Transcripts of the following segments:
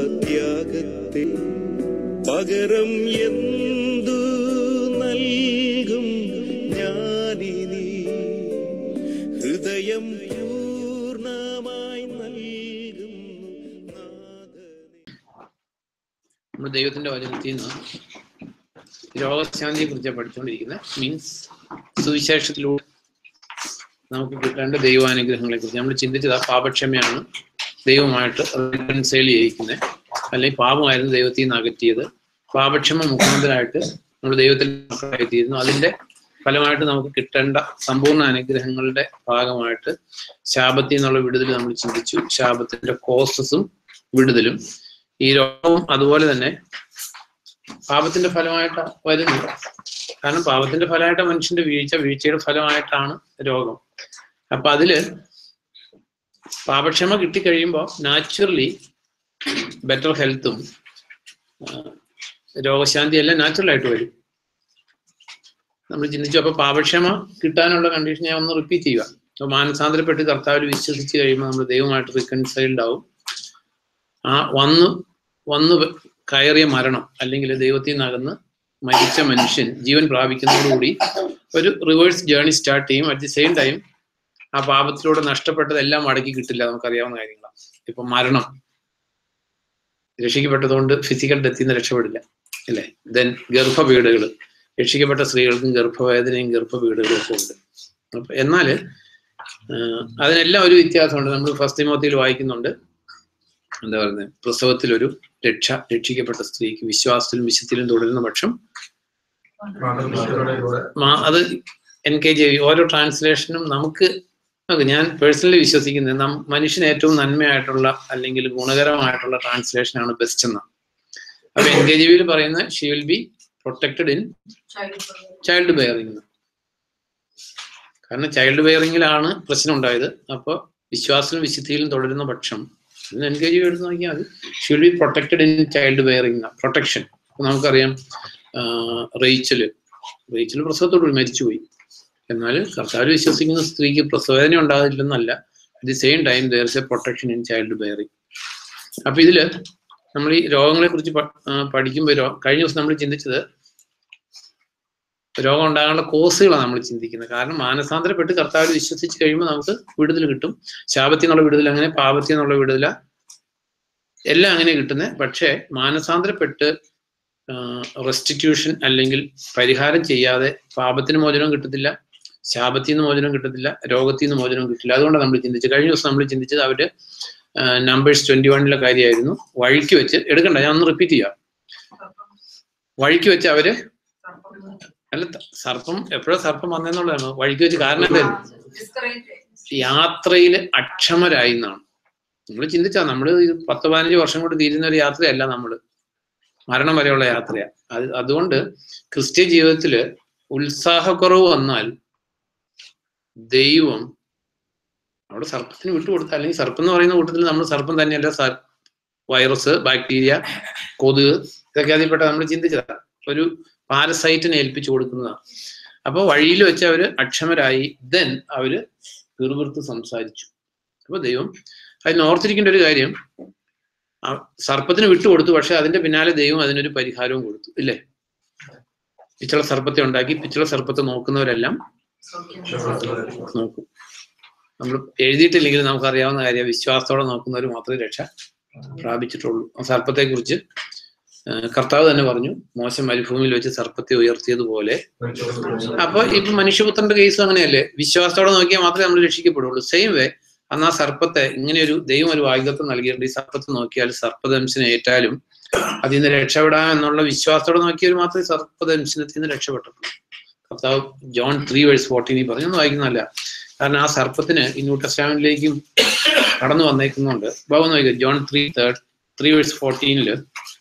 ത്യാഗത്തെ പകരം എന്തു നൽകും ഞാനിനി ഹൃദയം പൂർണ്ണമായി നൽകുന്നു നാഥനേ നമ്മൾ ദൈവത്തിന്റെ വചനത്തിൽ നിന്ന് രോഗശാന്തിയെ കുറിച്ച് പഠിച്ചുകൊണ്ടിരിക്കുന്നത് മീൻസ് സുവിശേഷത്തിലൂടെ നമുക്ക് കിട്ടേണ്ട ദൈവാനുഗ്രഹങ്ങളെ കുറിച്ച് നമ്മൾ ചിന്തിച്ചത് ആ പാപക്ഷമയാണ് ദൈവമായിട്ട് റെക്കൺസൈൽ ചെയ്യിക്കുന്നത് അല്ലെങ്കിൽ പാപമായിരുന്നു ദൈവത്തിൽ നിന്ന് അകറ്റിയത് പാപക്ഷമ മുഖാന്തരമായിട്ട് നമ്മൾ ദൈവത്തിൽ മക്കളായിത്തീരുന്നു അതിന്റെ ഫലമായിട്ട് നമുക്ക് കിട്ടേണ്ട സമ്പൂർണ്ണ അനുഗ്രഹങ്ങളുടെ ഭാഗമായിട്ട് ശാപത്തിൽ നിന്നുള്ള വിടുതൽ നമ്മൾ ചിന്തിച്ചു ശാപത്തിന്റെ കോസസും വിടുതലും ഈ രോഗവും അതുപോലെ തന്നെ പാപത്തിന്റെ ഫലമായിട്ട് വരുന്നു കാരണം പാപത്തിന്റെ ഫലമായിട്ട് മനുഷ്യന്റെ വീഴ്ച വീഴ്ചയുടെ ഫലമായിട്ടാണ് രോഗം അപ്പൊ അതില് പാപക്ഷമ കിട്ടിക്കഴിയുമ്പോൾ നാച്ചുറലി ബെറ്റർ ഹെൽത്തും രോഗശാന്തി എല്ലാം നാച്ചുറൽ ആയിട്ട് വരും നമ്മൾ ചിന്തിച്ചു അപ്പൊ പാപക്ഷമ കിട്ടാനുള്ള കണ്ടീഷൻ ഞാൻ ഒന്ന് റിപ്പീറ്റ് ചെയ്യുക അപ്പൊ മാനസാന്തരപ്പെട്ട് കർത്താവിൽ വിശ്വസിച്ച് കഴിയുമ്പോൾ നമ്മൾ ദൈവമായിട്ട് റിക്കൺസൈൽഡ് ആവും ആ വന്ന് വന്ന് കയറിയ മരണം അല്ലെങ്കിൽ ദൈവത്തിൽ നിന്നകന്ന് മരിച്ച മനുഷ്യൻ ജീവൻ പ്രാപിക്കുന്നതോടുകൂടി ഒരു റിവേഴ്സ് ജേർണി സ്റ്റാർട്ട് ചെയ്യും അറ്റ് ദി സെയിം ടൈം ആ പാപത്തിലൂടെ നഷ്ടപ്പെട്ടതെല്ലാം മടക്കി കിട്ടില്ല നമുക്കറിയാവുന്ന കാര്യങ്ങളാണ് ഇപ്പൊ മരണം രക്ഷിക്കപ്പെട്ടതുകൊണ്ട് ഫിസിക്കൽ ഡെത്തിൽ നിന്ന് രക്ഷപ്പെടില്ല അല്ലേ ദെൻ ഗർഭപീഠകൾ രക്ഷിക്കപ്പെട്ട സ്ത്രീകൾക്കും ഗർഭവേദനയും ഗർഭപീഠകളും ഒക്കെ ഉണ്ട് അപ്പൊ എന്നാല് ആഹ് അതിനെല്ലാം ഒരു വ്യത്യാസമുണ്ട് നമ്മൾ ഫസ്റ്റ് തിമോത്തിയിൽ വായിക്കുന്നുണ്ട് എന്താ പറയുന്നത് പ്രസവത്തിലൊരു രക്ഷ രക്ഷിക്കപ്പെട്ട സ്ത്രീക്ക് വിശ്വാസത്തിലും വിശുദ്ധിയിലും തുടരുന്ന പക്ഷം മാ- അത് എൻ കെ ജെ ഓരോ ട്രാൻസ്ലേഷനും നമുക്ക് നോക്ക് ഞാൻ പേഴ്സണലി വിശ്വസിക്കുന്നത് നം മനുഷ്യന് ഏറ്റവും നന്മയായിട്ടുള്ള അല്ലെങ്കിൽ ഗുണകരമായിട്ടുള്ള ട്രാൻസ്ലേഷൻ ആണ് ബെസ്റ്റ് എന്ന അപ്പൊ എൻ കെ ജി വിയിൽ പറയുന്ന she will be protected in child bearing കാരണം ചൈൽഡ് ബെയറിംഗിലാണ് പ്രശ്നം ഉണ്ടായത് അപ്പോൾ വിശ്വാസത്തിലും വിശുദ്ധിയിലും തുടരുന്ന പക്ഷം ഇതിന് എൻ കെ ജി എടുത്ത് നോക്കിയാൽ മതി she will be protected in child bearing protection നമുക്കറിയാം ആഹ് റേച്ചല് റേച്ചൽ പ്രസവത്തോടുകൂടി മരിച്ചുപോയി എന്നാൽ കർത്താവ് വിശ്വസിക്കുന്ന സ്ത്രീക്ക് പ്രസവവേദന ഉണ്ടാകില്ലെന്നല്ല at the same time there a protection in child bearing അപ്പൊ ഇതില് നമ്മൾ ഈ രോഗങ്ങളെ കുറിച്ച് പഠിക്കുമ്പോൾ രോ- കഴിഞ്ഞ ദിവസം നമ്മൾ ചിന്തിച്ചത് രോഗം ഉണ്ടാകാനുള്ള കോസുകളാണ് നമ്മൾ ചിന്തിക്കുന്നത് കാരണം മാനസാന്തരപ്പെട്ട് കർത്താവിൽ വിശ്വസിച്ച് കഴിയുമ്പോൾ നമുക്ക് വിടുതൽ കിട്ടും ശാപത്തിൽ നിന്നുള്ള വിടുതൽ അങ്ങനെ പാപത്തിൽ നിന്നുള്ള വിടുതല എല്ലാം അങ്ങനെ കിട്ടുന്നത് പക്ഷേ മാനസാന്തരപ്പെട്ട് റെസ്റ്റിറ്റ്യൂഷൻ അല്ലെങ്കിൽ പരിഹാരം ചെയ്യാതെ പാപത്തിന് മോചനം കിട്ടത്തില്ല ശാപത്തിൽ നിന്ന് മോചനം കിട്ടത്തില്ല രോഗത്തിൽ നിന്ന് മോചനം കിട്ടില്ല അതുകൊണ്ടാണ് നമ്മൾ ചിന്തിച്ചത് കഴിഞ്ഞ ദിവസം നമ്മൾ ചിന്തിച്ചത് അവര് നമ്പേഴ്സ് ട്വന്റി വണ്ണിലെ കാര്യമായിരുന്നു വഴിക്ക് വെച്ച് എടുക്കണ്ട ഞാൻ ഒന്ന് റിപ്പീറ്റ് ചെയ്യാം വഴിക്ക് വെച്ച് അവര് അല്ല ത- സർപ്പം എപ്പോഴാ സർപ്പം വന്നെന്നുള്ളതാണ് വഴിക്ക് വെച്ച് കാരണം എന്തായിരുന്നു യാത്രയിൽ അക്ഷമരായി എന്നാണ് നമ്മൾ ചിന്തിച്ചാ നമ്മള് ഈ പത്ത് പതിനഞ്ച് വർഷം കൊണ്ട് തീരുന്ന ഒരു യാത്രയല്ല നമ്മള് മരണം വരെയുള്ള യാത്രയാ അത് അതുകൊണ്ട് ക്രിസ്ത്യ ജീവിതത്തില് ഉത്സാഹക്കുറവ് വന്നാൽ ദൈവം അവിടെ സർപ്പത്തിന് വിട്ടുകൊടുത്ത അല്ലെങ്കിൽ സർപ്പം എന്ന് പറയുന്ന കൂട്ടത്തിൽ നമ്മൾ സർപ്പം തന്നെയല്ല സർ വൈറസ് ബാക്ടീരിയ കൊതുക് ഇതൊക്കെ അതിൽപ്പെട്ട നമ്മൾ ചിന്തിച്ചതാ ഒരു പാരസൈറ്റിനെ ഏൽപ്പിച്ചു കൊടുക്കുന്നതാണ് അപ്പൊ വഴിയിൽ വെച്ച് അവര് അക്ഷമരായി ദെൻ അവര് പിറുപിറുത്ത് സംസാരിച്ചു അപ്പൊ ദൈവം അതിന് ഓർത്തിരിക്കേണ്ട ഒരു കാര്യം ആ സർപ്പത്തിന് വിട്ടുകൊടുത്തു പക്ഷെ അതിന്റെ പിന്നാലെ ദൈവം അതിനൊരു പരിഹാരവും കൊടുത്തു ഇല്ലേ പിച്ചള സർപ്പത്തെ ഉണ്ടാക്കി പിച്ചള സർപ്പത്തെ നോക്കുന്നവരെല്ലാം നോക്കും നമ്മൾ എഴുതിയിട്ടില്ലെങ്കിൽ നമുക്ക് അറിയാവുന്ന കാര്യം വിശ്വാസത്തോടെ നോക്കുന്നവർ മാത്രമേ രക്ഷ പ്രാപിച്ചിട്ടുള്ളൂ ആ സർപ്പത്തെ കുറിച്ച് കർത്താവ് തന്നെ പറഞ്ഞു മോശം മരുഭൂമിയിൽ വെച്ച് സർപ്പത്തെ ഉയർത്തിയതുപോലെ അപ്പൊ ഇപ്പൊ മനുഷ്യപുത്രന്റെ കേസും അങ്ങനെയല്ലേ വിശ്വാസത്തോടെ നോക്കിയാൽ മാത്രമേ നമ്മൾ രക്ഷിക്കപ്പെടുള്ളൂ സെയിം വേ അന്ന് ആ സർപ്പത്തെ ഇങ്ങനെ ഒരു ദൈവം ഒരു വാഗ്ദത്വം നൽകിയിട്ടുണ്ട് ഈ സർപ്പത്തെ നോക്കിയാൽ സർപ്പദംശനം ഏറ്റാലും അതിൽ നിന്ന് രക്ഷപ്പെടാം എന്നുള്ള വിശ്വാസത്തോടെ നോക്കിയാൽ മാത്രമേ സർപ്പദംശനത്തിൽ നിന്ന് രക്ഷപ്പെട്ടിട്ടുള്ളൂ കർത്താവ് ജോൺ ത്രീ വേഴ്സ് ഫോർട്ടീനിൽ പറഞ്ഞൊന്നും വായിക്കുന്നതല്ല കാരണം ആ സർപ്പത്തിന് ഈ ന്യൂ ടെസ്റ്റാമെന്റിലേക്കും കടന്നു വന്നേക്കുന്നുണ്ട് ബാബു നോക്കുക John three third three verse ഫോർട്ടീനില്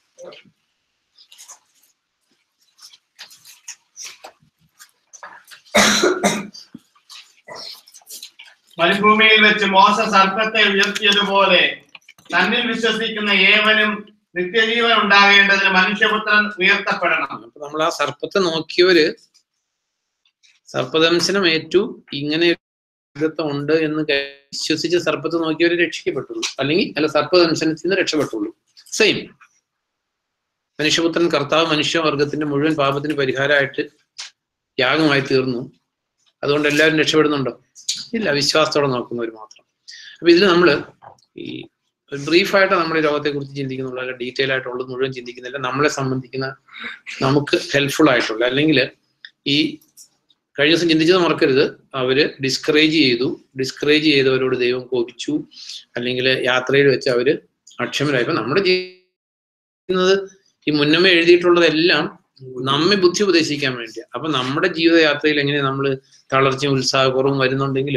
മരുഭൂമിയിൽ വെച്ച് മോശ സർപ്പത്തെ ഉയർത്തിയതുപോലെ തന്നിൽ വിശ്വസിക്കുന്ന ഏവനും നിത്യജീവൻ ഉണ്ടാകേണ്ടതിന് മനുഷ്യപുത്രൻ ഉയർത്തപ്പെടണം അപ്പൊ നമ്മൾ ആ സർപ്പത്തെ നോക്കിയവര് സർപ്പദംശനം ഏറ്റു ഇങ്ങനെ വാഗ്ദത്തം ഉണ്ട് എന്ന് വിശ്വസിച്ച് സർപ്പത്തെ നോക്കിയവര് രക്ഷിക്കപ്പെട്ടുള്ളൂ അല്ലെങ്കിൽ അല്ല സർപ്പദംശനത്തിൽ നിന്ന് രക്ഷപ്പെട്ടുള്ളൂ സെയിം മനുഷ്യപുത്രൻ കർത്താവ് മനുഷ്യവർഗത്തിന്റെ മുഴുവൻ പാപത്തിന് പരിഹാരമായിട്ട് യാഗമായി തീർന്നു അതുകൊണ്ട് എല്ലാവരും രക്ഷപ്പെടുന്നുണ്ടോ ഇല്ല വിശ്വാസത്തോടെ നോക്കുന്നവർ മാത്രം അപ്പൊ ഇതിൽ നമ്മൾ ഈ ബ്രീഫായിട്ട് നമ്മൾ ഈ രോഗത്തെ കുറിച്ച് ചിന്തിക്കുന്നുള്ളൂ അല്ല ഡീറ്റെയിൽ ആയിട്ടുള്ളത് മുഴുവൻ ചിന്തിക്കുന്നില്ല നമ്മളെ സംബന്ധിക്കുന്ന നമുക്ക് ഹെൽപ്ഫുൾ ആയിട്ടുള്ള അല്ലെങ്കിൽ ഈ കഴിഞ്ഞ ദിവസം ചിന്തിച്ചത് മറക്കരുത് അവര് ഡിസ്കറേജ് ചെയ്തു ഡിസ്കറേജ് ചെയ്തവരോട് ദൈവം കോപിച്ചു അല്ലെങ്കിൽ യാത്രയിൽ വെച്ച് അവര് അക്ഷമരായപ്പോ നമ്മുടെ ചെയ്യുന്നത് ഈ മുന്നമേ എഴുതിയിട്ടുള്ളതെല്ലാം നമ്മെ ബുദ്ധി ഉപദേശിക്കാൻ വേണ്ടിയാ അപ്പൊ നമ്മുടെ ജീവിതയാത്രയിൽ എങ്ങനെ നമ്മൾ തളർച്ചയും ഉത്സാഹക്കുറവും വരുന്നുണ്ടെങ്കിൽ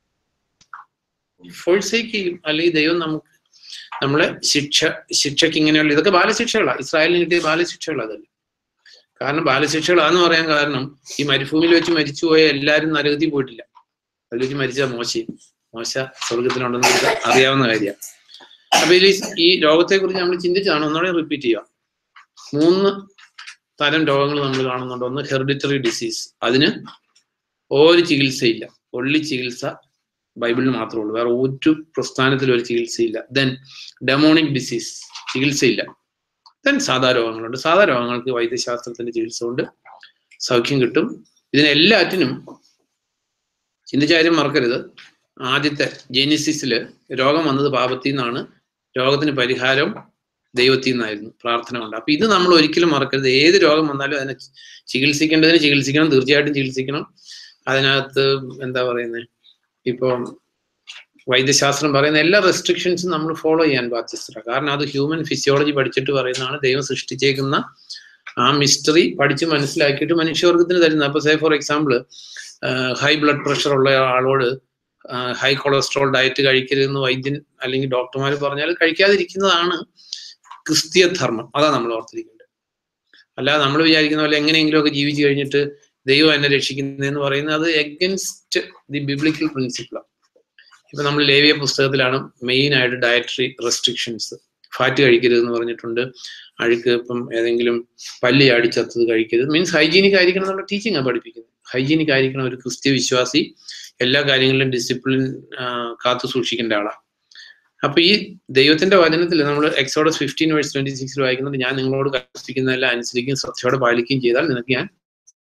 ഫോഴ്സേക്ക് ചെയ്യും അല്ലെങ്കിൽ ദൈവം നമുക്ക് നമ്മളെ ശിക്ഷ ശിക്ഷയ്ക്ക് ഇങ്ങനെയുള്ള ഇതൊക്കെ ബാലശിക്ഷകളാണ് ഇസ്രായേലിന് കിട്ടിയ ബാലശിക്ഷകൾ അതല്ല കാരണം ബാലശിക്ഷകളാന്ന് പറയാൻ കാരണം ഈ മരുഭൂമിയിൽ വെച്ച് മരിച്ചുപോയ എല്ലാവരും നരകത്തിൽ പോയിട്ടില്ല അതിൽ വെച്ച് മരിച്ച മോശയും മോശ സ്വർഗത്തിലുണ്ടെന്ന് നമുക്ക് അറിയാവുന്ന കാര്യമാണ് അപ്പൊ ഇതിൽ ഈ രോഗത്തെ കുറിച്ച് നമ്മൾ ചിന്തിച്ചതാണ് ഒന്നുകൂടെ റിപ്പീറ്റ് ചെയ്യുക മൂന്ന് തരം രോഗങ്ങൾ നമ്മൾ കാണുന്നുണ്ട് ഒന്ന് ഹെറിഡിറ്ററി ഡിസീസ് അതിന് ഒരു ചികിത്സയില്ല ഒള്ളി ചികിത്സ ബൈബിളിൽ മാത്രമേ ഉള്ളൂ വേറെ ഒരു പ്രസ്ഥാനത്തിൽ ഒരു ചികിത്സയില്ല ദെൻ ഡെമോണിക് ഡിസീസ് ചികിത്സയില്ല ദെൻ സാധാ രോഗങ്ങളുണ്ട് സാധാ രോഗങ്ങൾക്ക് വൈദ്യശാസ്ത്രത്തിന്റെ ചികിത്സ കൊണ്ട് സൗഖ്യം കിട്ടും ഇതിനെല്ലാറ്റിനും ചിന്തിച്ച കാര്യം മറക്കരുത് ആദ്യത്തെ ജെനിസിസില് രോഗം വന്നത് പാപത്തിൽ നിന്നാണ് രോഗത്തിന് പരിഹാരം ദൈവത്തിൽ നിന്നായിരുന്നു പ്രാർത്ഥന കൊണ്ട് അപ്പൊ ഇത് നമ്മൾ ഒരിക്കലും മറക്കരുത് ഏത് രോഗം വന്നാലും അതിനെ ചികിത്സിക്കേണ്ടതിന് ചികിത്സിക്കണം തീർച്ചയായിട്ടും ചികിത്സിക്കണം അതിനകത്ത് എന്താ പറയുന്നത് ഇപ്പൊ വൈദ്യശാസ്ത്രം പറയുന്ന എല്ലാ റെസ്ട്രിക്ഷൻസും നമ്മൾ ഫോളോ ചെയ്യാൻ ബാധ്യസ്ഥരാണ് കാരണം അത് ഹ്യൂമൻ ഫിസിയോളജി പഠിച്ചിട്ട് പറയുന്നതാണ് ദൈവം സൃഷ്ടിച്ചേക്കുന്ന ആ മിസ്റ്ററി പഠിച്ച് മനസ്സിലാക്കിയിട്ട് മനുഷ്യവർഗത്തിന് തരുന്നത് അപ്പൊ say for example high blood pressure ഉള്ള ആളോട് ഹൈ കൊളസ്ട്രോൾ ഡയറ്റ് കഴിക്കരുതെന്ന് വൈദ്യൻ അല്ലെങ്കിൽ ഡോക്ടർമാർ പറഞ്ഞാൽ കഴിക്കാതിരിക്കുന്നതാണ് ക്രിസ്തീയ ധർമ്മം അതാ നമ്മൾ ഓർത്തിരിക്കേണ്ടത് അല്ലാതെ നമ്മൾ വിചാരിക്കുന്ന പോലെ എങ്ങനെയെങ്കിലും ഒക്കെ ജീവിച്ചു കഴിഞ്ഞിട്ട് ദൈവം എന്നെ രക്ഷിക്കുന്നതെന്ന് പറയുന്നത് അത് എഗൻസ്റ്റ് ദി ബിബ്ലിക്കൽ പ്രിൻസിപ്പിളാണ് ഇപ്പൊ നമ്മൾ ലേവിയ പുസ്തകത്തിലാണ് മെയിൻ ആയിട്ട് ഡയറ്ററി റെസ്ട്രിക്ഷൻസ് ഫാറ്റ് കഴിക്കരുതെന്ന് പറഞ്ഞിട്ടുണ്ട് അഴുക്ക് ഇപ്പം ഏതെങ്കിലും പല്ലി അടിച്ചത്തത് കഴിക്കരുത് മീൻസ് ഹൈജീനിക് ആയിരിക്കണം എന്നുള്ള ടീച്ചിങ് ആണ് പഠിപ്പിക്കുന്നത് ഹൈജീനിക് ആയിരിക്കണം ഒരു ക്രിസ്ത്യ വിശ്വാസി എല്ലാ കാര്യങ്ങളിലും ഡിസിപ്ലിൻ കാത്തു സൂക്ഷിക്കേണ്ട ആളാണ് അപ്പൊ ഈ ദൈവത്തിന്റെ വചനത്തിൽ നമ്മൾ എക്സോഡസ് ഫിഫ്റ്റീൻ വേഴ്സ് ട്വന്റി സിക്സിൽ വായിക്കുന്നുണ്ട് ഞാൻ നിങ്ങളോട് കൽപ്പിക്കുന്നതെല്ലാം അനുസരിക്കുകയും ശ്രദ്ധയോടെ പാലിക്കുകയും ചെയ്താൽ നിനക്ക് ഞാൻ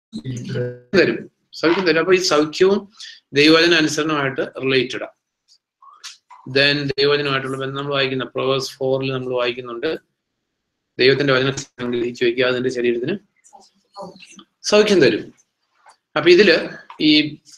തരും സൗഖ്യം തരും അപ്പൊ ഈ സൗഖ്യവും ദൈവവചന അനുസരണമായിട്ട് റിലേറ്റഡ് ദെൻ ദൈവവചനമായിട്ടുള്ള ബന്ധം നമ്മൾ വായിക്കുന്ന പ്രൊവേഴ്സ് ഫോറിൽ നമ്മൾ വായിക്കുന്നുണ്ട് ദൈവത്തിന്റെ വചനം സംഗ്രഹിച്ചു വെക്കുക അതിന്റെ ശരീരത്തിന് സൗഖ്യം തരും അപ്പൊ ഇതില് ഈ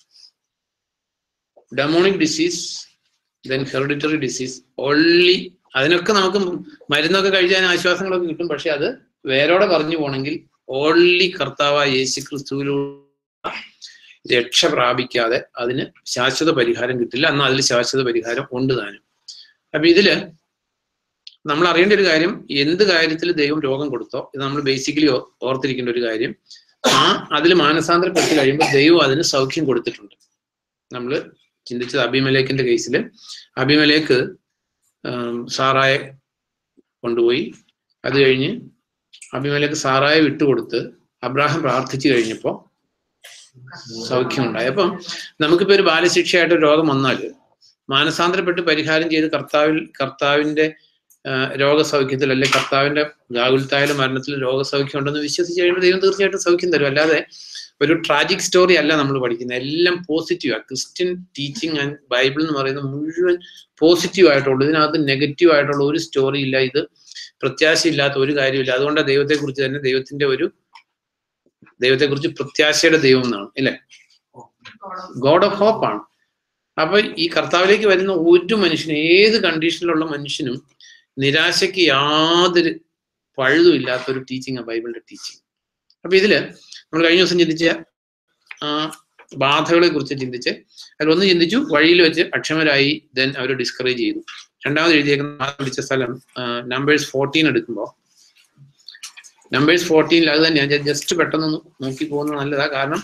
demonic disease then hereditary disease only അതിനൊക്കെ നമുക്ക് മരുന്നൊക്കെ കഴിച്ചാൽ ആശ്വാസങ്ങളൊക്കെ കിട്ടും പക്ഷെ അത് വേരോടെ പറഞ്ഞു പോണെങ്കിൽ ഓൺലി കർത്താവായ യേശു ക്രിസ്തുവിലൂടെ രക്ഷ പ്രാപിക്കാതെ അതിന് ശാശ്വത പരിഹാരം കിട്ടില്ല എന്നാൽ അതിൽ ശാശ്വത പരിഹാരം ഉണ്ട് താനും അപ്പൊ ഇതില് നമ്മൾ അറിയേണ്ട ഒരു കാര്യം എന്ത് കാര്യത്തിൽ ദൈവം രോഗം കൊടുത്തോ ഇത് നമ്മൾ ബേസിക്കലി ഓർത്തിരിക്കേണ്ട ഒരു കാര്യം ആ അതിൽ മാനസാന്തരപ്പെട്ട് കഴിയുമ്പോൾ ദൈവം അതിന് സൗഖ്യം കൊടുത്തിട്ടുണ്ട് നമ്മൾ ചിന്തിച്ചത് അഭിമലേഖിന്റെ കേസിൽ അഭിമലേക്ക് സാറായെ കൊണ്ടുപോയി അത് കഴിഞ്ഞ് അഭിമലേക്ക് സാറായെ വിട്ടുകൊടുത്ത് അബ്രാഹം പ്രാർത്ഥിച്ചു കഴിഞ്ഞപ്പോൾ സൗഖ്യമുണ്ടായി അപ്പം നമുക്കിപ്പോ ഒരു ബാലശിക്ഷയായിട്ട് ഒരു രോഗം വന്നാൽ മാനസാന്തരപ്പെട്ട് പരിഹാരം ചെയ്ത് കർത്താവിൽ കർത്താവിന്റെ രോഗസൗഖ്യത്തിൽ അല്ലെ കർത്താവിന്റെ ഗാകുൽത്തായാലും മരണത്തിൽ രോഗസൗഖ്യം ഉണ്ടെന്ന് വിശ്വസിച്ച് കഴിയുമ്പോൾ ദൈവം തീർച്ചയായിട്ടും സൗഖ്യം തരും അല്ലാതെ ഒരു ട്രാജിക് സ്റ്റോറി അല്ല നമ്മൾ പഠിക്കുന്നത് എല്ലാം പോസിറ്റീവ് ആ ക്രിസ്ത്യൻ ടീച്ചിങ് ആൻഡ് ബൈബിൾ എന്ന് പറയുന്നത് മുഴുവൻ പോസിറ്റീവ് ആയിട്ടുള്ളൂ ഇതിനകത്ത് നെഗറ്റീവ് ആയിട്ടുള്ള ഒരു സ്റ്റോറി ഇല്ല ഇത് പ്രത്യാശയില്ലാത്ത ഒരു കാര്യമില്ല അതുകൊണ്ട് ദൈവത്തെ കുറിച്ച് തന്നെ ദൈവത്തിന്റെ ഒരു ദൈവത്തെ കുറിച്ച് പ്രത്യാശയുടെ ദൈവം എന്നാണ് അല്ലേ ഗോഡ് ഓഫ് ഹോപ്പ് ആണ് അപ്പൊ ഈ കർത്താവിലേക്ക് വരുന്ന ഒരു മനുഷ്യനും ഏത് കണ്ടീഷനിലുള്ള മനുഷ്യനും നിരാശയ്ക്ക് യാതൊരു പഴുതും ഇല്ലാത്ത ഒരു ടീച്ചിങ് ബൈബിളിന്റെ ടീച്ചിങ് അപ്പൊ ഇതില് നമ്മൾ കഴിഞ്ഞ ദിവസം ചിന്തിച്ച ആ ബാധകളെ കുറിച്ച് ചിന്തിച്ച് അതിലൊന്ന് ചിന്തിച്ചു വഴിയിൽ വെച്ച് അക്ഷമരായി ദെൻ അവർ ഡിസ്കറേജ് ചെയ്തു രണ്ടാമത് എഴുതിയേക്കുന്ന പിടിച്ച സ്ഥലം നമ്പേഴ്സ് ഫോർട്ടീൻ എടുക്കുമ്പോൾ നമ്പേഴ്സ് ഫോർട്ടീനിൽ അത് തന്നെ ഞാൻ ജസ്റ്റ് പെട്ടെന്ന് നോക്കി പോകുന്നത് നല്ലതാ കാരണം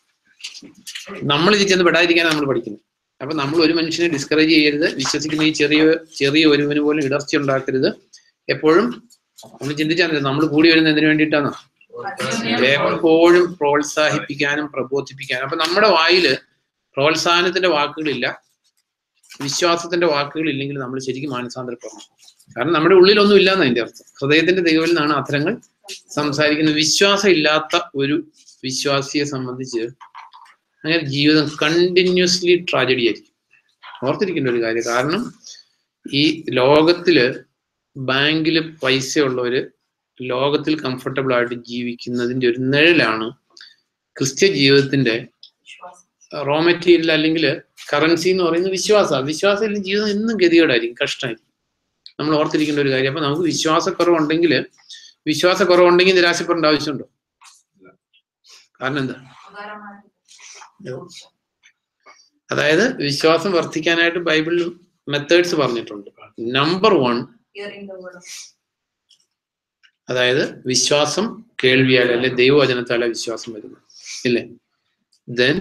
നമ്മൾ ഇത് ചെന്ന് പെടാതിരിക്കാൻ നമ്മൾ പഠിക്കുന്നത് അപ്പൊ നമ്മൾ ഒരു മനുഷ്യനെ ഡിസ്കറേജ് ചെയ്യരുത് വിശ്വസിക്കുന്ന ഈ ചെറിയ ചെറിയ ഒരുവന് പോലും ഇടർച്ച ഉണ്ടാക്കരുത് എപ്പോഴും നമ്മൾ ചിന്തിച്ചാൽ നമ്മൾ കൂടി വരുന്നത് എന്തിനു വേണ്ടിയിട്ടാണ് എപ്പോഴും പ്രോത്സാഹിപ്പിക്കാനും പ്രബോധിപ്പിക്കാനും അപ്പൊ നമ്മുടെ വായില് പ്രോത്സാഹനത്തിന്റെ വാക്കുകളില്ല വിശ്വാസത്തിന്റെ വാക്കുകൾ ഇല്ലെങ്കിൽ നമ്മൾ ശരിക്കും മാനസാന്തരപ്പെടണം കാരണം നമ്മുടെ ഉള്ളിലൊന്നും ഇല്ലാന്ന് അതിന്റെ അർത്ഥം ഹൃദയത്തിന്റെ തികവിൽ നിന്നാണ് അത്തരങ്ങൾ സംസാരിക്കുന്നത് വിശ്വാസം ഇല്ലാത്ത ഒരു വിശ്വാസിയെ സംബന്ധിച്ച് അങ്ങനെ ജീവിതം കണ്ടിന്യൂസ്ലി ട്രാജഡി ആയിരിക്കും ഓർത്തിരിക്കേണ്ട ഒരു കാര്യം കാരണം ഈ ലോകത്തില് ബാങ്കില് പൈസ ഉള്ളവര് ലോകത്തിൽ കംഫർട്ടബിൾ ആയിട്ട് ജീവിക്കുന്നതിന്റെ ഒരു നിഴലാണ് ക്രിസ്ത്യ ജീവിതത്തിന്റെ റോ മെറ്റീരിയൽ അല്ലെങ്കിൽ കറൻസി എന്ന് പറയുന്നത് വിശ്വാസമാണ് വിശ്വാസം ഇല്ലെങ്കിൽ ജീവിതം എന്നും ഗതികേടായിരിക്കും കഷ്ടമായിരിക്കും നമ്മൾ ഓർത്തിരിക്കേണ്ട ഒരു കാര്യം അപ്പൊ നമുക്ക് വിശ്വാസക്കുറവുണ്ടെങ്കിൽ വിശ്വാസക്കുറവുണ്ടെങ്കിൽ നിരാശപ്പെടേണ്ട ആവശ്യമുണ്ടോ കാരണം എന്താ അതായത് വിശ്വാസം വർദ്ധിക്കാനായിട്ട് ബൈബിളിൽ മെത്തേഡ്സ് പറഞ്ഞിട്ടുണ്ട് number one hearing the word of അതായത് വിശ്വാസം കേൾവിയാൽ അല്ലെ ദൈവവചനത്താല വിശ്വാസം വരുന്നത് ഇല്ലേ ദെൻ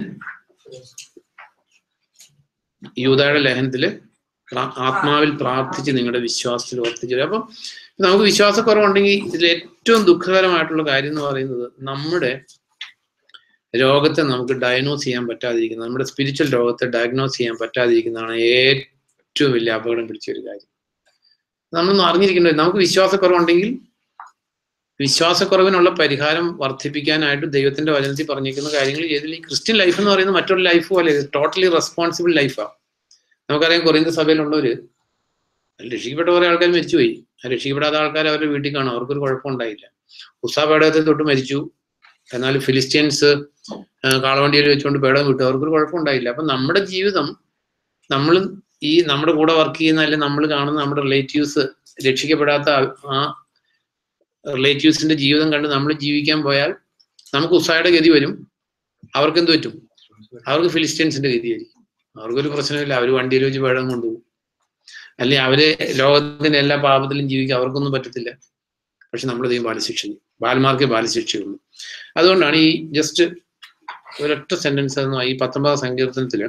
യൂതയുടെ ലേഖനത്തില് പ്ര- ആത്മാവിൽ പ്രാർത്ഥിച്ച് നിങ്ങളുടെ വിശ്വാസത്തിൽ വർദ്ധിച്ചു അപ്പം നമുക്ക് വിശ്വാസക്കുറവുണ്ടെങ്കിൽ ഇതിൽ ഏറ്റവും ദുഃഖകരമായിട്ടുള്ള കാര്യം എന്ന് പറയുന്നത് നമ്മുടെ രോഗത്തെ നമുക്ക് ഡയഗ്നോസ് ചെയ്യാൻ പറ്റാതിരിക്കുന്നത് നമ്മുടെ സ്പിരിച്വൽ രോഗത്തെ ഡയഗ്നോസ് ചെയ്യാൻ പറ്റാതിരിക്കുന്നതാണ് ഏറ്റവും വലിയ അപകടം പിടിച്ച ഒരു കാര്യം നമ്മളൊന്ന് അറിഞ്ഞിരിക്കേണ്ടത് നമുക്ക് വിശ്വാസക്കുറവുണ്ടെങ്കിൽ വിശ്വാസക്കുറവിനുള്ള പരിഹാരം വർദ്ധിപ്പിക്കാനായിട്ട് ദൈവത്തിന്റെ വചനത്തിൽ പറഞ്ഞിരിക്കുന്ന കാര്യങ്ങൾ ചെയ്തില്ല ഈ ക്രിസ്ത്യൻ ലൈഫ് എന്ന് പറയുന്നത് മറ്റൊരു ലൈഫ് പോലെ ടോട്ടലി റെസ്പോൺസിബിൾ ലൈഫാണ് നമുക്കറിയാം കൊറിയന്ത സഭയിലുള്ളവര് അതിൽ രക്ഷിക്കപ്പെട്ട കുറെ ആൾക്കാർ മരിച്ചുപോയി ആ രക്ഷിക്കപ്പെടാത്ത ആൾക്കാർ അവരുടെ വീട്ടിൽ കാണും അവർക്കൊരു കുഴപ്പമുണ്ടായില്ല ഉസാ പേടകത്തെ തൊട്ട് മരിച്ചു എന്നാൽ ഫിലിസ്റ്റീൻസ് കാളവണ്ടിയിൽ വെച്ചുകൊണ്ട് പേടകം വിട്ടു അവർക്കൊരു കുഴപ്പമുണ്ടായില്ല അപ്പൊ നമ്മുടെ ജീവിതം നമ്മൾ ഈ നമ്മുടെ കൂടെ വർക്ക് ചെയ്യുന്ന അല്ലെങ്കിൽ നമ്മൾ കാണുന്ന നമ്മുടെ റിലേറ്റീവ്സ് രക്ഷിക്കപ്പെടാത്ത ആ- ആ റിലേറ്റീവ്സിന്റെ ജീവിതം കണ്ട് നമ്മൾ ജീവിക്കാൻ പോയാൽ നമുക്ക് ഉസായുടെ ഗതി വരും അവർക്ക് എന്ത് പറ്റും അവർക്ക് ഫിലിസ്റ്റീൻസിന്റെ ഗതിയായിരിക്കും അവർക്കൊരു പ്രശ്നമില്ല അവർ വണ്ടിയിൽ വെച്ച് വേടം കൊണ്ടുപോകും അല്ലെങ്കിൽ അവര് ലോകത്തിന്റെ എല്ലാ പാപത്തിലും ജീവിക്കാൻ അവർക്കൊന്നും പറ്റത്തില്ല പക്ഷെ നമ്മൾ ദൈവം ബാലശിക്ഷ ചെയ്യും ബാലന്മാർക്കേ ബാലശിക്ഷയുള്ളൂ അതുകൊണ്ടാണ് ഈ ജസ്റ്റ് ഒരൊറ്റ സെന്റൻസ് എന്ന ഈ പത്തൊമ്പതാം സങ്കീർത്തനത്തില്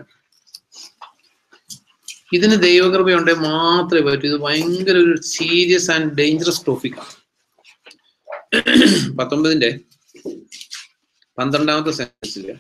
ഇതിന് ദൈവകൃപയുണ്ടെങ്കിൽ മാത്രമേ പറ്റൂ ഇത് ഭയങ്കര ഒരു സീരിയസ് ആൻഡ് ഡേഞ്ചറസ് ടോപ്പിക്കാണ് പത്തൊമ്പതിന്റെ പന്ത്രണ്ടാമത്തെ സെൻറ്റൻസില്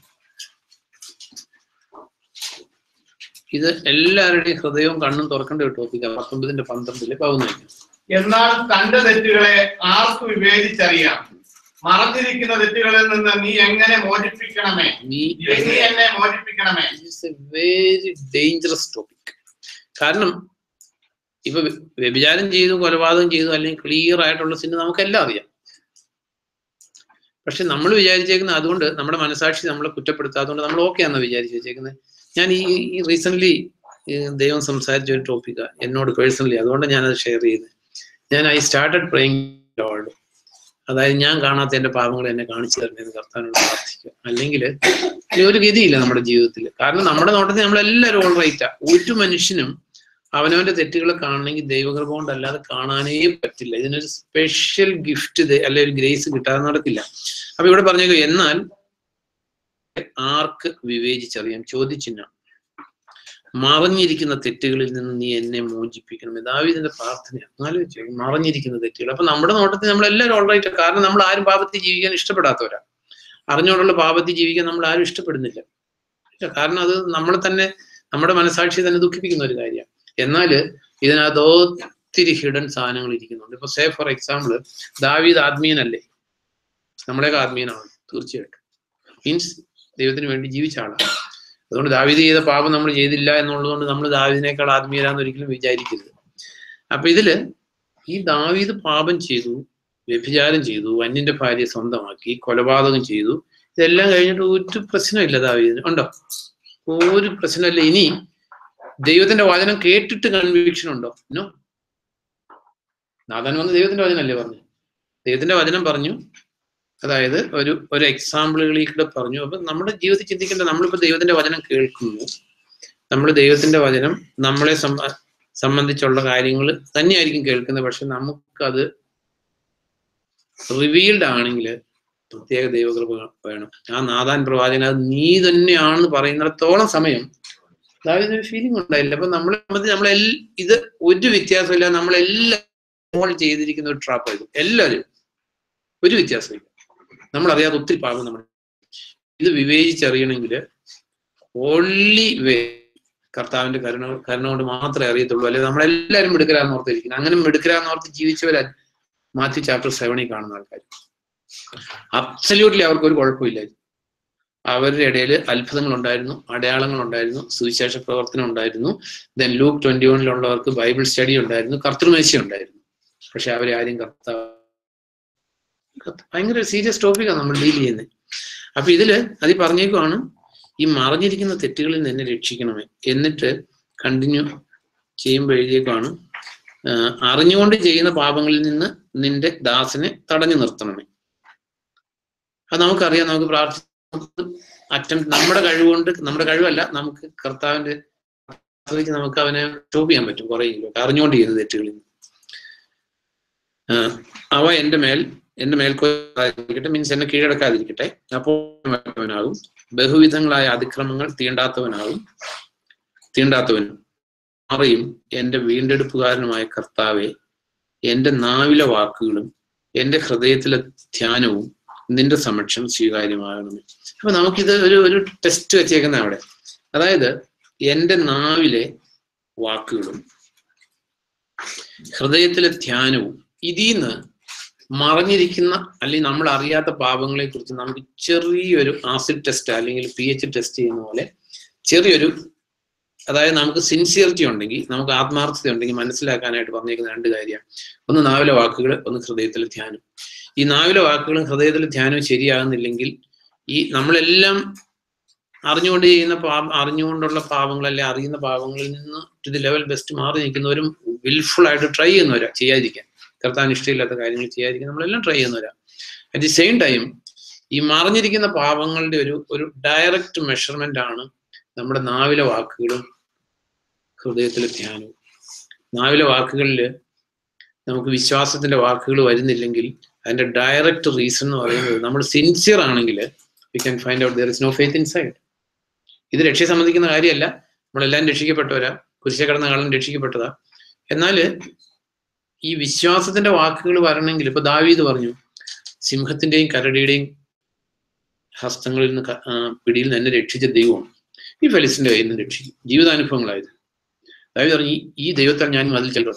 ഇത് എല്ലാവരുടെയും ഹൃദയവും കണ്ണും തുറക്കേണ്ട ഒരു ടോപ്പിക്കാണ് പത്തൊമ്പതിന്റെ പന്ത്രണ്ടില് പതിനൊന്ന് എന്നാൽ തന്റെ തെറ്റുകളെ ആർക്ക് വിവേചിച്ചറിയാം മറഞ്ഞിരിക്കുന്ന തെറ്റുകളിൽ നിന്ന് നീ എങ്ങനെ മോചിപ്പിക്കണമേ നീ നീ എന്നെ മോചിപ്പിക്കണമേ it's a very dangerous topic കാരണം ഇപ്പൊ വ്യ- വ്യഭിചാരം ചെയ്തു കൊലപാതകം ചെയ്തു അല്ലെങ്കിൽ ക്ലിയർ ആയിട്ടുള്ള സിന് നമുക്കെല്ലാം അറിയാം പക്ഷെ നമ്മൾ വിചാരിച്ചേക്കുന്നത് അതുകൊണ്ട് നമ്മുടെ മനസാക്ഷി നമ്മളെ കുറ്റപ്പെടുത്താത്തതുകൊണ്ട് നമ്മൾ ഓക്കെ ആണെന്ന് വിചാരിച്ചു വെച്ചേക്കുന്നത് ഞാൻ ഈ റീസെന്റ് ദൈവം സംസാരിച്ച ഒരു ടോപ്പിക്കാ എന്നോട് പേഴ്സണലി അതുകൊണ്ട് ഞാനത് ഷെയർ ചെയ്യുന്നത് ഞാൻ ഐ സ്റ്റാർട്ടഡ് പ്രേയിങ് ലോഡ് അതായത് ഞാൻ കാണാത്ത എന്റെ പാപങ്ങൾ എന്നെ കാണിച്ചു തരണമെന്ന് കർത്താനോട് പ്രാർത്ഥിക്കുക അല്ലെങ്കിൽ ഒരു ഗതിയില്ല നമ്മുടെ ജീവിതത്തിൽ കാരണം നമ്മുടെ നോട്ടത്തിൽ നമ്മളെല്ലാവരും ഓൾ റൈറ്റാ ഒരു മനുഷ്യനും അവനവന്റെ തെറ്റുകൾ കാണണമെങ്കിൽ ദൈവകൃപ കൊണ്ടല്ലാതെ കാണാനേ പറ്റില്ല ഇതിനൊരു സ്പെഷ്യൽ ഗിഫ്റ്റ് അല്ലെ ഒരു ഗ്രേസ് കിട്ടാതെ നടക്കില്ല അപ്പൊ ഇവിടെ പറഞ്ഞേക്കോ എന്നാൽ ആർക്ക് വിവേചിച്ചറിയാം ചോദിച്ചില്ല മറഞ്ഞിരിക്കുന്ന തെറ്റുകളിൽ നിന്ന് നീ എന്നെ മോചിപ്പിക്കണം ദാവീദിന്റെ പ്രാർത്ഥനയാണ് ആലോചിച്ചു നോക്ക്. മറഞ്ഞിരിക്കുന്ന തെറ്റുകൾ അപ്പൊ നമ്മുടെ നോട്ടത്തിൽ നമ്മളെല്ലാവരും ഓൾറൈറ്റ് കാരണം നമ്മൾ ആരും പാപത്തിൽ ജീവിക്കാൻ ഇഷ്ടപ്പെടാത്തവരാ അറിഞ്ഞോടുള്ള പാപത്തിൽ ജീവിക്കാൻ നമ്മൾ ആരും ഇഷ്ടപ്പെടുന്നില്ല ഇല്ല, കാരണം അത് നമ്മളെ തന്നെ നമ്മുടെ മനസാക്ഷി തന്നെ ദുഃഖിപ്പിക്കുന്ന ഒരു കാര്യമാണ് എന്നാൽ ഇതിനകത്ത് ഒത്തിരി ഹിഡൻ സാധനങ്ങൾ ഇരിക്കുന്നുണ്ട് ഇപ്പൊ സേ ഫോർ എക്സാമ്പിൾ ദാവീദ് ആത്മീയനല്ലേ നമ്മളെയൊക്കെ ആത്മീയനാണ് തീർച്ചയായിട്ടും മീൻസ് ദൈവത്തിന് വേണ്ടി ജീവിച്ച ആളാണ് അതുകൊണ്ട് ദാവീദ് ചെയ്ത പാപം നമ്മൾ ചെയ്തില്ല എന്നുള്ളതുകൊണ്ട് നമ്മൾ ദാവീദിനേക്കാൾ ആത്മീയരാന്ന് ഒരിക്കലും വിചാരിക്കരുത് അപ്പൊ ഇതില് ഈ ദാവീദ് പാപം ചെയ്തു വ്യഭിചാരം ചെയ്തു അന്യന്റെ ഭാര്യയെ സ്വന്തമാക്കി കൊലപാതകം ചെയ്തു ഇതെല്ലാം കഴിഞ്ഞിട്ട് ഒരു പ്രശ്നമില്ല ദാവീദിന് ഉണ്ടോ ഒരു പ്രശ്നമില്ല ഇനി ദൈവത്തിന്റെ വചനം കേട്ടിട്ട് കൺവിക്ഷൻ ഉണ്ടോ നോ നാഥാൻ വന്ന് ദൈവത്തിന്റെ വചനമല്ലേ പറഞ്ഞു ദൈവത്തിന്റെ വചനം പറഞ്ഞു അതായത് ഒരു ഒരു എക്സാമ്പിളുകളിൽ കൂടെ പറഞ്ഞു അപ്പൊ നമ്മുടെ ജീവിതത്തിൽ ചിന്തിക്കേണ്ട നമ്മളിപ്പോ ദൈവത്തിന്റെ വചനം കേൾക്കുന്നു നമ്മൾ ദൈവത്തിന്റെ വചനം നമ്മളെ സംബ- സംബന്ധിച്ചുള്ള കാര്യങ്ങൾ തന്നെയായിരിക്കും കേൾക്കുന്നത് പക്ഷെ നമുക്കത് റിവീൽഡ് ആണെങ്കിൽ പ്രത്യേക ദൈവകൃപ വേണം ആ നാദാൻ പ്രവാചകൻ അത് നീ തന്നെയാണെന്ന് പറയുന്നിടത്തോളം സമയം അതായത് ഒരു ഫീലിംഗ് ഉണ്ടായില്ല അപ്പൊ നമ്മളെ സംബന്ധിച്ച് നമ്മളെ ഇത് ഒരു വ്യത്യാസമില്ല നമ്മളെല്ലാം നമ്മൾ ചെയ്തിരിക്കുന്ന ഒരു ട്രാപ്പായിരുന്നു എല്ലാവരും ഒരു വ്യത്യാസമില്ല നമ്മൾ അറിയാതെ ഒത്തിരി പാപം നമ്മൾ ഇത് വിവേചിച്ചറിയണമെങ്കിൽ ഓൺലി വേ കർത്താവിന്റെ കരുണ കരുണ കൊണ്ട് മാത്രമേ അറിയത്തുള്ളൂ അല്ലെ നമ്മളെല്ലാവരും മിടുക്കരാന്ന് ഓർത്തിരിക്കുന്നത് അങ്ങനെ മിടുക്കരാന്ന് ഓർത്ത് ജീവിച്ചവരാ മാത്യു ചാപ്റ്റർ സെവനിൽ കാണുന്ന ആൾക്കാർ അബ്സല്യൂട്ട്ലി അവർക്ക് ഒരു കുഴപ്പമില്ലായിരുന്നു അവരുടെ ഇടയിൽ അത്ഭുതങ്ങൾ ഉണ്ടായിരുന്നു അടയാളങ്ങൾ ഉണ്ടായിരുന്നു സുവിശേഷ പ്രവർത്തനം ഉണ്ടായിരുന്നു ദെൻ ലൂക്ക് ട്വന്റി വണ്ണിലുള്ളവർക്ക് ബൈബിൾ സ്റ്റഡി ഉണ്ടായിരുന്നു കർത്തൃമേശ ഉണ്ടായിരുന്നു പക്ഷെ അവരെ ആരും കർത്താവ് ഭയങ്കര സീരിയസ് ടോപ്പിക്കാണ് നമ്മൾ ഡീൽ ചെയ്യുന്നത് അപ്പൊ ഇതില് അത് പറഞ്ഞേക്കുവാണ് ഈ മറഞ്ഞിരിക്കുന്ന തെറ്റുകളിൽ നിന്ന് എന്നെ രക്ഷിക്കണമേ എന്നിട്ട് കണ്ടിന്യൂ ചെയ്യുമ്പോൾ എഴുതിയേക്കുവാണ് ആഹ് അറിഞ്ഞുകൊണ്ട് ചെയ്യുന്ന പാപങ്ങളിൽ നിന്ന് നിന്റെ ദാസനെ തടഞ്ഞു നിർത്തണമേ അത് നമുക്കറിയാം നമുക്ക് പ്രാർത്ഥി അറ്റം നമ്മുടെ കഴിവുകൊണ്ട് നമ്മുടെ കഴിവല്ല നമുക്ക് കർത്താവിന്റെ ആശ്രയിച്ച് നമുക്ക് അവനെ സ്റ്റോപ്പ് ചെയ്യാൻ പറ്റും കുറെ അറിഞ്ഞുകൊണ്ട് ചെയ്യുന്ന തെറ്റുകളിൽ നിന്ന് ആഹ് അവ എന്റെ മേൽ എന്റെ മേൽക്കോട്ടെ മീൻസ് എന്നെ കീഴടക്കാതിരിക്കട്ടെ അപ്പോൾ അവനാകും ബഹുവിധങ്ങളായ അതിക്രമങ്ങൾ തീണ്ടാത്തവനാകും തീണ്ടാത്തവനും അറിയും എന്റെ വീണ്ടെടുപ്പുകാരനുമായ കർത്താവെ എന്റെ നാവിലെ വാക്കുകളും എന്റെ ഹൃദയത്തിലെ ധ്യാനവും നിന്റെ സമക്ഷം സ്വീകാര്യമാകണമേ അപ്പൊ നമുക്കിത് ഒരു ഒരു ടെസ്റ്റ് വെച്ചേക്കുന്ന അവിടെ അതായത് എന്റെ നാവിലെ വാക്കുകളും ഹൃദയത്തിലെ ധ്യാനവും ഇതിന്ന് മറഞ്ഞിരിക്കുന്ന അല്ലെങ്കിൽ നമ്മൾ അറിയാത്ത പാപങ്ങളെ കുറിച്ച് നമുക്ക് ചെറിയൊരു ആസിഡ് ടെസ്റ്റ് അല്ലെങ്കിൽ പി എച്ച് ടെസ്റ്റ് ചെയ്യുന്ന പോലെ ചെറിയൊരു അതായത് നമുക്ക് സിൻസിയറിറ്റി ഉണ്ടെങ്കിൽ നമുക്ക് ആത്മാർത്ഥത ഉണ്ടെങ്കിൽ മനസ്സിലാക്കാനായിട്ട് പറഞ്ഞേക്കുന്ന രണ്ട് കാര്യമാണ് ഒന്ന് നാവിലെ വാക്കുകൾ ഒന്ന് ഹൃദയത്തിലെ ധ്യാനം ഈ നാവിലെ വാക്കുകളും ഹൃദയത്തിലെ ധ്യാനവും ശരിയാകുന്നില്ലെങ്കിൽ ഈ നമ്മളെല്ലാം അറിഞ്ഞുകൊണ്ട് ചെയ്യുന്ന പാപ അറിഞ്ഞുകൊണ്ടുള്ള പാപങ്ങളല്ലെ അറിയുന്ന പാപങ്ങളിൽ നിന്ന് ടു ദി ലെവൽ ബെസ്റ്റ് മാറി നിൽക്കുന്നവരും വിൽഫുൾ ആയിട്ട് ട്രൈ ചെയ്യുന്നവരാ ചെയ്യാതിരിക്കാൻ കർത്താൻ ഇഷ്ടമില്ലാത്ത കാര്യങ്ങൾ ചെയ്യാതിരിക്കാൻ നമ്മളെല്ലാം ട്രൈ ചെയ്യുന്നവരാ അറ്റ് ദി സെയിം ടൈം ഈ മറിഞ്ഞിരിക്കുന്ന പാപങ്ങളുടെ ഒരു ഒരു ഡയറക്റ്റ് മെഷർമെന്റ് ആണ് നമ്മുടെ നാവിലെ വാക്കുകളും ഹൃദയത്തിലെ ധ്യാനവും നാവിലെ വാക്കുകളിൽ നമുക്ക് വിശ്വാസത്തിന്റെ വാക്കുകൾ വരുന്നില്ലെങ്കിൽ അതിന്റെ ഡയറക്റ്റ് റീസൺ എന്ന് പറയുന്നത് നമ്മൾ സിൻസിയർ ആണെങ്കിൽ we can find out there is no faith inside ഇത് രക്ഷയെ സംബന്ധിക്കുന്ന കാര്യമല്ല നമ്മളെല്ലാം രക്ഷിക്കപ്പെട്ടവരാ കുരിശ കടന്ന കാലം രക്ഷിക്കപ്പെട്ടതാ എന്നാല് ഈ വിശ്വാസത്തിന്റെ വാക്കുകൾ വരണമെങ്കിൽ ഇപ്പൊ ദാവീദ് പറഞ്ഞു സിംഹത്തിന്റെയും കരടിയുടെയും ഹസ്തങ്ങളിൽ നിന്ന് ക- ആ, പിടിയിൽ നിന്ന് എന്നെ രക്ഷിച്ച ദൈവമാണ് ഈ ഫെലിസിന്റെ കയ്യിൽ നിന്ന് രക്ഷിക്കും ജീവിതാനുഭവങ്ങളായത് ദാവീദ് പറഞ്ഞു "ഈ- ഈ ദൈവത്താൽ ഞാൻ മതിൽ ചെല്ലണം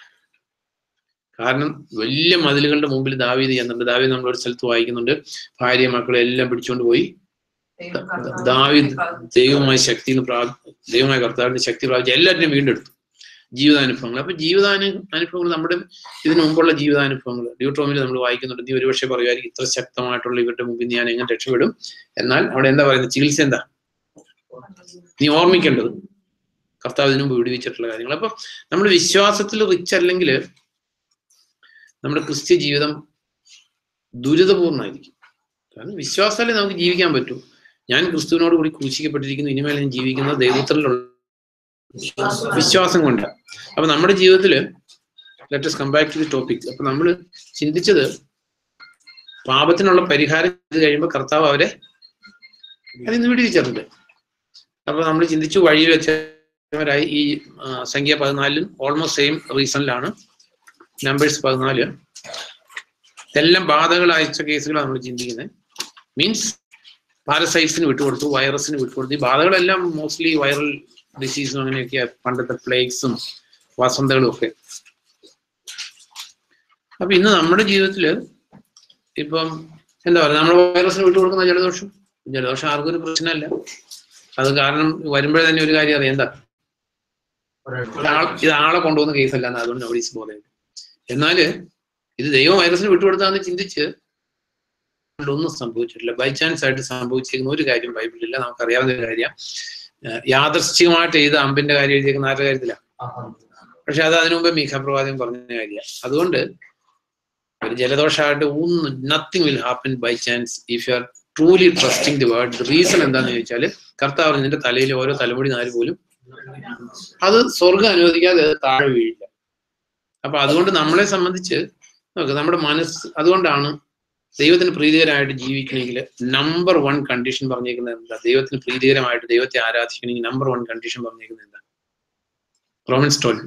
കാരണം വലിയ മതിലുകളുടെ മുമ്പിൽ ദാവീദ് ചെയ്യുന്നുണ്ട് ദാവീദ് നമ്മളൊരു സ്ഥലത്ത് വായിക്കുന്നുണ്ട് ഭാര്യ മക്കളെ എല്ലാം പിടിച്ചുകൊണ്ട് പോയി ദാവീദ് ദൈവമായ ശക്തി പ്രാ ദൈവമായ കർത്താവിന്റെ ശക്തി പ്രാപിച്ച് എല്ലാറ്റിനും വീണ്ടെടുത്തു ജീവിതാനുഭവങ്ങൾ അപ്പൊ ജീവിതാനു അനുഭവങ്ങൾ നമ്മുടെ ഇതിനു മുമ്പുള്ള ജീവിതാനുഭവങ്ങൾ ഡ്യൂട്രോമിൽ നമ്മൾ വായിക്കുന്നുണ്ട് നീ ഒരുപക്ഷെ പറയുമായിരിക്കും ഇത്ര ശക്തമായിട്ടുള്ള ഇവരുടെ മുമ്പിൽ നീ ഞാൻ എങ്ങനെ രക്ഷപ്പെടും എന്നാൽ അവിടെ എന്താ പറയുന്നത് ചികിത്സ എന്താ നീ ഓർമ്മിക്കേണ്ടത് കർത്താവ് ഇതിനു മുമ്പ് വിടുവിച്ചിട്ടുള്ള കാര്യങ്ങൾ അപ്പൊ നമ്മൾ വിശ്വാസത്തിൽ റിച്ച് അല്ലെങ്കിൽ നമ്മുടെ ക്രിസ്ത്യ ജീവിതം ദുരിതപൂർണ്ണമായിരിക്കും കാരണം വിശ്വാസത്താലേ നമുക്ക് ജീവിക്കാൻ പറ്റൂ ഞാൻ ക്രിസ്തുവിനോട് കൂടി ക്രൂശിക്കപ്പെട്ടിരിക്കുന്നു ഇനിമേൽ ഞാൻ ജീവിക്കുന്ന ദൈവത്തിലുള്ള വിശ്വാസം കൊണ്ട് അപ്പൊ നമ്മുടെ ജീവിതത്തിൽ let's come back to the topic അപ്പൊ നമ്മൾ ചിന്തിച്ചത് പാപത്തിനുള്ള പരിഹാരം ചെയ്ത് കഴിയുമ്പോൾ കർത്താവ് അവരെ അതിൽ നിന്ന് വിടുവിച്ചിട്ടുണ്ട് അപ്പൊ നമ്മൾ ചിന്തിച്ചു വഴിയിൽ വെച്ചവരായി ഈ ആ, സംഖ്യ പതിനാലിലും ഓൾമോസ്റ്റ് സെയിം റീസണിലാണ് നമ്പേഴ്സ് പതിനാല് ഇതെല്ലാം ബാധകൾ അയച്ച കേസുകളാണ് നമ്മൾ ചിന്തിക്കുന്നത് മീൻസ് പാരസൈറ്റ്സിന് വിട്ടുകൊടുത്തു വൈറസിന് വിട്ടുകൊടുത്തു ഈ ബാധകളെല്ലാം മോസ്റ്റ്ലി വൈറൽ ഡിസീസും അങ്ങനെയൊക്കെയാ പണ്ടത്തെ പ്ലേഗ്സും വസന്തകളും ഒക്കെ അപ്പൊ ഇന്ന് നമ്മുടെ ജീവിതത്തില് ഇപ്പം എന്താ പറയുക നമ്മൾ വൈറസിന് വിട്ടുകൊടുക്കുന്ന ജലദോഷം ജലദോഷം ആർക്കും ഒരു പ്രശ്നമല്ല അത് കാരണം വരുമ്പോഴേ തന്നെ ഒരു കാര്യം അറിയാം എന്താ ഒരാൾ- ഇത് ആളെ കൊണ്ടുപോകുന്ന കേസല്ല എന്ന് അതുകൊണ്ട് നോട്ടീസ് പോലെ എന്നാല് ഇത് ദൈവം വൈറസിന് വിട്ടുകൊടുത്താന്ന് ചിന്തിച്ച് ഒന്നും സംഭവിച്ചിട്ടില്ല ബൈ ചാൻസ് ആയിട്ട് സംഭവിച്ചിരിക്കുന്ന ഒരു കാര്യം ബൈബിളില്ല നമുക്കറിയാവുന്ന ഒരു കാര്യം ഏഹ് യാദൃശ്ചികമായിട്ട് ചെയ്ത അമ്പിന്റെ കാര്യം എഴുതിയിരിക്കുന്ന ആരുടെ കാര്യത്തില പക്ഷെ അത് അതിനു മുമ്പേ മീഖ പ്രവാചകൻ പറഞ്ഞ കാര്യമാണ് അതുകൊണ്ട് ഒരു ജലദോഷമായിട്ട് ഒന്നും nothing will happen by chance if you are truly trusting the word reason എന്താന്ന് ചോദിച്ചാൽ കർത്താവ് നിന്റെ തലയിൽ ഓരോ തലമുടി നാല് പോലും അത് സ്വർഗം അനുവദിക്കാതെ അത് താഴെ വീഴില്ല അപ്പൊ അതുകൊണ്ട് നമ്മളെ സംബന്ധിച്ച് നോക്ക് നമ്മുടെ മനസ്സ് അതുകൊണ്ടാണ് ദൈവത്തിന് പ്രീതികരമായിട്ട് ജീവിക്കണമെങ്കിൽ നമ്പർ വൺ കണ്ടീഷൻ പറഞ്ഞേക്കുന്നത് എന്താ ദൈവത്തിന് പ്രീതികരമായിട്ട് ദൈവത്തെ ആരാധിക്കണമെങ്കിൽ നമ്പർ വൺ കണ്ടീഷൻ പറഞ്ഞേക്കുന്നത് എന്താ റോമൻസ് ട്വൽവ്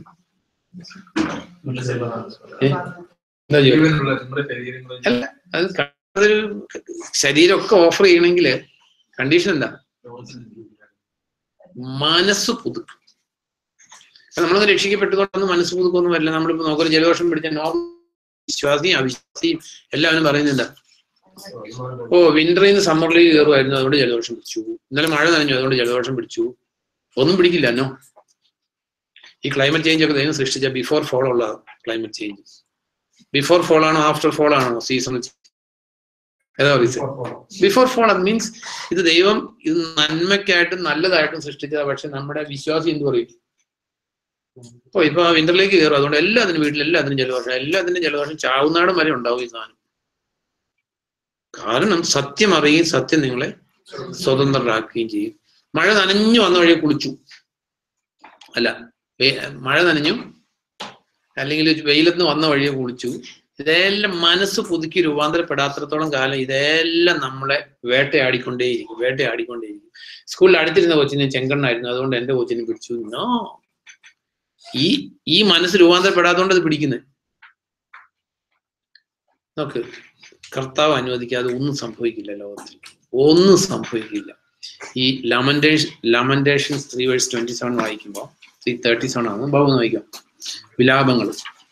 എന്താ ജോലി? അല്ല അത് ക- അതൊരു ശരീരമൊക്കെ ഓഫർ ചെയ്യണമെങ്കിൽ കണ്ടീഷൻ എന്താ മനസ്സ് പുതുക്കും നമ്മളൊന്ന് രക്ഷിക്കപ്പെട്ടതുകൊണ്ടൊന്നും മനസ്സ് പുതുക്കൊന്നും വരില്ല നമ്മളിപ്പോ നോക്കൊരു ജലദോഷം പിടിച്ച നോർമൽ വിശ്വാസിയും അവിശ്വാസിയും എല്ലാവരും പറയുന്നുണ്ട് ഓ വിന്ററിൽ നിന്ന് സമ്മറിലേക്ക് കയറുമായിരുന്നു അതുകൊണ്ട് ജലദോഷം പിടിച്ചു ഇന്നലെ മഴ നനഞ്ഞു അതുകൊണ്ട് ജലദോഷം പിടിച്ചു ഒന്നും പിടിക്കില്ല എന്നോ ഈ ക്ലൈമറ്റ് ചേഞ്ച് ഒക്കെ ദൈവം സൃഷ്ടിച്ച ബിഫോർ ഫോൾ ഉള്ള ക്ലൈമറ്റ് ചേഞ്ച് ബിഫോർ ഫോൾ ആണോ ആഫ്റ്റർ ഫോൾ ആണോ സീസൺ ഏതാ റീസൺ ബിഫോർ ഫോൾ അത് മീൻസ് ഇത് ദൈവം ഇത് നന്മയ്ക്കായിട്ടും നല്ലതായിട്ടും സൃഷ്ടിച്ചതാ പക്ഷെ നമ്മുടെ വിശ്വാസം എന്ത് പറയും ഇപ്പൊ ഇപ്പൊ വിന്ററിലേക്ക് കയറും അതുകൊണ്ട് എല്ലാത്തിനും വീട്ടിൽ എല്ലാത്തിനും ജലദോഷം എല്ലാത്തിനും ജലദോഷം ചാവുന്നാടും വരെ ഉണ്ടാവും ഈ സാധനം കാരണം സത്യം അറിയുകയും സത്യം നിങ്ങളെ സ്വതന്ത്രരാക്കുകയും ചെയ്യും മഴ നനഞ്ഞു വന്ന വഴിയെ കുളിച്ചു അല്ല വേ- മഴ നനഞ്ഞു അല്ലെങ്കിൽ വെയിലത്ത് വന്ന വഴിയെ കുളിച്ചു ഇതെല്ലാം മനസ്സ് പുതുക്കി രൂപാന്തരപ്പെടാത്തിടത്തോളം കാലം ഇതെല്ലാം നമ്മളെ വേട്ടയാടിക്കൊണ്ടേയിരിക്കും വേട്ടയാടിക്കൊണ്ടേയിരിക്കും സ്കൂളിൽ അടുത്തിരുന്ന കൊച്ചിന് ചെങ്കണ്ണായിരുന്നു അതുകൊണ്ട് എന്റെ കൊച്ചിനെ പിടിച്ചു നോ ഈ ഈ മനസ്സ് രൂപാന്തരപ്പെടാത്തതുകൊണ്ട് അത് പിടിക്കുന്നത് നോക്ക് കർത്താവ് അനുവദിക്കാതെ ഒന്നും സംഭവിക്കില്ല ലോകത്തിൽ ഒന്നും സംഭവിക്കില്ല ഈ lamentation lamentations three verse twenty seven വായിക്കുമ്പോൾ ത്രീ തേർട്ടി സെവൻ ആണ് ബാബു ഒന്ന് വായിക്കാം വിലാപങ്ങൾ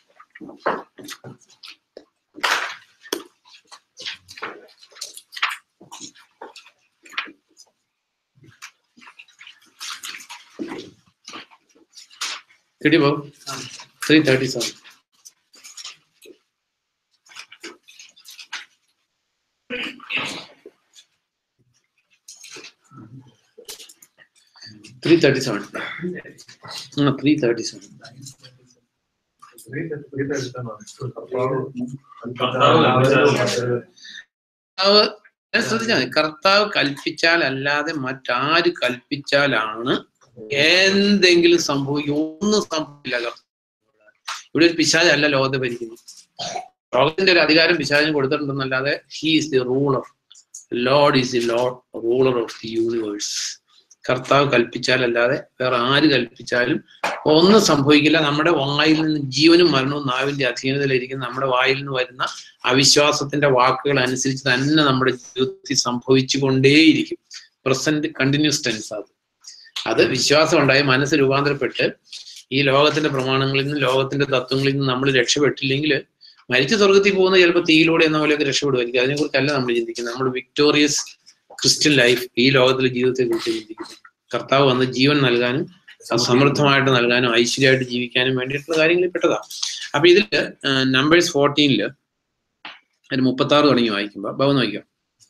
കിട്ടി Babu three thirty seven three thirty seven ആ ത്രീ തേർട്ടി സെവൻ കർത്താവ് ഞാൻ ശ്രദ്ധിച്ചാൽ മതി. കർത്താവ് കൽപ്പിച്ചാൽ അല്ലാതെ മറ്റാര് കൽപ്പിച്ചാലാണ് എന്തെങ്കിലും സംഭവിക്കും ഒന്നും സംഭവിക്കില്ല കർത്താവ്. ഇവിടെ ഒരു പിശാചല്ല ലോകത്തെ ഭരിക്കുന്നു ലോകത്തിന്റെ ഒരു അധികാരം പിശാചിന് കൊടുത്തിട്ടുണ്ടെന്നല്ലാതെ he is the ruler lord is the lord ruler of the universe കർത്താവ് കൽപ്പിച്ചാലല്ലാതെ വേറെ ആര് കൽപ്പിച്ചാലും ഒന്നും സംഭവിക്കില്ല നമ്മുടെ വായിൽ നിന്ന് ജീവനും മരണവും നാവിന്റെ അധീനതയിലിരിക്കുന്ന നമ്മുടെ വായിൽ നിന്ന് വരുന്ന അവിശ്വാസത്തിന്റെ വാക്കുകൾ അനുസരിച്ച് തന്നെ നമ്മുടെ ജീവിതത്തിൽ സംഭവിച്ചു കൊണ്ടേയിരിക്കും പ്രസന്റ് കണ്ടിന്യൂസ് ടെൻസ് അത് അത് വിശ്വാസം ഉണ്ടായി മനസ്സ് രൂപാന്തരപ്പെട്ട് ഈ ലോകത്തിന്റെ പ്രമാണങ്ങളിൽ നിന്നും ലോകത്തിന്റെ തത്വങ്ങളിൽ നിന്നും നമ്മൾ രക്ഷപ്പെട്ടില്ലെങ്കിൽ മരിച്ച സ്വർഗത്തിൽ പോകുന്ന ചിലപ്പോൾ തീയിലൂടെ എന്ന പോലെയൊക്കെ രക്ഷപ്പെടുമായിരിക്കും അതിനെക്കുറിച്ചല്ല നമ്മൾ ചിന്തിക്കുന്നത് നമ്മൾ വിക്ടോറിയസ് ക്രിസ്ത്യൻ ലൈഫ് ഈ ലോകത്തിലെ ജീവിതത്തെ കുറിച്ച് ചിന്തിക്കുന്നു കർത്താവ് വന്ന് ജീവൻ നൽകാനും അത് സമൃദ്ധമായിട്ട് നൽകാനും ഐശ്വര്യമായിട്ട് ജീവിക്കാനും വേണ്ടിയിട്ടുള്ള കാര്യങ്ങളിൽ പെട്ടതാ അപ്പൊ ഇതില് നമ്പേഴ്സ് ഫോർട്ടീനില് അതിന് മുപ്പത്തി ആറ് തുടങ്ങി വായിക്കുമ്പോ ഭവൻ വായിക്കാം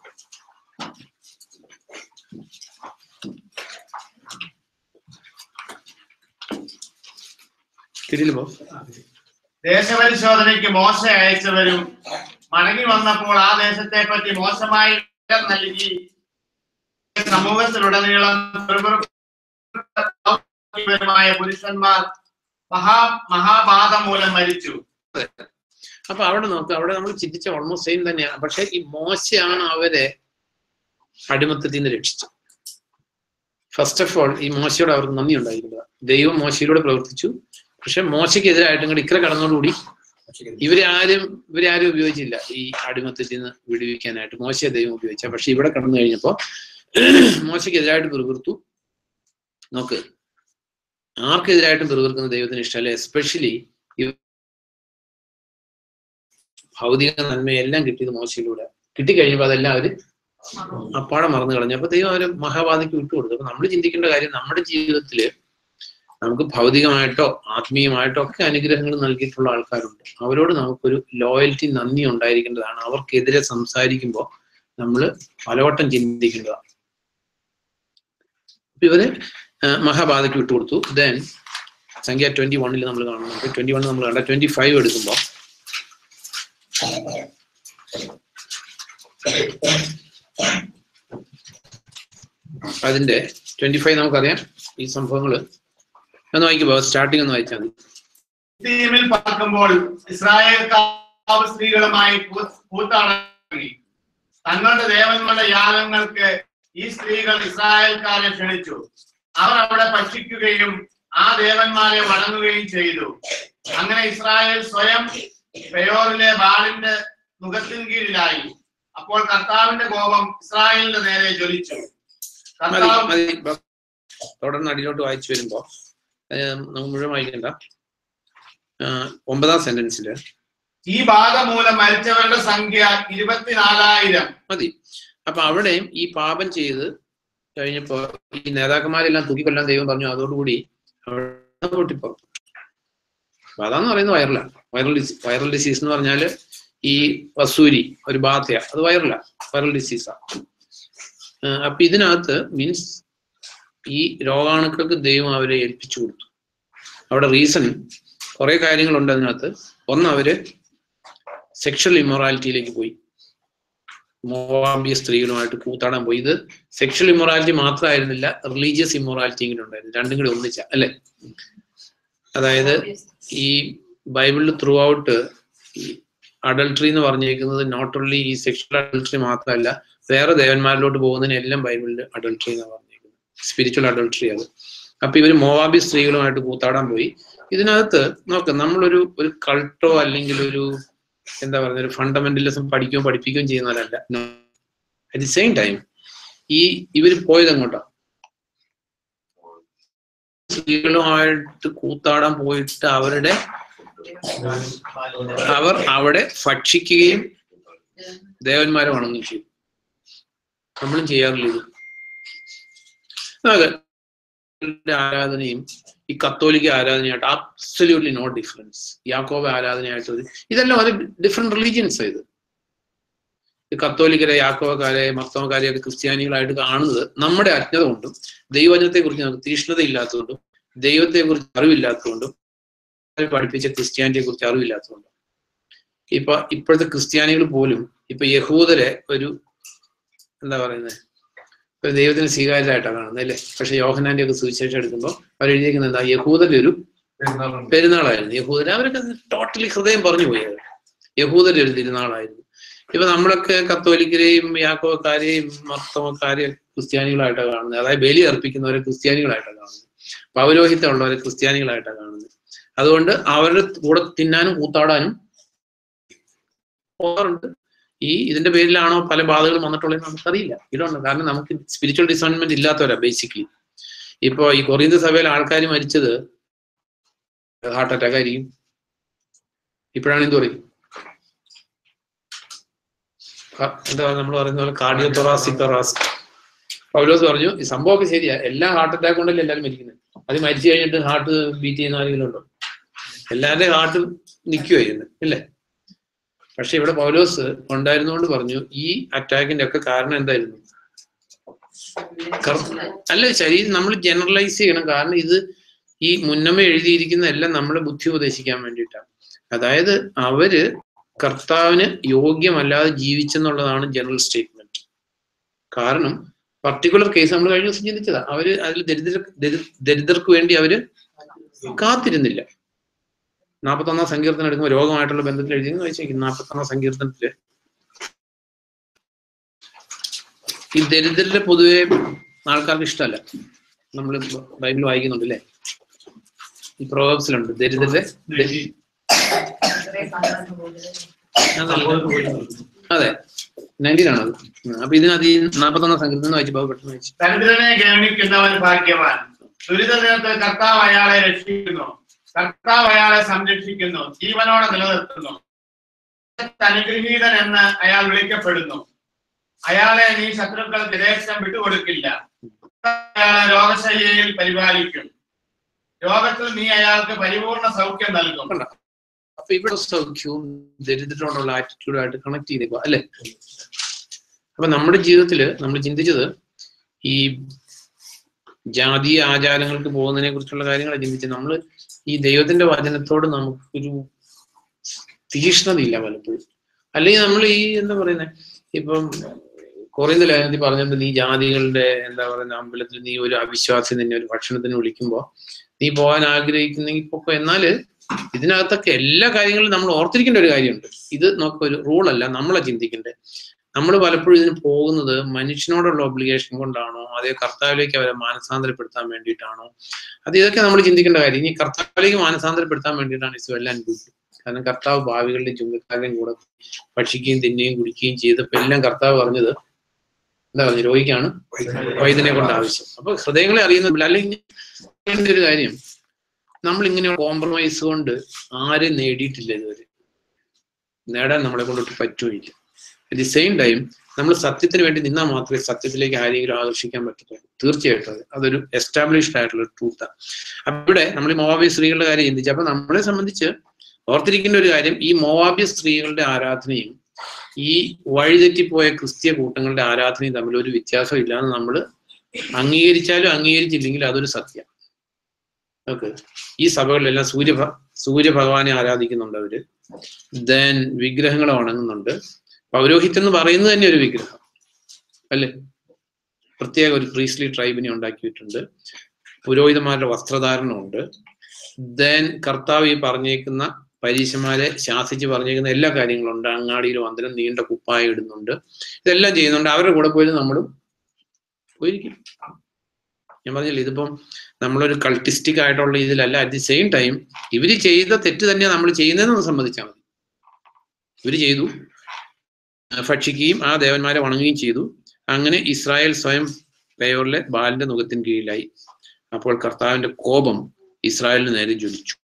കിട്ടിയില്ല ബോ ദേശപരിശോധനയ്ക്ക് മോശ അയച്ചവരും മടങ്ങി വന്നപ്പോൾ ആ ദേശത്തെ പറ്റി മോശമായി വിവരം നൽകി സമൂഹത്തിലുടനീളം പിറുപിറുപ്പുമായ പുരുഷന്മാർ മഹാ മഹാപാതം മൂലം മരിച്ചു അപ്പൊ അവിടെ നോക്ക് അവിടെ നമ്മൾ ചിന്തിച്ച ഓൾമോസ്റ്റ് സെയിം തന്നെയാണ് പക്ഷെ ഈ മോശയാണ് അവരെ അടിമത്തത്തിൽ നിന്ന് രക്ഷിച്ചത് ഫസ്റ്റ് ഓഫ് ഓൾ ഈ മോശയോട് അവർക്ക് നന്ദി ഉണ്ടായിരിക്കുന്നത് ദൈവം മോശയിലൂടെ പ്രവർത്തിച്ചു പക്ഷെ മോശയ്ക്കെതിരായിട്ടും കൂടി ഇക്കരെ കടന്നോടുകൂടി ഇവരെ ആരും ഇവരെ ആരും ഉപയോഗിച്ചില്ല ഈ അടിമത്തത്തിൽ നിന്ന് വിടുവിക്കാനായിട്ട് മോശയെ ദൈവം ഉപയോഗിച്ച പക്ഷെ ഇവിടെ കടന്നു കഴിഞ്ഞപ്പോ മോശയ്ക്കെതിരായിട്ട് പിറുപിറുത്തു നോക്ക് ആർക്കെതിരായിട്ടും പിറുപിറുക്കുന്ന ദൈവത്തിന് ഇഷ്ടമല്ല എസ്പെഷ്യലി ഭൗതിക നന്മയെല്ലാം കിട്ടിയത് മോശയിലൂടെ കിട്ടിക്കഴിഞ്ഞപ്പോൾ അതെല്ലാം അവര് അപ്പാടെ മറന്നു കളഞ്ഞു അപ്പൊ ദൈവം അവര് മഹാബാധയ്ക്ക് വിട്ടുകൊടുത്തു അപ്പൊ നമ്മൾ ചിന്തിക്കേണ്ട കാര്യം നമ്മുടെ ജീവിതത്തില് നമുക്ക് ഭൗതികമായിട്ടോ ആത്മീയമായിട്ടോ ഒക്കെ അനുഗ്രഹങ്ങൾ നൽകിയിട്ടുള്ള ആൾക്കാരുണ്ട് അവരോട് നമുക്കൊരു ലോയൽറ്റി നന്ദി ഉണ്ടായിരിക്കേണ്ടതാണ് അവർക്കെതിരെ സംസാരിക്കുമ്പോൾ നമ്മൾ പലവട്ടം ചിന്തിക്കേണ്ടതാണ് അപ്പൊ ഇവര് ആ, മഹാബാധയ്ക്ക് വിട്ടുകൊടുത്തു ദെൻ സംഖ്യ ട്വന്റി വണ്ണിൽ നമ്മൾ കാണുന്നുണ്ട് ട്വന്റി വൺ നമ്മൾ കണ്ട ട്വന്റി ഫൈവ് എടുക്കുമ്പോൾ അതിന്റെ ട്വന്റി ഫൈവ് നമുക്കറിയാം ഈ സംഭവങ്ങൾ ഒന്ന് വായിക്കുമ്പോ സ്റ്റാർട്ടിംഗ് ഒന്ന് വായിച്ചാൽ മതി ടീമിൽ പറക്കുമ്പോൾ ഇസ്രായേൽ സ്ത്രീകളുമായി കൂ- കൂത്താടി തങ്ങളുടെ ദേവന്മാരുടെ യാഗങ്ങൾക്ക് ഈ സ്ത്രീകൾ ഇസ്രായേൽക്കാരെ ക്ഷണിച്ചു അവർ അവിടെ ഭക്ഷിക്കുകയും ആ ദേവന്മാരെ വണങ്ങുകയും ചെയ്തു അങ്ങനെ ഇസ്രായേൽ സ്വയം പെയോറിലെ ബാലിന്റെ മുഖത്തിന് കീഴിലായി അപ്പോൾ കർത്താവിന്റെ കോപം ഇസ്രായേലിന്റെ നേരെ ജ്വലിച്ചു മതി കർത്താവ് മതി ബ- തുടർന്ന് അടിയിലോട്ട് വായിച്ചു വരുമ്പോ ഏഹ് നമുക്ക് മുഴുവൻ വായിക്കണ്ട ആ, ഒമ്പതാം സെന്റൻസിൽ ഈ ബാധ മൂലം മരിച്ചവരുടെ സംഖ്യ ഇരുപത്തിനാലായിരം മതി അപ്പൊ അവിടെയും ഈ പാപം ചെയ്ത് കഴിഞ്ഞപ്പോ ഈ നേതാക്കന്മാരെല്ലാം തൂക്കിക്കൊല്ലാൻ ദൈവം പറഞ്ഞു അതോടുകൂടി അവിടെ പൊട്ടിപ്പുറത്തു അപ്പൊ അതാന്ന് പറയുന്നത് viral viral disease viral disease എന്ന് പറഞ്ഞാല് ഈ വസൂരി ഒരു ബാധയ അത് വൈറല വൈറൽ ഡിസീസാ അപ്പൊ ഇതിനകത്ത് മീൻസ് ഈ രോഗാണുക്കൾക്ക് ദൈവം അവരെ ഏൽപ്പിച്ചു കൊടുത്തു അവിടെ റീസൺ കുറെ കാര്യങ്ങളുണ്ട് അതിനകത്ത് ഒന്ന് അവര് സെക്ഷൽ ഇമ്മൊറാലിറ്റിയിലേക്ക് പോയി മോവാമ്പിയ സ്ത്രീകളുമായിട്ട് കൂത്താടാൻ പോയി ഇത് സെക്ഷൽ ഇമ്മൊറാലിറ്റി മാത്രമായിരുന്നില്ല റിലീജിയസ് ഇമ്മൊറാലിറ്റി ഇങ്ങനെ ഉണ്ടായിരുന്നു രണ്ടും കൂടി ഒന്നിച്ച അല്ലെ അതായത് ഈ ബൈബിളിൽ ത്രൂ ഔട്ട് ഈ അഡൾട്ടറി എന്ന് പറഞ്ഞിരിക്കുന്നത് നോട്ട് ഓൺലി ഈ സെക്ഷൽ അഡൾട്ടറി മാത്രമല്ല വേറെ ദേവന്മാരിലോട്ട് പോകുന്നതിനെല്ലാം ബൈബിളിൽ അഡൾട്ടറി എന്ന് പറഞ്ഞിരിക്കുന്നത് സ്പിരിച്വൽ അഡൾട്ടറി അത് അപ്പൊ ഇവര് മോവാബി സ്ത്രീകളുമായിട്ട് കൂത്താടാൻ പോയി ഇതിനകത്ത് നോക്ക് നമ്മളൊരു ഒരു കൾട്ടോ അല്ലെങ്കിൽ ഒരു എന്താ പറയുക ഒരു ഫണ്ടമെന്റലിസം പഠിക്കുകയും പഠിപ്പിക്കുകയും ചെയ്യുന്നവരല്ല അറ്റ് ദി സെയിം ടൈം ഈ ഇവര് പോയത് എങ്ങോട്ടാ സ്ത്രീകളുമായിട്ട് കൂത്താടാൻ പോയിട്ട് അവരുടെ അവർ അവിടെ ഭക്ഷിക്കുകയും ദേവന്മാരെ വണങ്ങുകയും ചെയ്യും നമ്മളും ചെയ്യാറില്ല ഇത് നമുക്ക് ആരാധനയും ഈ കത്തോലിക്ക ആരാധനയായിട്ട് അബ്സല്യൂട്ട്ലി നോ ഡിഫറൻസ് യാക്കോബ ആരാധനയായിട്ട് ഒരു ഇതെല്ലാം ഒരു ഡിഫറെന്റ് റിലീജിയൻസ് ഇത് ഈ കത്തോലിക്കരെ യാക്കോബക്കാരെ മർത്തോമക്കാരെ ഒക്കെ ക്രിസ്ത്യാനികളായിട്ട് കാണുന്നത് നമ്മുടെ അജ്ഞത കൊണ്ടും ദൈവജനത്തെ കുറിച്ച് നമുക്ക് തീഷ്ണത ഇല്ലാത്തതുകൊണ്ടും ദൈവത്തെ കുറിച്ച് അറിവില്ലാത്തതുകൊണ്ടും പഠിപ്പിച്ച ക്രിസ്ത്യാനിറ്റിയെ കുറിച്ച് അറിവില്ലാത്തതുകൊണ്ടും ഇപ്പൊ ഇപ്പോഴത്തെ ക്രിസ്ത്യാനികൾ പോലും ഇപ്പൊ യഹൂദരെ ഒരു എന്താ പറയുന്നത് ഒരു ദൈവത്തിന് സ്വീകാര്യരായിട്ടാണ് കാണുന്നത് അല്ലേ പക്ഷെ യോഹനാന്റെ ഒക്കെ സുവിശേഷം എടുക്കുമ്പോൾ അവർ എഴുതിയിരിക്കുന്നത് എന്താ യഹൂദരുടെ ഒരു പെരുന്നാളായിരുന്നു യഹൂദർ അവരൊക്കെ ടോട്ടലി ഹൃദയം പറഞ്ഞു പോയി അവർ യഹൂദരുടെ ഒരു തിരുനാളായിരുന്നു ഇപ്പൊ നമ്മളൊക്കെ കത്തോലിക്കരെയും യാക്കോക്കാരെയും മർത്തമക്കാരെയും ക്രിസ്ത്യാനികളായിട്ടാണ് കാണുന്നത് അതായത് ബലി അർപ്പിക്കുന്നവരെ ക്രിസ്ത്യാനികളായിട്ടാണ് കാണുന്നത് പൗരോഹിത്യം ഉള്ളവരെ ക്രിസ്ത്യാനികളായിട്ടാണ് കാണുന്നത് അതുകൊണ്ട് അവരുടെ കൂടെ തിന്നാനും കൂത്താടാനും പോകാറുണ്ട് ഈ ഇതിന്റെ പേരിലാണോ പല ബാധകളും വന്നിട്ടുള്ളത് നമുക്കറിയില്ല ഇതുണ്ട് കാരണം നമുക്ക് സ്പിരിച്വൽ ഡിസൈൻമെന്റ് ഇല്ലാത്തവരാ ബേസിക്കലി ഇപ്പൊ ഈ കൊറിയന്ത സഭയിൽ ആൾക്കാർ മരിച്ചത് ഹാർട്ട് അറ്റാക്ക് ആയിരിക്കും ഇപ്പോഴാണ് എന്ത് പറയും ക- എന്താ നമ്മൾ പറയുന്ന പോലെ കാർഡിയോ തൊറാസിക് തൊറാസ് പൗലോസ് പറഞ്ഞു ഈ സംഭവമൊക്കെ ശരിയാ എല്ലാ ഹാർട്ട് അറ്റാക്ക് കൊണ്ടല്ലേ എല്ലാവരും മരിക്കുന്നത് അത് മരിച്ചു കഴിഞ്ഞിട്ട് ഹാർട്ട് ബീറ്റ് ചെയ്യുന്ന ആരെങ്കിലും ഉണ്ടോ എല്ലാവരുടെയും ഹാർട്ട് നിൽക്കുമായിരുന്നു ഇല്ലേ പക്ഷെ ഇവിടെ പൗലോസ് ഉണ്ടായിരുന്നുകൊണ്ട് പറഞ്ഞു ഈ അറ്റാക്കിന്റെ ഒക്കെ കാരണം എന്തായിരുന്നു കർ- അല്ല ശരീരം നമ്മൾ ജനറലൈസ് ചെയ്യണം കാരണം ഇത് ഈ മുന്നമേ എഴുതിയിരിക്കുന്ന എല്ലാം നമ്മളെ ബുദ്ധി ഉപദേശിക്കാൻ വേണ്ടിയിട്ടാണ് അതായത് അവര് കർത്താവിന് യോഗ്യമല്ലാതെ ജീവിച്ചെന്നുള്ളതാണ് ജനറൽ സ്റ്റേറ്റ്മെന്റ് കാരണം പർട്ടിക്കുലർ കേസ് നമ്മൾ കഴിഞ്ഞ ദിവസം ചിന്തിച്ചതാ അവര് അതിൽ ദരിദ്ര ദരി- ദരിദ്രർക്ക് വേണ്ടി അവര് കാത്തിരുന്നില്ല നാൽപ്പത്തൊന്നാം സങ്കീർത്തനം എടുക്കുമ്പോൾ രോഗമായിട്ടുള്ള ബന്ധത്തിൽ എഴുതിയെന്ന് വെച്ചേക്കും നാൽപ്പത്തൊന്നാം സങ്കീർത്തനത്തില് ഈ ദരിദ്രരെ പൊതുവെ ആൾക്കാർക്ക് ഇഷ്ടമല്ല നമ്മൾ ബൈബിൾ വായിക്കുന്നുണ്ട് അല്ലേ ഈ പ്രോബ്സിലുണ്ട് ദരിദ്രരെ ദരി- അതെ നയൻറ്റീനാണത് അപ്പൊ ഇതിനകത്ത് ഈ നാൽപ്പത്തൊന്നാം സങ്കീർത്തനം വായിച്ചു ബാബു പെട്ടെന്ന് വായിച്ചു ദരിദ്രനെ ഗവനിക്കുന്നവൻ ഭാഗ്യവാൻ ദുരിത ദിനത്തിൽ കർത്താവ് അയാളെ രക്ഷിക്കുന്നു കർത്താവ് അയാളെ സംരക്ഷിക്കുന്നു ജീവനോടെ നിലനിർത്തുന്നു അനുഗ്രഹീതൻ എന്ന് അയാൾ വിളിക്കപ്പെടുന്നു അയാളെ നീ ശത്രുക്കൾക്ക് ദേശം വിട്ടുകൊടുക്കില്ല അയാളെ രോഗശയ്യയിൽ പരിപാലിക്കും രോഗത്തിൽ നീ അയാൾക്ക് പരിപൂർണ സൗഖ്യം നൽകും അപ്പൊ ഇവിടെ സൗഖ്യവും ദരിദ്രരോടുള്ള ആറ്റിറ്റ്യൂഡായിട്ട് കണക്ട് ചെയ്തേക്കുക അല്ലെ അപ്പൊ നമ്മുടെ ജീവിതത്തില് നമ്മൾ ചിന്തിച്ചത് ഈ ജാതീയ ആചാരങ്ങൾക്ക് പോകുന്നതിനെ കുറിച്ചുള്ള കാര്യങ്ങളാണ് ചിന്തിച്ചത് നമ്മൾ ഈ ദൈവത്തിന്റെ വചനത്തോട് നമുക്കൊരു തീഷ്ണതയില്ല പലപ്പോഴും അല്ലെങ്കിൽ നമ്മൾ ഈ എന്താ പറയുന്നത് ഇപ്പം കൊറിയന്ത ലേഖനത്തിൽ പറഞ്ഞത് നീ ജാതികളുടെ എന്താ പറയുന്ന അമ്പലത്തിൽ നീ ഒരു അവിശ്വാസി നിന്നെ ഒരു ഭക്ഷണത്തിന് വിളിക്കുമ്പോ നീ പോകാൻ ആഗ്രഹിക്കുന്നെങ്കിൽ പൊക്കോ എന്നാല് ഇതിനകത്തൊക്കെ എല്ലാ കാര്യങ്ങളും നമ്മൾ ഓർത്തിരിക്കേണ്ട ഒരു കാര്യമുണ്ട് ഇത് നമുക്കൊരു റൂളല്ല നമ്മളെ ചിന്തിക്കണ്ടേ നമ്മൾ പലപ്പോഴും ഇതിന് പോകുന്നത് മനുഷ്യനോടുള്ള ഒബ്ലിഗേഷൻ കൊണ്ടാണോ അതേ കർത്താവിലേക്ക് അവരെ മാനസാന്തരപ്പെടുത്താൻ വേണ്ടിയിട്ടാണോ അത് ഇതൊക്കെ നമ്മൾ ചിന്തിക്കേണ്ട കാര്യം ഇനി കർത്താവിലേക്ക് മാനസാന്തരപ്പെടുത്താൻ വേണ്ടിയിട്ടാണ് ഇസ് വെൽ ആൻഡ് ഗുഡ് കാരണം കർത്താവ് ഭാവികളുടെയും ചുങ്കക്കാരുടെയും കൂടെ ഭക്ഷിക്കുകയും തിന്നുകയും കുടിക്കുകയും ചെയ്തപ്പോൾ എല്ലാം കർത്താവ് പറഞ്ഞത് എന്താ പറഞ്ഞു രോഗിക്കാണ് വൈദ്യനെ കൊണ്ട് ആവശ്യം അപ്പൊ ഹൃദയങ്ങളെ അറിയുന്നില്ല അല്ലെങ്കിൽ ഒരു കാര്യം നമ്മൾ ഇങ്ങനെ കോംപ്രമൈസ് കൊണ്ട് ആരും നേടിയിട്ടില്ല ഇതുവരെ നേടാൻ നമ്മളെ കൊണ്ടിട്ട് പറ്റുകയില്ല അറ്റ് ദി സെയിം ടൈം നമ്മൾ സത്യത്തിന് വേണ്ടി നിന്നാൽ മാത്രമേ സത്യത്തിലേക്ക് ആരെങ്കിലും ആകർഷിക്കാൻ പറ്റത്തുള്ളൂ തീർച്ചയായിട്ടും അത് അതൊരു എസ്റ്റാബ്ലിഷ്ഡ് ആയിട്ടുള്ള ട്രൂത്താണ് അപ്പൊ ഇവിടെ നമ്മൾ ഈ മോവാബി സ്ത്രീകളുടെ കാര്യം ചിന്തിച്ചു അപ്പൊ നമ്മളെ സംബന്ധിച്ച് ഓർത്തിരിക്കേണ്ട ഒരു കാര്യം ഈ മോവാബി സ്ത്രീകളുടെ ആരാധനയും ഈ വഴിതെറ്റിപ്പോയ ക്രിസ്തീയ കൂട്ടങ്ങളുടെ ആരാധനയും തമ്മിൽ ഒരു വ്യത്യാസം ഇല്ലാന്ന് നമ്മൾ അംഗീകരിച്ചാലും അംഗീകരിച്ചില്ലെങ്കിലും അതൊരു സത്യം ഓക്കെ ഈ സഭകളിലെല്ലാം സൂര്യ സൂര്യഭഗവാനെ ആരാധിക്കുന്നുണ്ട് അവര് ദെൻ വിഗ്രഹങ്ങളെ വണങ്ങുന്നുണ്ട് പൗരോഹിത്യം എന്ന് പറയുന്നത് തന്നെ ഒരു വിഗ്രഹം അല്ലേ പ്രത്യേക ഒരു പ്രീസ്ലി ട്രൈബിനെ ഉണ്ടാക്കിയിട്ടുണ്ട് പുരോഹിതന്മാരുടെ വസ്ത്രധാരണമുണ്ട് ദെൻ കർത്താവ് ഈ പറഞ്ഞേക്കുന്ന പരീശന്മാരെ ശാസിച്ച് പറഞ്ഞേക്കുന്ന എല്ലാ കാര്യങ്ങളും ഉണ്ട് അങ്ങാടിയിൽ വന്ദനം നീണ്ട കുപ്പായ ഇടുന്നുണ്ട് ഇതെല്ലാം ചെയ്യുന്നുണ്ട് അവരുടെ കൂടെ പോയി നമ്മളും പോയിരിക്കും ഞാൻ പറഞ്ഞില്ല ഇതിപ്പം നമ്മളൊരു കൾട്ടിസ്റ്റിക് ആയിട്ടുള്ള ഇതിലല്ല അറ്റ് ദി സെയിം ടൈം ഇവര് ചെയ്ത തെറ്റ് തന്നെയാണ് നമ്മൾ ചെയ്യുന്നതെന്ന് സമ്മതിച്ചാൽ മതി ഇവര് ചെയ്തു ആ, ഭക്ഷിക്കുകയും ആ ദേവന്മാരെ വണങ്ങുകയും ചെയ്തു അങ്ങനെ ഇസ്രായേൽ സ്വയം പേയോറിലെ ബാലിന്റെ മുഖത്തിന് കീഴിലായി അപ്പോൾ കർത്താവിന്റെ കോപം ഇസ്രായേലിന് നേരെ ജ്വലിച്ചു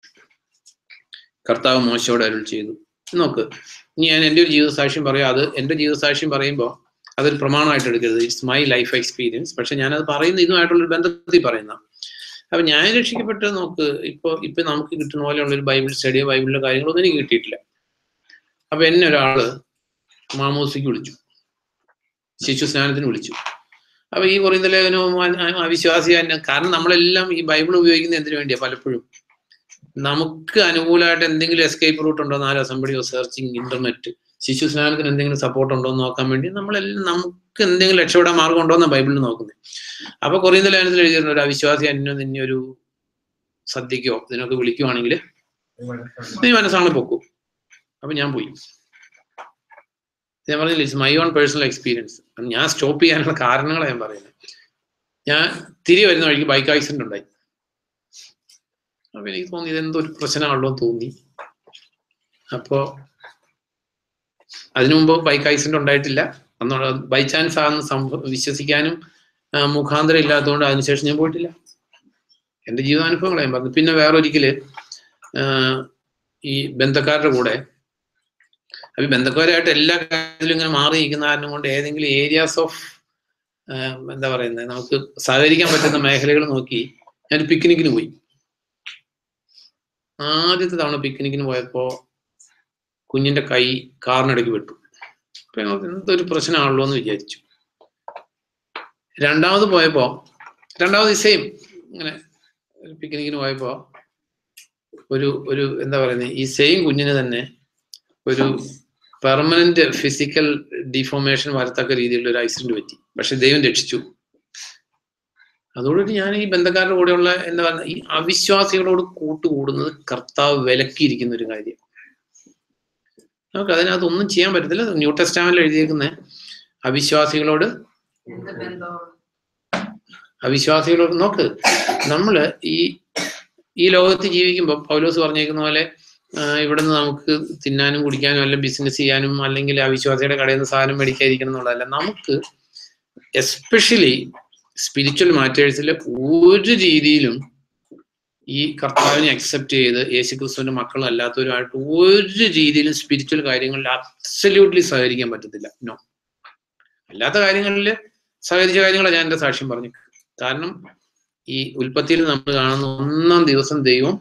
കർത്താവ് മോശയോട് അരുൾ ചെയ്തു നോക്ക് ഇനി ഞാൻ എൻ്റെ ഒരു ജീവിതസാക്ഷ്യം പറയാം അത് എൻ്റെ ജീവിതസാക്ഷ്യം പറയുമ്പോൾ അതൊരു പ്രമാണമായിട്ട് എടുക്കരുത് ഇറ്റ്സ് മൈ ലൈഫ് എക്സ്പീരിയൻസ് പക്ഷെ ഞാനത് പറയുന്ന ഇതുമായിട്ടുള്ള ഒരു ബന്ധത്തിൽ പറയുന്ന അപ്പൊ ഞാൻ രക്ഷിക്കപ്പെട്ട് നോക്ക് ഇപ്പൊ ഇപ്പൊ നമുക്ക് കിട്ടുന്ന പോലെയുള്ള ഒരു ബൈബിൾ സ്റ്റഡിയോ ബൈബിളിലെ കാര്യങ്ങളൊന്നും എനിക്ക് കിട്ടിയിട്ടില്ല അപ്പൊ എന്നെ ഒരാള് മാമോസിക്ക് വിളിച്ചു ശിശു സ്നാനത്തിന് വിളിച്ചു അപ്പൊ ഈ പറയുന്ന ലേഖനവും അ- അ- അവിശ്വാസി തന്നെ കാരണം നമ്മളെല്ലാം ഈ ബൈബിൾ ഉപയോഗിക്കുന്നത് എന്തിനു വേണ്ടിയാ പലപ്പോഴും നമുക്ക് അനുകൂലമായിട്ട് എന്തെങ്കിലും എസ്കേപ്പ് റൂട്ട് ഉണ്ടോ നാലോ സംബടി സെർച്ചിങ് ഇന്റർനെറ്റ് ശിശു സ്നാനത്തിന് എന്തെങ്കിലും സപ്പോർട്ട് ഉണ്ടോ എന്ന് നോക്കാൻ വേണ്ടി നമ്മളെല്ലാം നമുക്ക് എന്തെങ്കിലും രക്ഷപ്പെടാൻ മാർഗം ഉണ്ടോ എന്നാണ് ബൈബിളിൽ നോക്കുന്നത് അപ്പൊ കൊറിയന്ത ലേഖനത്തിൽ എഴുതിയിട്ടുണ്ട് ഒരു അവിശ്വാസി അന്യോ നിന്നെ ഒരു സദ്യക്കോ ഇതിനൊക്കെ വിളിക്കുവാണെങ്കിൽ നീ മനസ്സാണ് പൊക്കും അപ്പൊ ഞാൻ പോയി ഞാൻ പറഞ്ഞില്ല it's my own personal experience ഞാൻ സ്റ്റോപ്പ് ചെയ്യാനുള്ള കാരണങ്ങളാണ് ഞാൻ പറയുന്നത് ഞാൻ തിരികെ വരുന്ന വഴിക്ക് ബൈക്ക് ആക്സിഡന്റ് ഉണ്ടായി അപ്പൊ എനിക്ക് തോന്നി ഇതെന്തോ ഒരു പ്രശ്നമാണല്ലോ എന്ന് തോന്നി അപ്പോ അതിനു മുമ്പ് ബൈക്ക് ആക്സിഡന്റ് ഉണ്ടായിട്ടില്ല അന്ന് ബൈ ചാൻസ് ആണെന്ന് സംഭവം വിശ്വസിക്കാനും ആ, മുഖാന്തരം ഇല്ലാത്തതുകൊണ്ട് അതിനുശേഷം ഞാൻ പോയിട്ടില്ല എന്റെ ജീവിതാനുഭവങ്ങളെ ഞാൻ പറഞ്ഞു പിന്നെ വേറൊരിക്കല് ആ, ഈ ബന്ധക്കാരുടെ കൂടെ അപ്പൊ ഈ ബന്ധക്കാരായിട്ട് എല്ലാ കാര്യത്തിലും ഇങ്ങനെ മാറി നിൽക്കുന്ന കാരണം കൊണ്ട് ഏതെങ്കിലും ഏരിയാസ് ഓഫ് എന്താ പറയുന്നത് നമുക്ക് സഹകരിക്കാൻ പറ്റുന്ന മേഖലകൾ നോക്കി ഞാൻ പിക്നിക്കിന് പോയി ആദ്യത്തെ തവണ പിക്നിക്കിന് പോയപ്പോ കുഞ്ഞിന്റെ കൈ കാറിനിടയ്ക്ക് വിട്ടു അപ്പൊ ഞങ്ങൾക്ക് എന്തൊരു പ്രശ്നമാണല്ലോ എന്ന് വിചാരിച്ചു രണ്ടാമത് പോയപ്പോ രണ്ടാമത് സെയിം ഇങ്ങനെ ഒരു പിക്നിക്കിന് പോയപ്പോ ഒരു ഒരു എന്താ പറയുന്നത് ഈ സെയിം കുഞ്ഞിന് തന്നെ ഒരു പെർമനന്റ് ഫിസിക്കൽ ഡിഫോർമേഷൻ വരത്തക്ക രീതിയിലുള്ള ഒരു ആക്സിഡന്റ് പറ്റി പക്ഷെ ദൈവം രക്ഷിച്ചു അതോടുകൂടി ഞാൻ ഈ ബന്ധക്കാരുടെ കൂടെയുള്ള എന്താ പറയുക ഈ അവിശ്വാസികളോട് കൂട്ടുകൂടുന്നത് കർത്താവ് വിലക്കിയിരിക്കുന്ന ഒരു കാര്യം നമുക്ക് അതിനകത്ത് ഒന്നും ചെയ്യാൻ പറ്റത്തില്ല ന്യൂ ടെസ്റ്റാമിൽ എഴുതിയേക്കുന്ന അവിശ്വാസികളോട് എന്ത് ബന്ധവും അവിശ്വാസികളോട് നോക്ക് നമ്മള് ഈ ഈ ലോകത്ത് ജീവിക്കുമ്പോൾ പൗലോസ് പറഞ്ഞേക്കുന്ന പോലെ ആ, ഇവിടുന്ന് നമുക്ക് തിന്നാനും കുടിക്കാനും അല്ല ബിസിനസ് ചെയ്യാനും അല്ലെങ്കിൽ അവിശ്വാസിയുടെ കടയിൽ നിന്ന് സാധനം മേടിക്കാതിരിക്കണം എന്നുള്ളതല്ല നമുക്ക് എസ്പെഷ്യലി സ്പിരിച്വൽ മാറ്റേഴ്സിൽ ഒരു രീതിയിലും ഈ കർത്താവിനെ അക്സെപ്റ്റ് ചെയ്ത് യേശുക്രിസ്തുവിന്റെ മക്കളും അല്ലാത്തവരുമായിട്ട് ഒരു രീതിയിലും സ്പിരിച്വൽ കാര്യങ്ങളിൽ അബ്സല്യൂട്ട്ലി സഹകരിക്കാൻ പറ്റത്തില്ല നോ അല്ലാത്ത കാര്യങ്ങളിൽ സഹകരിച്ച കാര്യങ്ങളാണ് ഞാൻ എന്റെ സാക്ഷ്യം പറഞ്ഞു കാരണം ഈ ഉൽപ്പത്തിയിൽ നമ്മൾ കാണുന്ന ഒന്നാം ദിവസം ദൈവം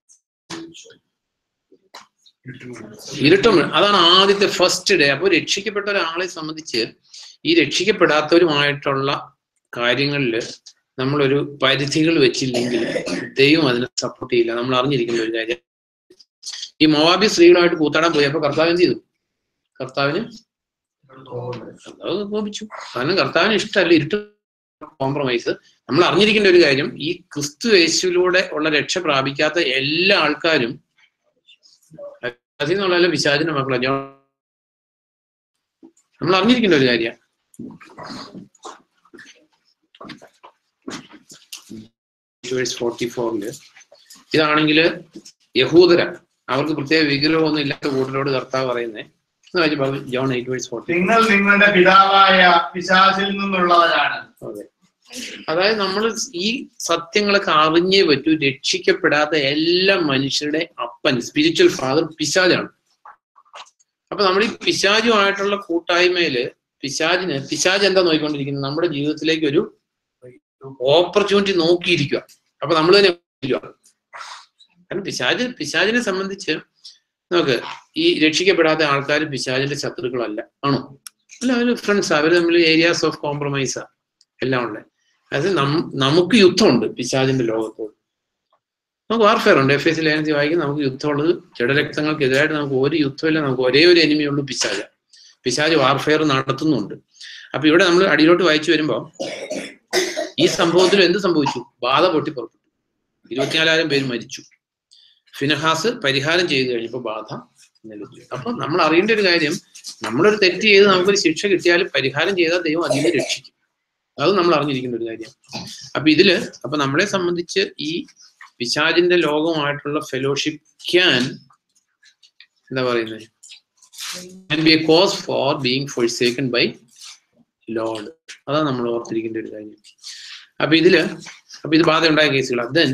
ഇരുട്ടും അതാണ് ആദ്യത്തെ ഫസ്റ്റ് ഡേ അപ്പോൾ രക്ഷിക്കപ്പെട്ട ഒരാളെ സംബന്ധിച്ച് ഈ രക്ഷിക്കപ്പെടാത്തവരുമായിട്ടുള്ള കാര്യങ്ങളിൽ നമ്മളൊരു പരിധികൾ വെച്ചില്ലെങ്കിൽ ദൈവം അതിനെ സപ്പോർട്ട് ചെയ്യില്ല നമ്മൾ അറിഞ്ഞിരിക്കുന്ന ഒരു കാര്യം ഈ മോവാബി സ്ത്രീകളുമായിട്ട് കൂത്താടാൻ പോയി അപ്പൊ കർത്താവ് എന്ത് ചെയ്തു കർത്താവിന് കർത്താവ് കോപിച്ചു കാരണം കർത്താവിന് ഇഷ്ടമല്ല ഇരുട്ട് കോംപ്രമൈസ് നമ്മൾ അറിഞ്ഞിരിക്കേണ്ട ഒരു കാര്യം ഈ ക്രിസ്തു യേശുവിലൂടെ ഉള്ള രക്ഷ പ്രാപിക്കാത്ത എല്ലാ ആൾക്കാരും അതിൽ നിന്നുള്ള പിശാചിന്റെ മക്കളാ ഞാൻ നമ്മൾ അറിഞ്ഞിരിക്കേണ്ട ഒരു കാര്യം ഫോർട്ടി ഫോറില് ഇതാണെങ്കിൽ യഹൂദര അവർക്ക് പ്രത്യേക വിഗ്രഹമൊന്നും ഇല്ലാത്ത കൂട്ടരോട് കർത്താവ് പറയുന്നത് ജോൺ എയ്റ്റ് വേഴ്സ് ഫോർട്ടി നിങ്ങൾ നിങ്ങളുടെ പിതാവായ പിശാചിൽ നിന്നുള്ളവരാണ് അതെ അതായത് നമ്മൾ ഈ സത്യങ്ങളൊക്കെ അറിഞ്ഞേ പറ്റൂ രക്ഷിക്കപ്പെടാത്ത എല്ലാ മനുഷ്യരുടെ അപ്പൻ സ്പിരിച്വൽ ഫാദർ പിശാജാണ് അപ്പൊ നമ്മൾ ഈ പിശാജുമായിട്ടുള്ള കൂട്ടായ്മയില് പിശാജിന് പിശാജ് എന്താ നോക്കിക്കൊണ്ടിരിക്കുന്നത് നമ്മുടെ ജീവിതത്തിലേക്ക് ഒരു ഓപ്പർച്യൂണിറ്റി നോക്കിയിരിക്കുക അപ്പൊ നമ്മൾ തന്നെ ഇരിക്കുക. കാരണം പിശാജ് പിശാജിനെ സംബന്ധിച്ച് നമുക്ക് ഈ രക്ഷിക്കപ്പെടാത്ത ആൾക്കാർ പിശാജിന്റെ ശത്രുക്കളല്ല ആണോ അല്ല അവര് ഫ്രണ്ട്സ് അവര് തമ്മിൽ ഏരിയാസ് ഓഫ് കോംപ്രമൈസാ എല്ലാം ഉണ്ട് അത് നം- നമുക്ക് യുദ്ധമുണ്ട് പിശാജിന്റെ ലോകത്തോട് നമുക്ക് വാർഫെയർ ഉണ്ട് എഫ് എസ് ലേഖനത്തിൽ വായിക്കും നമുക്ക് യുദ്ധമുള്ളത് ജഡരക്തങ്ങൾക്കെതിരായിട്ട് നമുക്ക് ഒരു യുദ്ധമില്ല നമുക്ക് ഒരേ ഒരു എനിമിയുള്ളൂ പിശാജ പിശാജ് വാർഫെയർ നടത്തുന്നുണ്ട് അപ്പൊ ഇവിടെ നമ്മൾ അടിയിലോട്ട് വായിച്ചു വരുമ്പോ ഈ സംഭവത്തിൽ എന്ത് സംഭവിച്ചു ബാധ പൊട്ടി പുറപ്പെട്ടു ഇരുപത്തിനാലായിരം പേര് മരിച്ചു ഫിനഹാസ് പരിഹാരം ചെയ്തു കഴിഞ്ഞപ്പോൾ ബാധ നിലച്ചു അപ്പൊ നമ്മൾ അറിയേണ്ട ഒരു കാര്യം നമ്മളൊരു തെറ്റ് ചെയ്ത് നമുക്കൊരു ശിക്ഷ കിട്ടിയാലും പരിഹാരം ചെയ്താൽ ദൈവം അതിൽ നിന്ന് രക്ഷിക്കും അത് നമ്മൾ അറിഞ്ഞിരിക്കേണ്ട ഒരു കാര്യം അപ്പൊ ഇതില് അപ്പൊ നമ്മളെ സംബന്ധിച്ച് ഈ പിശാജിന്റെ ലോകവുമായിട്ടുള്ള ഫെലോഷിപ്പ് ക്യാൻ എന്താ പറയുന്നത് can be a cause for being forsaken by lord അതാണ് നമ്മൾ ഓർത്തിരിക്കേണ്ട ഒരു കാര്യം അപ്പൊ ഇതില് അപ്പൊ ഇത് ബാധ ഉണ്ടായ കേസുകൾ ദെൻ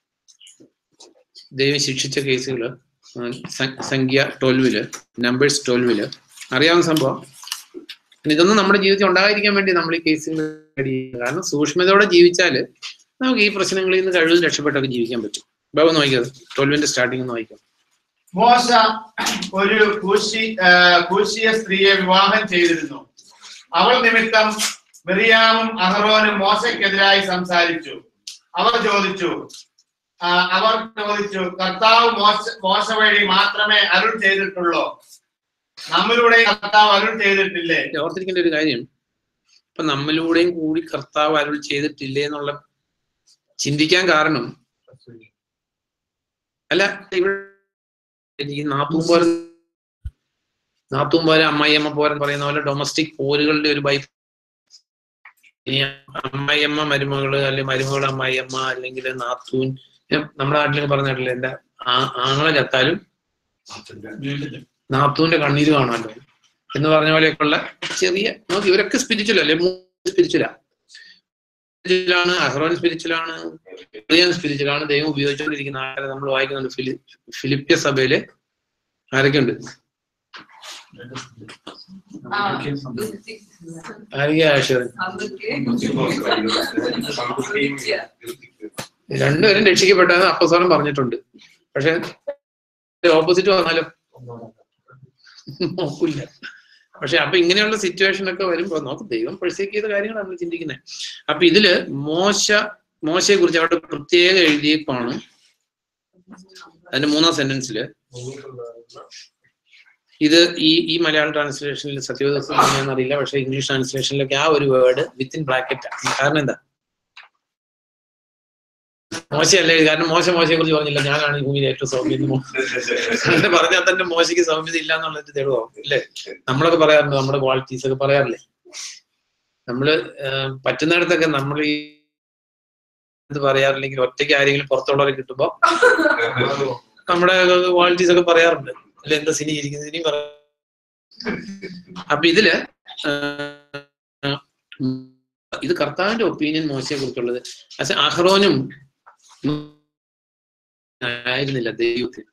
ദൈവം ശിക്ഷിച്ച കേസുകൾ സംഖ്യ ട്വൽവില് നമ്പേഴ്സ് ട്വൽവില് അറിയാവുന്ന സംഭവം പിന്നെ ഇതൊന്നും നമ്മുടെ ജീവിതത്തിൽ ഉണ്ടാകാതിരിക്കാൻ വേണ്ടി നമ്മൾ ഈ കേസുകൾ കാരണം സൂക്ഷ്മതയോടെ ജീവിച്ചാല് നമുക്ക് ഈ പ്രശ്നങ്ങളിൽ നിന്ന് കഴിവ് രക്ഷപ്പെട്ടൊക്കെ ജീവിക്കാൻ പറ്റും ബാബു നോക്കിയത് ട്വൽവിന്റെ സ്റ്റാർട്ടിങ് ഒന്ന് വായിക്കാം മോശ ഒരു കൂശി ആ, കൂശിയ സ്ത്രീയെ വിവാഹം ചെയ്തിരുന്നു അവൾ നിമിത്തം മിറിയാമും അഹറോനും മോശയ്ക്കെതിരായി സംസാരിച്ചു അവർ ചോദിച്ചു ആ, അവർ ചോദിച്ചു കർത്താവ് മോശ മോശ വഴി മാത്രമേ അരുൾ ചെയ്തിട്ടുള്ളൂ നമ്മിലൂടെ കർത്താവ് അരുൾ ചെയ്തിട്ടില്ലേ ഓർത്തിരിക്കേണ്ട ഒരു കാര്യം ഇപ്പൊ നമ്മളിലൂടെയും കൂടി കർത്താവ് അരുൾ ചെയ്തിട്ടില്ലേ എന്നുള്ള ചിന്തിക്കാൻ കാരണം അല്ല ഇവിടെ ഈ നാത്തൂൻ പോലെ നാത്തൂൻ പോലെ അമ്മായിയമ്മ പോരെ പറയുന്ന പോലെ ഡൊമസ്റ്റിക് പോരുകളുടെ ഒരു ബൈ ഈ അമ്മായിയമ്മ മരുമകള് അല്ലെങ്കിൽ മരുമകൾ അമ്മായിയമ്മ അല്ലെങ്കിൽ നാത്തൂൻ ഞാൻ നമ്മുടെ നാട്ടിലൊക്കെ പറഞ്ഞിട്ടില്ല എന്റെ ആ- ആങ്ങളെ ചത്താലും നാത്തൂന്റെ കണ്ണീര് കാണാമല്ലോ എന്ന് പറഞ്ഞ പോലെയൊക്കെയുള്ള ചെറിയ നമുക്ക് ഇവരൊക്കെ സ്പിരിച്വൽ അല്ലേ സ്പിരിച്വലാ സ്പിരിച്വലാണ് അഹ്റോൻ സ്പിരിച്വലാണ് സ്പിരിച്വലാണ് ദൈവം ഉപയോഗിച്ചുകൊണ്ടിരിക്കുന്ന ആൾക്കാരെ നമ്മൾ വായിക്കുന്നുണ്ട് ഫിലി ഫിലിപ്പിയ സഭയില് ആരൊക്കെയുണ്ട് ആരൊക്കെയാ ആശ്വരൻ രണ്ടുപേരും രക്ഷിക്കപ്പെട്ടതെന്ന് അപ്പസ്വരം പറഞ്ഞിട്ടുണ്ട് പക്ഷെ ഓപ്പോസിറ്റ് വന്നാലോ നോക്കില്ല പക്ഷെ അപ്പൊ ഇങ്ങനെയുള്ള സിറ്റുവേഷൻ ഒക്കെ വരുമ്പോ നമുക്ക് ദൈവം പ്രസേക്ക് ചെയ്ത കാര്യങ്ങളാണ് നമ്മൾ ചിന്തിക്കുന്നത് അപ്പൊ ഇതില് മോശ മോശയെ കുറിച്ച് അവിടെ പ്രത്യേകം എഴുതിയേക്കാണ് അതിന്റെ മൂന്നാം സെന്റൻസില് ഇത് ഈ ഈ മലയാളം ട്രാൻസ്ലേഷനിൽ സത്യവദാസം അറിയില്ല പക്ഷെ ഇംഗ്ലീഷ് ട്രാൻസ്ലേഷനിലൊക്കെ ആ ഒരു വേർഡ് വിത്തിൻ ബ്രാക്കറ്റ് കാരണം എന്താ മോശയല്ലേ കാരണം മോശ മോശയെ കുറിച്ച് പറഞ്ഞില്ല ഞാനാണ് ഈ ഭൂമിയിലെ ഏറ്റവും സൗമ്യം എന്ന് അങ്ങനെ പറഞ്ഞാൽ തന്നെ മോശയ്ക്ക് സൗമ്യത ഇല്ല എന്നുള്ളത് തെളിവാവും ഇല്ലേ നമ്മളൊക്കെ പറയാറുണ്ട് നമ്മുടെ ക്വാളിറ്റീസ് ഒക്കെ പറയാറില്ലേ നമ്മള് ആഹ് പറ്റുന്നിടത്തൊക്കെ നമ്മൾ ഈ ഇത് പറയാറില്ലെങ്കിൽ ഒറ്റയ്ക്ക് ആരെങ്കിലും പുറത്തുള്ളവരെ കിട്ടുമ്പോ നമ്മുടെ ക്വാളിറ്റീസ് ഒക്കെ പറയാറുണ്ട് അല്ലെ എന്താ സിനി ഇരിക്കുന്നത് സിനി പറ അപ്പൊ ഇതില് ആഹ് ഇത് കർത്താവിന്റെ ഒപ്പീനിയൻ മോശയെ കുറിച്ചുള്ളത് പക്ഷെ അഹ്റോനും ആയിരുന്നില്ല ദൈവത്തിൽ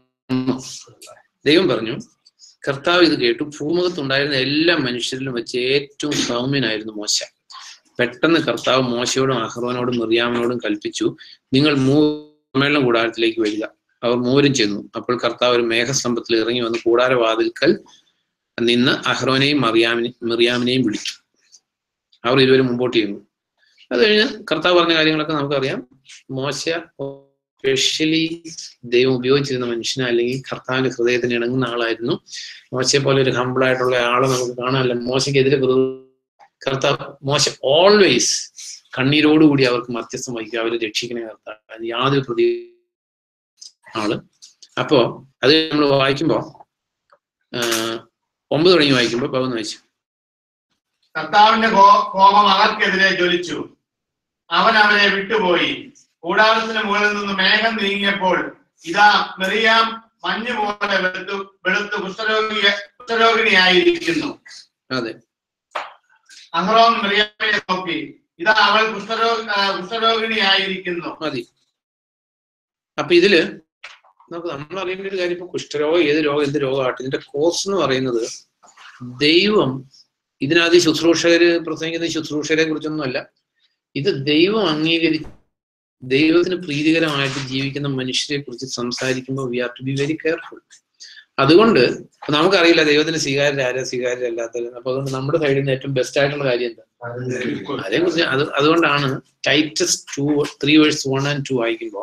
ദൈവം പറഞ്ഞു കർത്താവ് ഇത് കേട്ടു ഭൂമുഖത്തുണ്ടായിരുന്ന എല്ലാ മനുഷ്യരിലും വെച്ച് ഏറ്റവും സൗമ്യനായിരുന്നു മോശ പെട്ടെന്ന് കർത്താവ് മോശയോടും അഹ്റോനോടും മിറിയാമിനോടും കൽപ്പിച്ചു നിങ്ങൾ മൂമ്മേളം കൂടാരത്തിലേക്ക് വരിക അവർ മൂവരും ചെന്നു അപ്പോൾ കർത്താവ് ഒരു മേഘസ്തംഭത്തിൽ ഇറങ്ങി വന്ന് കൂടാരവാതിൽക്കൽ നിന്ന് അഹ്റോനെയും മറിയാമിനെ മിറിയാമിനെയും വിളിച്ചു അവർ ഇരുവരും മുമ്പോട്ട് ചെയ്യുന്നു അത് കഴിഞ്ഞ് കർത്താവ് പറഞ്ഞ കാര്യങ്ങളൊക്കെ നമുക്കറിയാം മോശ സ്പെഷ്യലി ദൈവം ഉപയോഗിച്ചിരുന്ന മനുഷ്യനെ അല്ലെങ്കിൽ കർത്താവിന്റെ ഹൃദയത്തിന് ഇണങ്ങുന്ന ആളായിരുന്നു മോശയെ പോലെ ഒരു ഹമ്പിൾ ആയിട്ടുള്ള ആളെ നമുക്ക് കാണാനല്ല മോശയ്ക്കെതിരെ വെറുതെ കർത്താവ് മോശ ഓൾവേസ് കണ്ണീരോടുകൂടി അവർക്ക് മധ്യസ്ഥം വഹിക്കുക അവരെ രക്ഷിക്കണേ കർത്താവ് അതിന് യാതൊരു പ്രതി ആള് അപ്പോ അത് നമ്മൾ വായിക്കുമ്പോ ആഹ് ഒമ്പത് തുടങ്ങി വായിക്കുമ്പോ പവന്ന് വായിച്ചു കർത്താവിന്റെ കോ- കോപം അവർക്കെതിരെ ജ്വലിച്ചു അവൻ അവരെ വിട്ടുപോയി കൂടാരത്തിന് മുകളിൽ നിന്ന് മേഘം നീങ്ങിയപ്പോൾ ഇതാ മെറിയാം മഞ്ഞ് പോലെ വെളുത്തു വെളുത്ത് കുഷ്ഠരോഗി കുഷ്ഠരോഗിണിയായിരിക്കുന്നു അതെ അഹ്റോൻ മെറിയാമിനെ നോക്കി ഇതാ അവൾ കുഷ്ഠരോഗ ആ, കുഷ്ഠരോഗിണിയായിരിക്കുന്നു മതി അപ്പൊ ഇതില് നമുക്ക് നമ്മൾ അറിയേണ്ട ഒരു കാര്യം ഇപ്പൊ കുഷ്ഠരോഗം ഏത് രോഗം എന്ത് രോഗമാകട്ടെ ഇതിന്റെ കോസ് എന്ന് പറയുന്നത് ദൈവം ഇതിനകത്ത് ശുശ്രൂഷകര് പ്രസംഗിക്കുന്ന ശുശ്രൂഷകരെ കുറിച്ചൊന്നുമല്ല ഇത് ദൈവം അംഗീകരിച്ച് ദൈവത്തിന് പ്രീതികരമായിട്ട് ജീവിക്കുന്ന മനുഷ്യരെ കുറിച്ച് സംസാരിക്കുമ്പോൾ we are to be very careful അതുകൊണ്ട് ഇപ്പൊ നമുക്കറിയില്ല ദൈവത്തിന് സ്വീകാര്യത ആരാ സ്വീകാര്യരല്ലാത്തത് അപ്പൊ അതുകൊണ്ട് നമ്മുടെ സൈഡിൽ നിന്ന് ഏറ്റവും ബെസ്റ്റ് ആയിട്ടുള്ള കാര്യം എന്താ അതേക്കുറിച്ച് അത് അതുകൊണ്ടാണ് Titus two three verse one and two വായിക്കുമ്പോ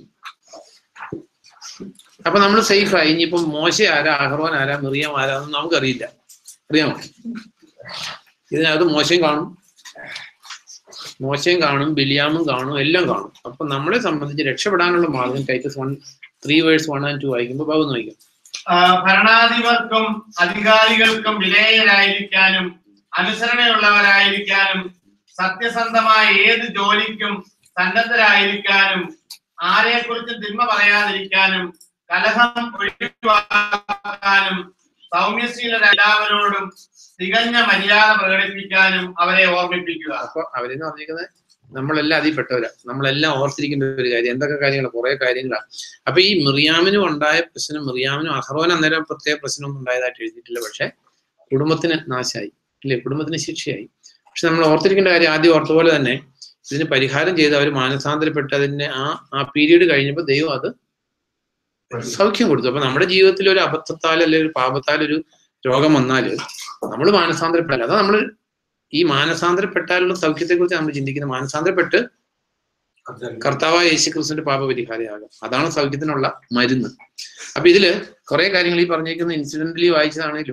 അപ്പൊ നമ്മൾ സേഫ് ആയി ഇനിയിപ്പം മോശ ആരാ അഹർവാൻ ആരാ മിറിയാം ആരാന്ന് നമുക്കറിയില്ല അറിയാമോ ഇതിനകത്ത് മോശയും കാണും മോശയും കാണും ബിലിയാമും കാണും എല്ലാം കാണും അപ്പൊ നമ്മളെ സംബന്ധിച്ച് രക്ഷപ്പെടാനുള്ള മാർഗം Titus one three verse one and two വായിക്കുമ്പോൾ ബാബു വായിക്കും ആ, ഭരണാധിപർക്കും അധികാരികൾക്കും വിധേയരായിരിക്കാനും അനുസരണയുള്ളവരായിരിക്കാനും സത്യസന്ധമായ ഏത് ജോലിക്കും സന്നദ്ധരായിരിക്കാനും ആരെക്കുറിച്ചും തിന്മ പറയാതിരിക്കാനും കലഹം ഒഴിവാക്കാനും സൗമ്യശീലരായ എല്ലാവരോടും തികഞ്ഞ മര്യാദ പ്രകടിപ്പിക്കാനും അവരെ ഓർമ്മിപ്പിക്കുക അപ്പൊ അവരെന്ന് പറഞ്ഞിരിക്കുന്നത് നമ്മളെല്ലാം അതിൽ പെട്ടവരാ നമ്മളെല്ലാം ഓർത്തിരിക്കേണ്ട ഒരു കാര്യം എന്തൊക്കെ കാര്യങ്ങളാണ് കുറെ കാര്യങ്ങളാണ് അപ്പൊ ഈ മിറിയാമിനും ഉണ്ടായ പ്രശ്നം മിറിയാമിനും അഹ്റോൻ അന്നേരം പ്രത്യേക പ്രശ്നമൊന്നും ഉണ്ടായതായിട്ട് എഴുതിയിട്ടില്ല പക്ഷെ കുടുംബത്തിന് നാശമായി ഇല്ലേ കുടുംബത്തിന് ശിക്ഷയായി പക്ഷെ നമ്മൾ ഓർത്തിരിക്കേണ്ട കാര്യം ആദ്യം ഓർത്ത പോലെ തന്നെ ഇതിന് പരിഹാരം ചെയ്ത് അവർ മാനസാന്തരപ്പെട്ട് അതിന്റെ ആ ആ പീരീഡ് കഴിഞ്ഞപ്പോൾ ദൈവം അത് സൗഖ്യം കൊടുത്തു അപ്പൊ നമ്മുടെ ജീവിതത്തിൽ ഒരു അബദ്ധത്താൽ അല്ലെങ്കിൽ ഒരു പാപത്താൽ ഒരു രോഗം വന്നാല് നമ്മൾ മാനസാന്തരപ്പെടാൻ അതാ നമ്മൾ ഈ മാനസാന്തരപ്പെട്ടാലുള്ള സൗഖ്യത്തെ കുറിച്ച് നമ്മൾ ചിന്തിക്കുന്നത് മാനസാന്തരപ്പെട്ട് കർത്താവായ യേശു ക്രിസ്തുവിന്റെ പാപപരിഹാരമാകാം അതാണ് സൗഖ്യത്തിനുള്ള മരുന്ന് അപ്പൊ ഇതില് കുറെ കാര്യങ്ങൾ ഈ പറഞ്ഞേക്കുന്ന ഇൻസിഡന്റലി വായിച്ചതാണെങ്കിലും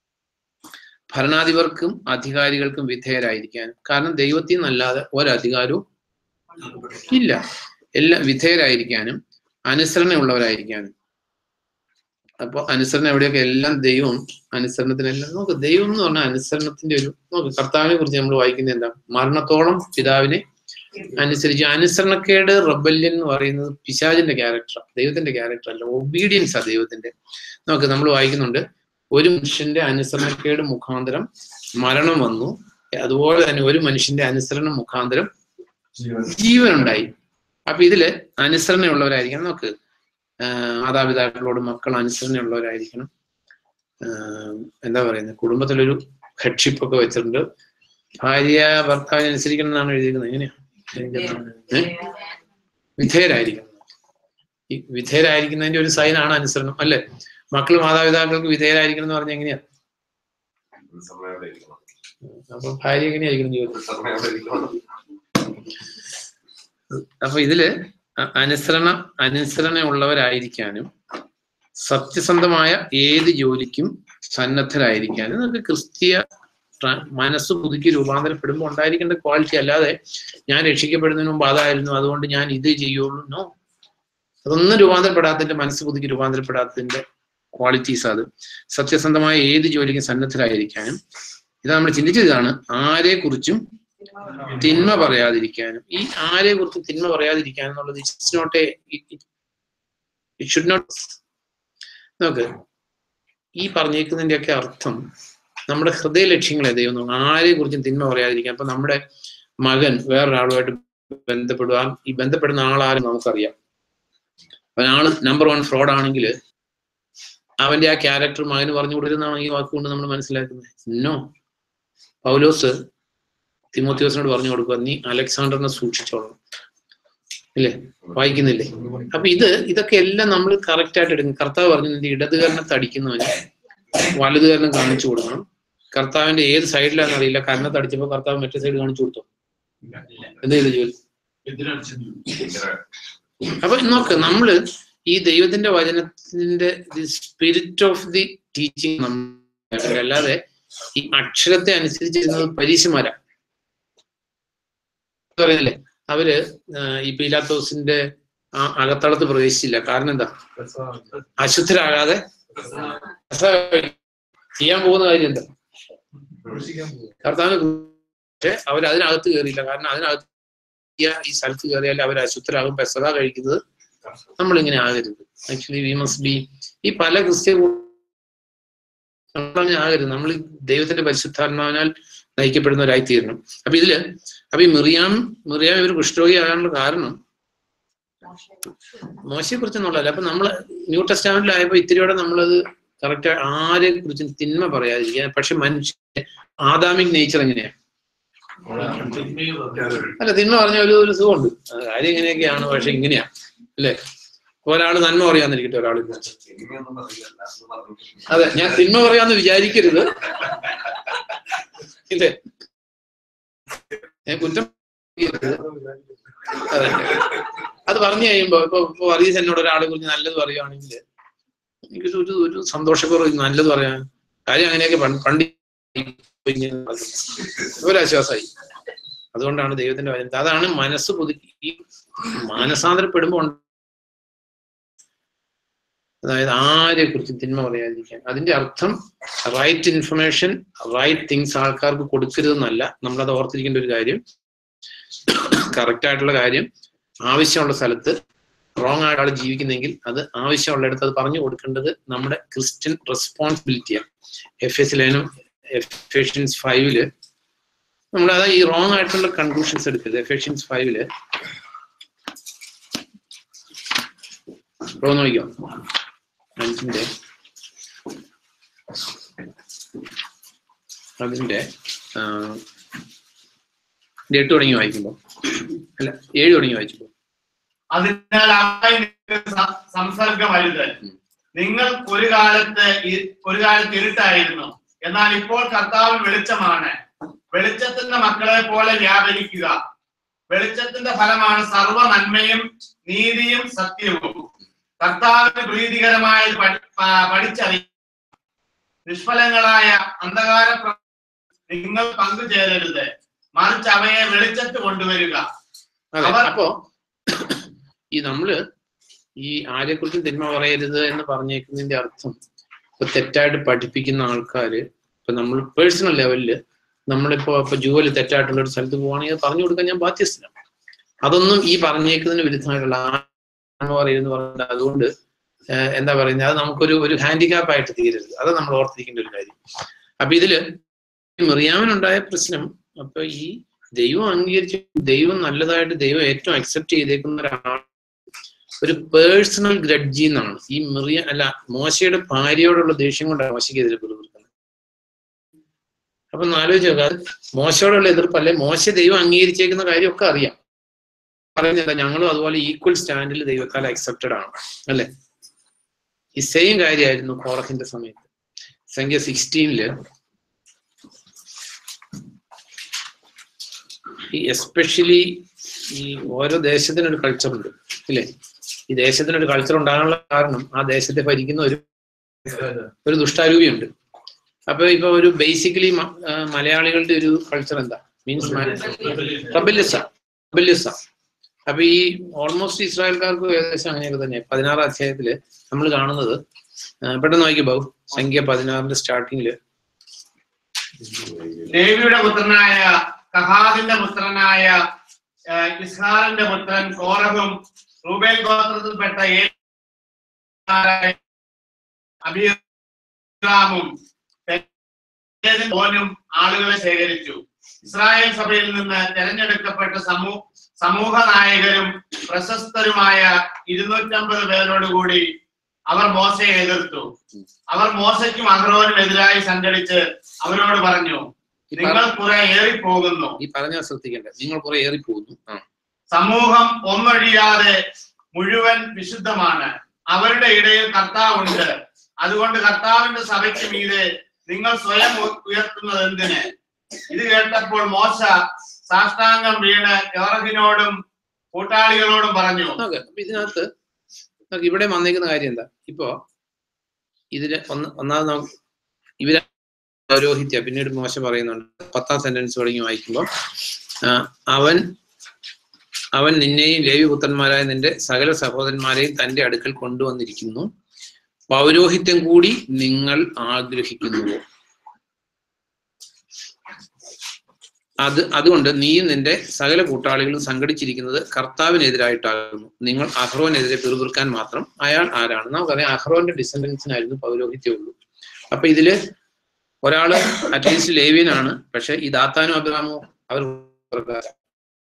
ഭരണാധിപർക്കും അധികാരികൾക്കും വിധേയരായിരിക്കാനും കാരണം ദൈവത്തിൽ നിന്നല്ലാതെ ഒരധികാരവും ഇല്ല എല്ലാം വിധേയരായിരിക്കാനും അനുസരണയുള്ളവരായിരിക്കാനും അപ്പൊ അനുസരണം എവിടെയൊക്കെ എല്ലാം ദൈവം അനുസരണത്തിനെല്ലാം നോക്ക് ദൈവം എന്ന് പറഞ്ഞാൽ അനുസരണത്തിന്റെ ഒരു നോക്ക് കർത്താവിനെ കുറിച്ച് നമ്മൾ വായിക്കുന്നത് എന്താ മരണത്തോളം പിതാവിനെ അനുസരിച്ച് അനുസരണക്കേട് റബല്യൻ എന്ന് പറയുന്നത് പിശാചിന്റെ ക്യാരക്ടർ ദൈവത്തിന്റെ ക്യാരക്ടർ അല്ല ഒബീഡിയൻസ് ആ ദൈവത്തിന്റെ നോക്ക് നമ്മൾ വായിക്കുന്നുണ്ട് ഒരു മനുഷ്യന്റെ അനുസരണക്കേട് മുഖാന്തരം മരണം വന്നു അതുപോലെ തന്നെ ഒരു മനുഷ്യന്റെ അനുസരണം മുഖാന്തരം ജീവൻ ഉണ്ടായി അപ്പൊ ഇതില് അനുസരണയുള്ളവരായിരിക്കണം നോക്ക് ആഹ് മാതാപിതാക്കളോട് മക്കൾ അനുസരണയുള്ളവരായിരിക്കണം ആഹ് എന്താ പറയുന്നത് കുടുംബത്തിലൊരു ഹെഡ്ഷിപ്പ് ഒക്കെ വെച്ചിട്ടുണ്ട് ഭാര്യ ഭർത്താവിനെ അനുസരിക്കണം എന്നാണ് എഴുതിയിരിക്കുന്നത് എങ്ങനെയാ ഏ? വിധേയരായിരിക്കണം ഈ വിധേയരായിരിക്കുന്നതിന്റെ ഒരു സൈനാണ് അനുസരണം അല്ലെ മക്കൾ മാതാപിതാക്കൾക്ക് വിധേയരായിരിക്കണം എന്ന് പറഞ്ഞാൽ എങ്ങനെയാ അപ്പൊ ഭാര്യ എങ്ങനെയായിരിക്കണം ജീവിതത്തിൽ അപ്പൊ ഇതില് അ- അനുസരണ അനുസരണയുള്ളവരായിരിക്കാനും സത്യസന്ധമായ ഏത് ജോലിക്കും സന്നദ്ധരായിരിക്കാനും നമുക്ക് ക്രിസ്തീയ ട്രാ- മനസ്സ് പുതുക്കി രൂപാന്തരപ്പെടുമ്പോൾ ഉണ്ടായിരിക്കേണ്ട ക്വാളിറ്റി അല്ലാതെ ഞാൻ രക്ഷിക്കപ്പെടുന്നതിന് മുമ്പ് അതായിരുന്നു അതുകൊണ്ട് ഞാൻ ഇത് ചെയ്യുള്ളൂ നോ അതൊന്നും രൂപാന്തരപ്പെടാത്തതിന്റെ മനസ്സ് പുതുക്കി രൂപാന്തരപ്പെടാത്തതിന്റെ ക്വാളിറ്റീസ് അത് സത്യസന്ധമായ ഏത് ജോലിക്കും സന്നദ്ധരായിരിക്കാനും ഇത് നമ്മൾ ചിന്തിച്ചതാണ് ആരെ കുറിച്ചും തിന്മ പറയാതിരിക്കാനും ഈ ആരെ കുറിച്ച് തിന്മ പറയാതിരിക്കാനും എന്നുള്ളത് it's not a it should not നോക്ക് ഈ പറഞ്ഞേക്കുന്നതിന്റെ ഒക്കെ അർത്ഥം നമ്മുടെ ഹൃദയ ലക്ഷ്യങ്ങളെ ദൈവം നോക്കും ആരെ കുറിച്ചും തിന്മ പറയാതിരിക്കാൻ അപ്പൊ നമ്മുടെ മകൻ വേറൊരാളുമായിട്ട് ബന്ധപ്പെടുക ഈ ബന്ധപ്പെടുന്ന ആളാരും നമുക്കറിയാം അവനാള് നമ്പർ വൺ ഫ്രോഡ് ആണെങ്കിൽ അവന്റെ ആ ക്യാരക്ടർ മകന് പറഞ്ഞു കൊടുക്കുന്നതാണ് ഈ വാക്കുകൊണ്ട് നമ്മൾ മനസ്സിലാക്കുന്നത് നോ പൗലോസ് തിമോത്യോസിനോട് പറഞ്ഞു കൊടുക്കുക നീ അലക്സാണ്ടറിനെ സൂക്ഷിച്ചോളണം ഇല്ലേ വായിക്കുന്നില്ലേ അപ്പൊ ഇത് ഇതൊക്കെ എല്ലാം നമ്മൾ കറക്റ്റ് ആയിട്ട് എടുക്കും കർത്താവ് പറഞ്ഞു നിന്റെ ഇടതുകരണത്തെ അടിക്കുന്നവന് വലതുകരണം കാണിച്ചു കൊടുക്കണം കർത്താവിന്റെ ഏത് സൈഡിലാണെന്ന് അറിയില്ല കരണത്ത് അടിച്ചപ്പോ കർത്താവ് മറ്റേ സൈഡ് കാണിച്ചു കൊടുത്തു എന്ത് ചെയ്തു ജോലി അപ്പൊ നോക്ക് നമ്മള് ഈ ദൈവത്തിന്റെ വചനത്തിന്റെ സ്പിരിറ്റ് ഓഫ് ദി ടീച്ചിങ് അല്ലാതെ ഈ അക്ഷരത്തെ അനുസരിച്ചിരുന്നത് പരീശമാരാ പറയുന്നില്ലേ അവര് ആ, ഈ പീലാത്തോസിന്റെ ആ അകത്തളത്ത് പ്രവേശിച്ചില്ല കാരണം എന്താ അശുദ്ധരാകാതെ ചെയ്യാൻ പോകുന്ന കാര്യം എന്താ കർത്താവിന് പക്ഷെ അവർ അതിനകത്ത് കയറിയില്ല കാരണം അതിനകത്ത് ഈ- ഈ സ്ഥലത്ത് കയറിയാൽ അവർ അശുദ്ധരാകും പെസക കഴിക്കുന്നത് നമ്മൾ ഇങ്ങനെ ആകരുത് ആക്ച്വലി വി മസ്റ്റ് ബി ഈ പല ക്രിസ്ത്യ നമ്മളങ്ങനെ ആകരുത് നമ്മൾ ഈ ദൈവത്തിന്റെ പരിശുദ്ധാത്മാവിനാൽ നയിക്കപ്പെടുന്നവരായി തീരണം അപ്പൊ ഇതില് അപ്പൊ ഈ മിറിയാം മിറിയാം ഇവർ കുഷ്ഠരോഗിയാകാനുള്ള കാരണം മോശയെ കുറിച്ചൊന്നുള്ളതല്ല അപ്പൊ നമ്മള് ന്യൂ ടെസ്റ്റാമെന്റിലായപ്പോ ഇത്തിരിയോടെ നമ്മളത് കറക്റ്റ് ആരെ കുറിച്ചും തിന്മ പറയാതിരിക്കുക പക്ഷെ മനുഷ്യ ആദാമിക് നേച്ചർ എങ്ങനെയാ അല്ല തിന്മ പറഞ്ഞ ഒരു ഒരു സുഖമുണ്ട് ആ, കാര്യം ഇങ്ങനെയൊക്കെയാണ് പക്ഷെ ഇങ്ങനെയാ അല്ലേ ഒരാൾ നന്മ പറയാന്നിരിക്കട്ടെ ഒരാളെ കുറിച്ച് അതെ ഞാൻ തിന്മ പറയാന്ന് വിചാരിക്കരുത് ഇല്ലേ ഞാൻ കുറ്റം ചെയ്യരുത്. അതെ അത് പറഞ്ഞു കഴിയുമ്പോ ഇപ്പൊ ഇപ്പൊ വർഗീസ് എന്നോട് ഒരാളെ കുറിച്ച് നല്ലത് പറയുവാണെങ്കിൽ എനിക്ക് ഒരു ഒരു സന്തോഷപൂർവ്വം നല്ലത് പറയാൻ കാര്യം അങ്ങനെയൊക്കെ പണ്ട് പണ്ട് ഇങ്ങനെ നടക്കുന്നത്. ഒരാശ്വാസമായി അതുകൊണ്ടാണ് ദൈവത്തിന്റെ വചനം അതാണ് മനസ്സ് പുതുക്കി ഈ മാനസാന്തരപ്പെടുമ്പോൾ ഉണ്ട്. അതായത് ആരെ കുറിച്ച് തിന്മ പറയാതിരിക്കാൻ അതിന്റെ അർത്ഥം റൈറ്റ് ഇൻഫർമേഷൻ റൈറ്റ് തിങ്സ് ആൾക്കാർക്ക് കൊടുക്കരുതെന്നല്ല നമ്മളത് ഓർത്തിരിക്കേണ്ട ഒരു കാര്യം കറക്റ്റ് ആയിട്ടുള്ള കാര്യം ആവശ്യമുള്ള സ്ഥലത്ത് റോങ് ആയിട്ട് ആൾ ജീവിക്കുന്നെങ്കിൽ അത് ആവശ്യമുള്ളിടത്ത് അത് പറഞ്ഞു കൊടുക്കേണ്ടത് നമ്മുടെ ക്രിസ്ത്യൻ റെസ്പോൺസിബിലിറ്റിയാണ് എഫ് എസ് ലേനും എഫേഷ്യൻസ് ഫൈവില് നമ്മൾ അതാ ഈ റോങ് ആയിട്ടുള്ള കൺക്ലൂഷൻസ് എടുക്കരുത് എഫേഷ്യൻസ് ഫൈവില് റോ നോക്കിക്കോ അഞ്ചിന്റെ അതിന്റെ ആ, ഇത് എട്ട് തുടങ്ങി വായിക്കുമ്പോ അല്ല ഏഴ് തുടങ്ങി വായിക്കുമ്പോ അതിനാൽ അവരായി നിങ്ങൾക്ക് സ- സംസർഗമരുത് നിങ്ങൾ ഒരു കാലത്ത് ഇ- ഒരു കാലത്ത് ഇരുട്ടായിരുന്നു എന്നാൽ ഇപ്പോൾ കർത്താവ് വെളിച്ചമാണ് വെളിച്ചത്തിന്റെ മക്കളെ പോലെ വ്യാപരിക്കുക വെളിച്ചത്തിന്റെ ഫലമാണ് സർവ നന്മയും നീതിയും സത്യവും കർത്താവിന് പ്രീതികരമായത് പഠി- പ- പഠിച്ചറിയുക നിഷ്ഫലങ്ങളായ അന്ധകാര പ്ര- നിങ്ങൾ പങ്കുചേരരുത് മറിച്ച് അവയെ വെളിച്ചത്ത് കൊണ്ടുവരിക അതെ അവർ- അപ്പോ ഈ നമ്മള് ഈ ആരെക്കുറിച്ചും തിന്മ പറയരുത് എന്ന് പറഞ്ഞേക്കുന്നതിന്റെ അർത്ഥം ഇപ്പൊ തെറ്റായിട്ട് പഠിപ്പിക്കുന്ന ആൾക്കാര് ഇപ്പൊ നമ്മൾ പേഴ്സണൽ ലെവലില് നമ്മളിപ്പോ ഇപ്പൊ ജൂവല് തെറ്റായിട്ടുള്ള ഒരു സ്ഥലത്ത് പോവാണെങ്കിൽ അത് പറഞ്ഞു കൊടുക്കാൻ ഞാൻ ബാധ്യസ്ഥനാണ് അതൊന്നും ഈ പറഞ്ഞേക്കുന്നതിന് വിരുദ്ധമായിട്ടുള്ള ആണെന്ന് പറയുന്നത് പറഞ്ഞത് അതുകൊണ്ട് ഏഹ് എന്താ പറയുന്നത് അത് നമുക്കൊരു ഒരു ഹാൻഡിക്യാപ്പ് ആയിട്ട് തീരരുത് അത് നമ്മൾ ഓർത്തിരിക്കേണ്ട ഒരു കാര്യം അപ്പൊ ഇതില് മെറിയാമിനുണ്ടായ പ്രശ്നം അപ്പൊ ഈ ദൈവം അംഗീകരിച്ച് ദൈവം നല്ലതായിട്ട് ദൈവം ഏറ്റവും അക്സെപ്റ്റ് ചെയ്തേക്കുന്ന ഒരാൾ ഒരു പേഴ്സണൽ ഗ്രഡ്ജി എന്നാണ് ഈ മിറിയ അല്ല മോശയുടെ ഭാര്യയോടുള്ള ദേഷ്യം കൊണ്ടാണ് മോശയ്ക്ക് എതിരെ പിറുപിറുക്കുന്നത് അപ്പൊ ഒന്ന് ആലോചിച്ച് നോക്കുക അത് മോശയോടുള്ള എതിർപ്പല്ലേ മോശ ദൈവം അംഗീകരിച്ചേക്കുന്ന കാര്യമൊക്കെ അറിയാം പറയുന്നില്ല ഞങ്ങളും അതുപോലെ ഈക്വൽ സ്റ്റാൻഡിൽ ദൈവത്താൽ അക്സെപ്റ്റഡ് ആണ് അല്ലെ ഈ സെയിം കാര്യമായിരുന്നു കോറഹിന്റെ സമയത്ത് സംഖ്യ സിക്സ്റ്റീനില് ഈ എസ്പെഷ്യലി ഈ ഓരോ ദേശത്തിനൊരു കൾച്ചർ ഉണ്ട് ഇല്ലേ ഈ ദേശത്തിനൊരു കൾച്ചർ ഉണ്ടാകാനുള്ള കാരണം ആ ദേശത്തെ ഭരിക്കുന്ന ഒരു ഒരു ദുഷ്ടാരൂപിയുണ്ട് അപ്പൊ ഇപ്പൊ ഒരു ബേസിക്കലി മലയാളികളുടെ ഒരു കൾച്ചർ എന്താ മീൻസ് റബല്യസ റബല്യസ അപ്പൊ ഈ ഓൾമോസ്റ്റ് ഇസ്രായേൽക്കാർക്ക് ഏകദേശം അങ്ങനെയൊക്കെ തന്നെ പതിനാറാം അധ്യായത്തില് നമ്മൾ കാണുന്നത് ആ, പെട്ടെന്ന് നോക്കി ബാബു സംഖ്യ പതിനാറിന്റെ സ്റ്റാർട്ടിങ്ങില് ലേവിയുടെ പുത്രനായ കഹാദിന്റെ പുത്രനായ ആ, ഇസ്ഹാറിന്റെ പുത്രൻ കോറഹും റൂബേൽ ഗോത്രത്തിൽപ്പെട്ട ഏലിയായ അബീറാമും പെലേതിന്റെ മോനും ആളുകളെ ശേഖരിച്ചു ഇസ്രായേൽ സഭയിൽ നിന്ന് തെരഞ്ഞെടുക്കപ്പെട്ട സമൂ സമൂഹ നായകരും പ്രശസ്തരുമായ ഇരുന്നൂറ്റമ്പത് പേരോടുകൂടി അവർ മോശയെ എതിർത്തു അവർ മോശയ്ക്കും അഹ്റോനും എതിരായി സംഘടിച്ച് അവരോട് പറഞ്ഞു ഈ നിങ്ങൾ പറ- കുറെ ഏറിപ്പോകുന്നു ഈ പറഞ്ഞാൽ ശ്രദ്ധിക്കണ്ടേ നിങ്ങൾ കുറെ ഏറിപ്പോകുന്നു ആ സമൂഹം ഒന്നൊഴിയാതെ മുഴുവൻ വിശുദ്ധമാണ് അവരുടെ ഇടയിൽ കർത്താവുണ്ട് അതുകൊണ്ട് കർത്താവിന്റെ സഭയ്ക്ക് മീതെ നിങ്ങൾ സ്വയം ഉ- ഉയർത്തുന്നത് എന്തിന് ഇത് കേട്ടപ്പോൾ മോശ സാഷ്ടാംഗം വീണ് യോറഹിനോടും കൂട്ടാളികളോടും പറഞ്ഞു നോക്ക് അപ്പൊ ഇതിനകത്ത് നോക്ക് ഇവിടെ വന്നേക്കുന്ന കാര്യം എന്താ ഇപ്പോ ഇതില് ഒന്ന് ഒന്നാമത് നമുക്ക് ഇവര് പൗരോഹിത്യ പിന്നീട് മോശ പറയുന്നുണ്ട് പത്താം സെന്റൻസ് തുടങ്ങി വായിക്കുമ്പോൾ അവൻ അവൻ നിന്നെയും ലേവി പുത്രന്മാരായ നിന്റെ സകല സഹോദരന്മാരെയും തന്റെ അടുക്കൽ കൊണ്ടുവന്നിരിക്കുന്നു പൗരോഹിത്യം കൂടി നിങ്ങൾ ആഗ്രഹിക്കുന്നുവോ അത് അതുകൊണ്ട് നീയും നിന്റെ സകല കൂട്ടാളികളും സംഘടിച്ചിരിക്കുന്നത് കർത്താവിനെതിരായിട്ടാകുന്നു നിങ്ങൾ അഹ്റോനെതിരെ പിറുപിറുക്കാൻ മാത്രം അയാൾ ആരാണ് നമുക്കറിയാം അഹ്റോന്റെ ഡിസെൻഡൻസിനായിരുന്നു പൗരോഹിത്യം ഉള്ളൂ അപ്പൊ ഇതില് ഒരാള് അറ്റ്ലീസ്റ്റ് ലേവ്യനാണ് പക്ഷെ ഈ ദാത്താനും അബ്രാമോ അവർ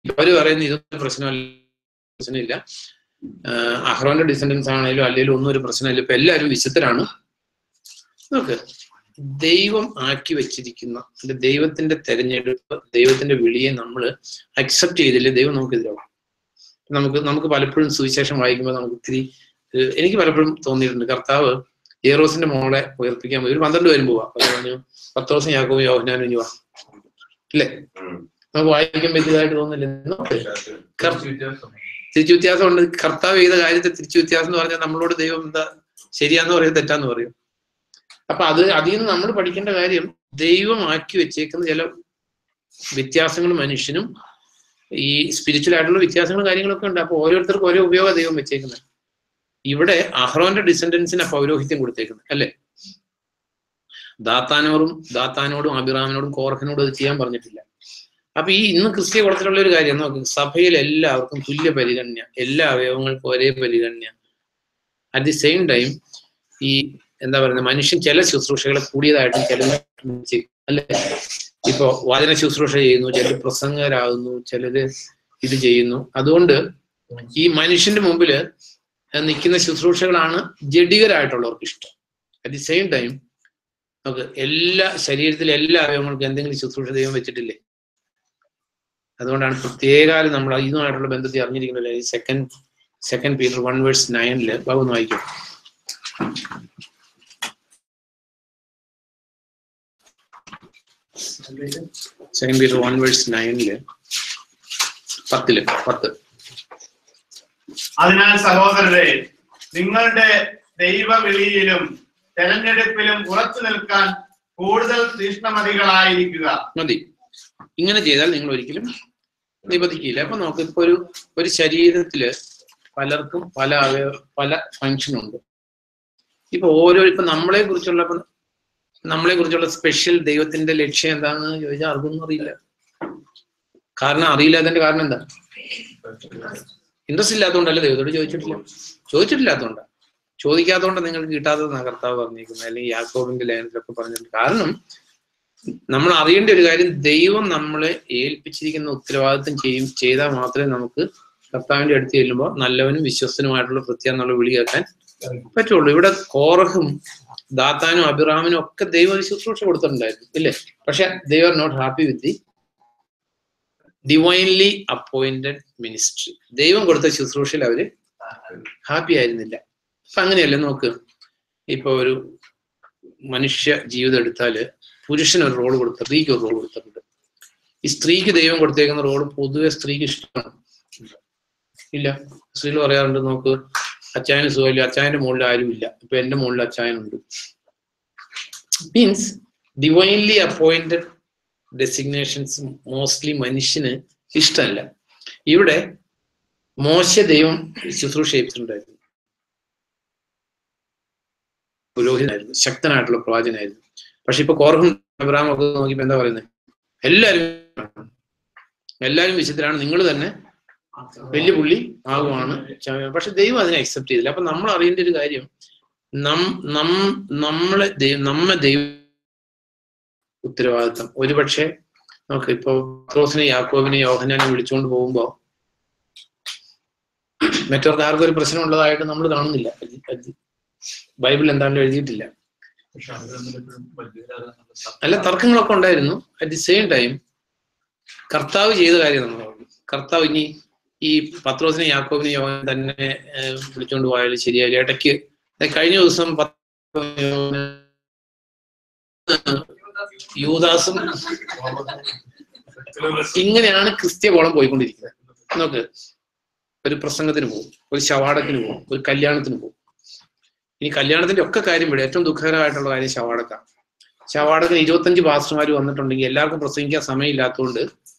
അവര് പറയുന്ന ഇതൊന്നും പ്രശ്നമല്ല പ്രശ്നമില്ല ആഹ് അഹ്റോന്റെ ഡിസെൻഡൻസ് ആണെങ്കിലും അല്ലെങ്കിലും ഒന്നും ഒരു പ്രശ്നമില്ല ഇപ്പൊ എല്ലാവരും വിശുദ്ധരാണ് നോക്ക് ദൈവം ആക്കി വെച്ചിരിക്കുന്ന അല്ലെ ദൈവത്തിന്റെ തെരഞ്ഞെടുപ്പ് ദൈവത്തിന്റെ വിളിയെ നമ്മൾ അക്സെപ്റ്റ് ചെയ്തില്ലേ ദൈവം നമുക്കെതിരാവും നമുക്ക് നമുക്ക് പലപ്പോഴും സുവിശേഷം വായിക്കുമ്പോൾ നമുക്ക് ഇത്തിരി ഏഹ് എനിക്ക് പലപ്പോഴും തോന്നിയിട്ടുണ്ട് കർത്താവ് ഏറോസിന്റെ മോളെ ഉയർപ്പിക്കാൻ പോയി ഒരു പന്ത്രണ്ട് പേരും പോവാ അത് പറഞ്ഞു പത്ത് ദിവസം യാക്കോബും യോഹനാനും ഇനി വാ ഇല്ലേ നമുക്ക് വായിക്കുമ്പോൾ ഇതായിട്ട് തോന്നില്ല നോക്ക് തിരിച്ചു വ്യത്യാസം ഉണ്ട് കർത്താവ് ചെയ്ത കാര്യത്തെ തിരിച്ചു വ്യത്യാസം എന്ന് പറഞ്ഞാൽ നമ്മളോട് ദൈവം എന്താ ശരിയാന്ന് പറയും തെറ്റാന്ന് പറയും അപ്പൊ അത് അതിൽ നിന്ന് നമ്മൾ പഠിക്കേണ്ട കാര്യം ദൈവം ആക്കി വെച്ചേക്കുന്ന ചില വ്യത്യാസങ്ങൾ മനുഷ്യനും ഈ സ്പിരിച്വൽ ആയിട്ടുള്ള വ്യത്യാസങ്ങളും കാര്യങ്ങളൊക്കെ ഉണ്ട് അപ്പൊ ഓരോരുത്തർക്കും ഓരോ ഉപയോഗ ദൈവം വെച്ചേക്കുന്നത് ഇവിടെ അഹ്റോന്റെ ഡിസെൻഡൻസിന് പൗരോഹിത്യം കൊടുത്തേക്കുന്നത് അല്ലെ ദാത്താനോടും ദാത്താനോടും അഭിറാമിനോടും കോർഖനോടും അത് ചെയ്യാൻ പറഞ്ഞിട്ടില്ല അപ്പൊ ഈ ഇന്ന് ക്രിസ്ത്യ കുളത്തിലുള്ള ഒരു കാര്യം നോക്ക് സഭയിൽ എല്ലാവർക്കും തുല്യ പരിഗണന എല്ലാ അവയവങ്ങൾക്കും ഒരേ പരിഗണന അറ്റ് ദി സെയിം ടൈം ഈ എന്താ പറയുന്നത് മനുഷ്യൻ ചില ശുശ്രൂഷകളെ കൂടിയതായിട്ടും ചില അല്ലെ ഇപ്പോ വാചന ശുശ്രൂഷ ചെയ്യുന്നു ചിലർ പ്രസംഗരാകുന്നു ചിലര് ഇത് ചെയ്യുന്നു അതുകൊണ്ട് ഈ മനുഷ്യന്റെ മുമ്പില് നിൽക്കുന്ന ശുശ്രൂഷകളാണ് ജഡികരായിട്ടുള്ളവർക്ക് ഇഷ്ടം അറ്റ് ദി സെയിം ടൈം നമുക്ക് എല്ലാ ശരീരത്തിലെ എല്ലാ അവയവങ്ങൾക്കും എന്തെങ്കിലും ശുശ്രൂഷ ദൈവം വെച്ചിട്ടില്ലേ അതുകൊണ്ടാണ് പ്രത്യേകാലം നമ്മൾ ഇതുമായിട്ടുള്ള ബന്ധത്തിൽ അറിഞ്ഞിരിക്കുന്നത് ഈ second second Peter one verse നയനില് ബാബു വായിക്കും സെക്കൻഡ് പീറ്റർ വൺ വേഴ്സ് നയനില് പത്തില് പത്ത് അതിനാൽ സഹോദരരെ നിങ്ങളുടെ ദൈവവിളിയിലും തെരഞ്ഞെടുപ്പിലും ഉറച്ചു നിൽക്കാൻ കൂടുതൽ തീഷ്ണമതികളായിരിക്കുക മതി ഇങ്ങനെ ചെയ്താൽ നിങ്ങൾ ഒരിക്കലും നിബന്ധിക്കില്ല അപ്പൊ നമുക്ക് ഇപ്പൊ ഒരു ഒരു ശരീരത്തില് പലർക്കും പല അവയവ പല ഫങ്ഷൻ ഉണ്ട് ഇപ്പൊ ഓരോ ഇപ്പൊ നമ്മളെ കുറിച്ചുള്ള ഇപ്പൊ നമ്മളെ കുറിച്ചുള്ള സ്പെഷ്യൽ ദൈവത്തിന്റെ ലക്ഷ്യം എന്താണെന്ന് ചോദിച്ചാൽ ആർക്കൊന്നും അറിയില്ല കാരണം അറിയില്ല അതിന്റെ കാരണം എന്താ ഇൻട്രസ്റ്റ് ഇല്ലാത്തതുകൊണ്ടല്ലേ ദൈവത്തോട് ചോദിച്ചിട്ടില്ല ചോദിച്ചിട്ടില്ലാത്തതുകൊണ്ടാ ചോദിക്കാത്തതുകൊണ്ട് നിങ്ങൾക്ക് കിട്ടാത്തതെന്നാ കർത്താവ് പറഞ്ഞിരിക്കുന്നത് അല്ലെങ്കിൽ യാക്കോബിന്റെ ലേഖനത്തിലൊക്കെ പറഞ്ഞിട്ടുണ്ട് കാരണം നമ്മൾ അറിയേണ്ട ഒരു കാര്യം ദൈവം നമ്മളെ ഏൽപ്പിച്ചിരിക്കുന്ന ഉത്തരവാദിത്വം ചെയ്യും ചെയ്താൽ മാത്രമേ നമുക്ക് കർത്താവിന്റെ അടുത്ത് ചെല്ലുമ്പോൾ നല്ലവനും വിശ്വസ്തനുമായിട്ടുള്ള പ്രത്യേക എന്നുള്ള വിളി കേൾക്കാൻ പറ്റുള്ളൂ ഇവിടെ കോറഹും ദാത്താനും അഭിറാമിനും ഒക്കെ ദൈവം ഒരു ശുശ്രൂഷ കൊടുത്തിട്ടുണ്ടായിരുന്നു ഇല്ലേ പക്ഷെ they are not happy with the divinely appointed ministry ദൈവം കൊടുത്ത ശുശ്രൂഷയിൽ അവര് ഹാപ്പി ആയിരുന്നില്ല അപ്പൊ അങ്ങനെയല്ലേ നോക്ക് ഇപ്പൊ ഒരു മനുഷ്യ ജീവിതം എടുത്താല് പുരുഷന് ഒരു റോൾ കൊടുത്ത സ്ത്രീക്ക് ഒരു റോൾ കൊടുത്തിട്ടുണ്ട് ഈ സ്ത്രീക്ക് ദൈവം കൊടുത്തേക്കുന്ന റോൾ പൊതുവെ സ്ത്രീക്ക് ഇഷ്ടമാണ് ഇല്ല സ്ത്രീകൾ പറയാറുണ്ട് നോക്ക് അച്ചായന് സുഖമില്ല അച്ചായന്റെ മുകളിൽ ആരും ഇല്ല ഇപ്പൊ എന്റെ മുകളിൽ അച്ചായനുണ്ട് means divinely appointed designations mostly മനുഷ്യന് ഇഷ്ടമല്ല ഇവിടെ മോശ ദൈവം ശുശ്രൂഷ ചെയ്തിട്ടുണ്ടായിരുന്നു പുരോഹിതനായിരുന്നു ശക്തനായിട്ടുള്ള പ്രവാചകനായിരുന്നു പക്ഷെ ഇപ്പൊ കോർഹും അബ്രാം ഒക്കെ നോക്കിയപ്പോ എന്താ പറയുന്നത് എല്ലാരും എല്ലാരും വിശുദ്ധരാണ് നിങ്ങൾ തന്നെ വലിയ പുള്ളി ആകുവാണ് ച- പക്ഷെ ദൈവം അതിനെ അക്സെപ്റ്റ് ചെയ്തില്ല അപ്പൊ നമ്മൾ അറിയേണ്ട ഒരു കാര്യം നം നം നമ്മളെ ദൈവം നമ്മെ ദൈവം ഉത്തരവാദിത്തം ഒരുപക്ഷെ നമുക്ക് ഇപ്പൊ പത്രോസിനെ യാക്കോബിനെ യോഹനാനെ വിളിച്ചുകൊണ്ട് പോകുമ്പോ മറ്റവർക്ക് ആർക്കും ഒരു പ്രശ്നം ഉള്ളതായിട്ട് നമ്മൾ കാണുന്നില്ല അത് അത് ബൈബിൾ എന്താണ്ട് എഴുതിയിട്ടില്ല നല്ല തർക്കങ്ങളൊക്കെ ഉണ്ടായിരുന്നു അറ്റ് ദി സെയിം ടൈം കർത്താവ് ചെയ്ത കാര്യം നമ്മൾ പറഞ്ഞു കർത്താവ് ഇനി ഈ പത്രോസിനെ യാക്കോബിനെ യോഹൻ തന്നെ ഏഹ്, വിളിച്ചുകൊണ്ട് പോയാലും ശരിയായില്ല ഇടയ്ക്ക് ദേ കഴിഞ്ഞ ദിവസം പത്ത് യൂദാസും ഇങ്ങനെയാണ് ക്രിസ്ത്യ കോളം പോയിക്കൊണ്ടിരിക്കുന്നത് നോക്ക് ഒരു പ്രസംഗത്തിന് പോകും ഒരു ശവാടത്തിന് പോകും ഒരു കല്യാണത്തിന് പോകും ഇനി കല്യാണത്തിന്റെ ഒക്കെ കാര്യം വിടും ഏറ്റവും ദുഃഖകരമായിട്ടുള്ള കാര്യം ശവാടക്കാണ് ശവാടത്തിന് ഇരുപത്തഞ്ച് പാസ്റ്റർമാർ വന്നിട്ടുണ്ടെങ്കിൽ എല്ലാവർക്കും പ്രസംഗിക്കാൻ സമയമില്ലാത്തതുകൊണ്ട്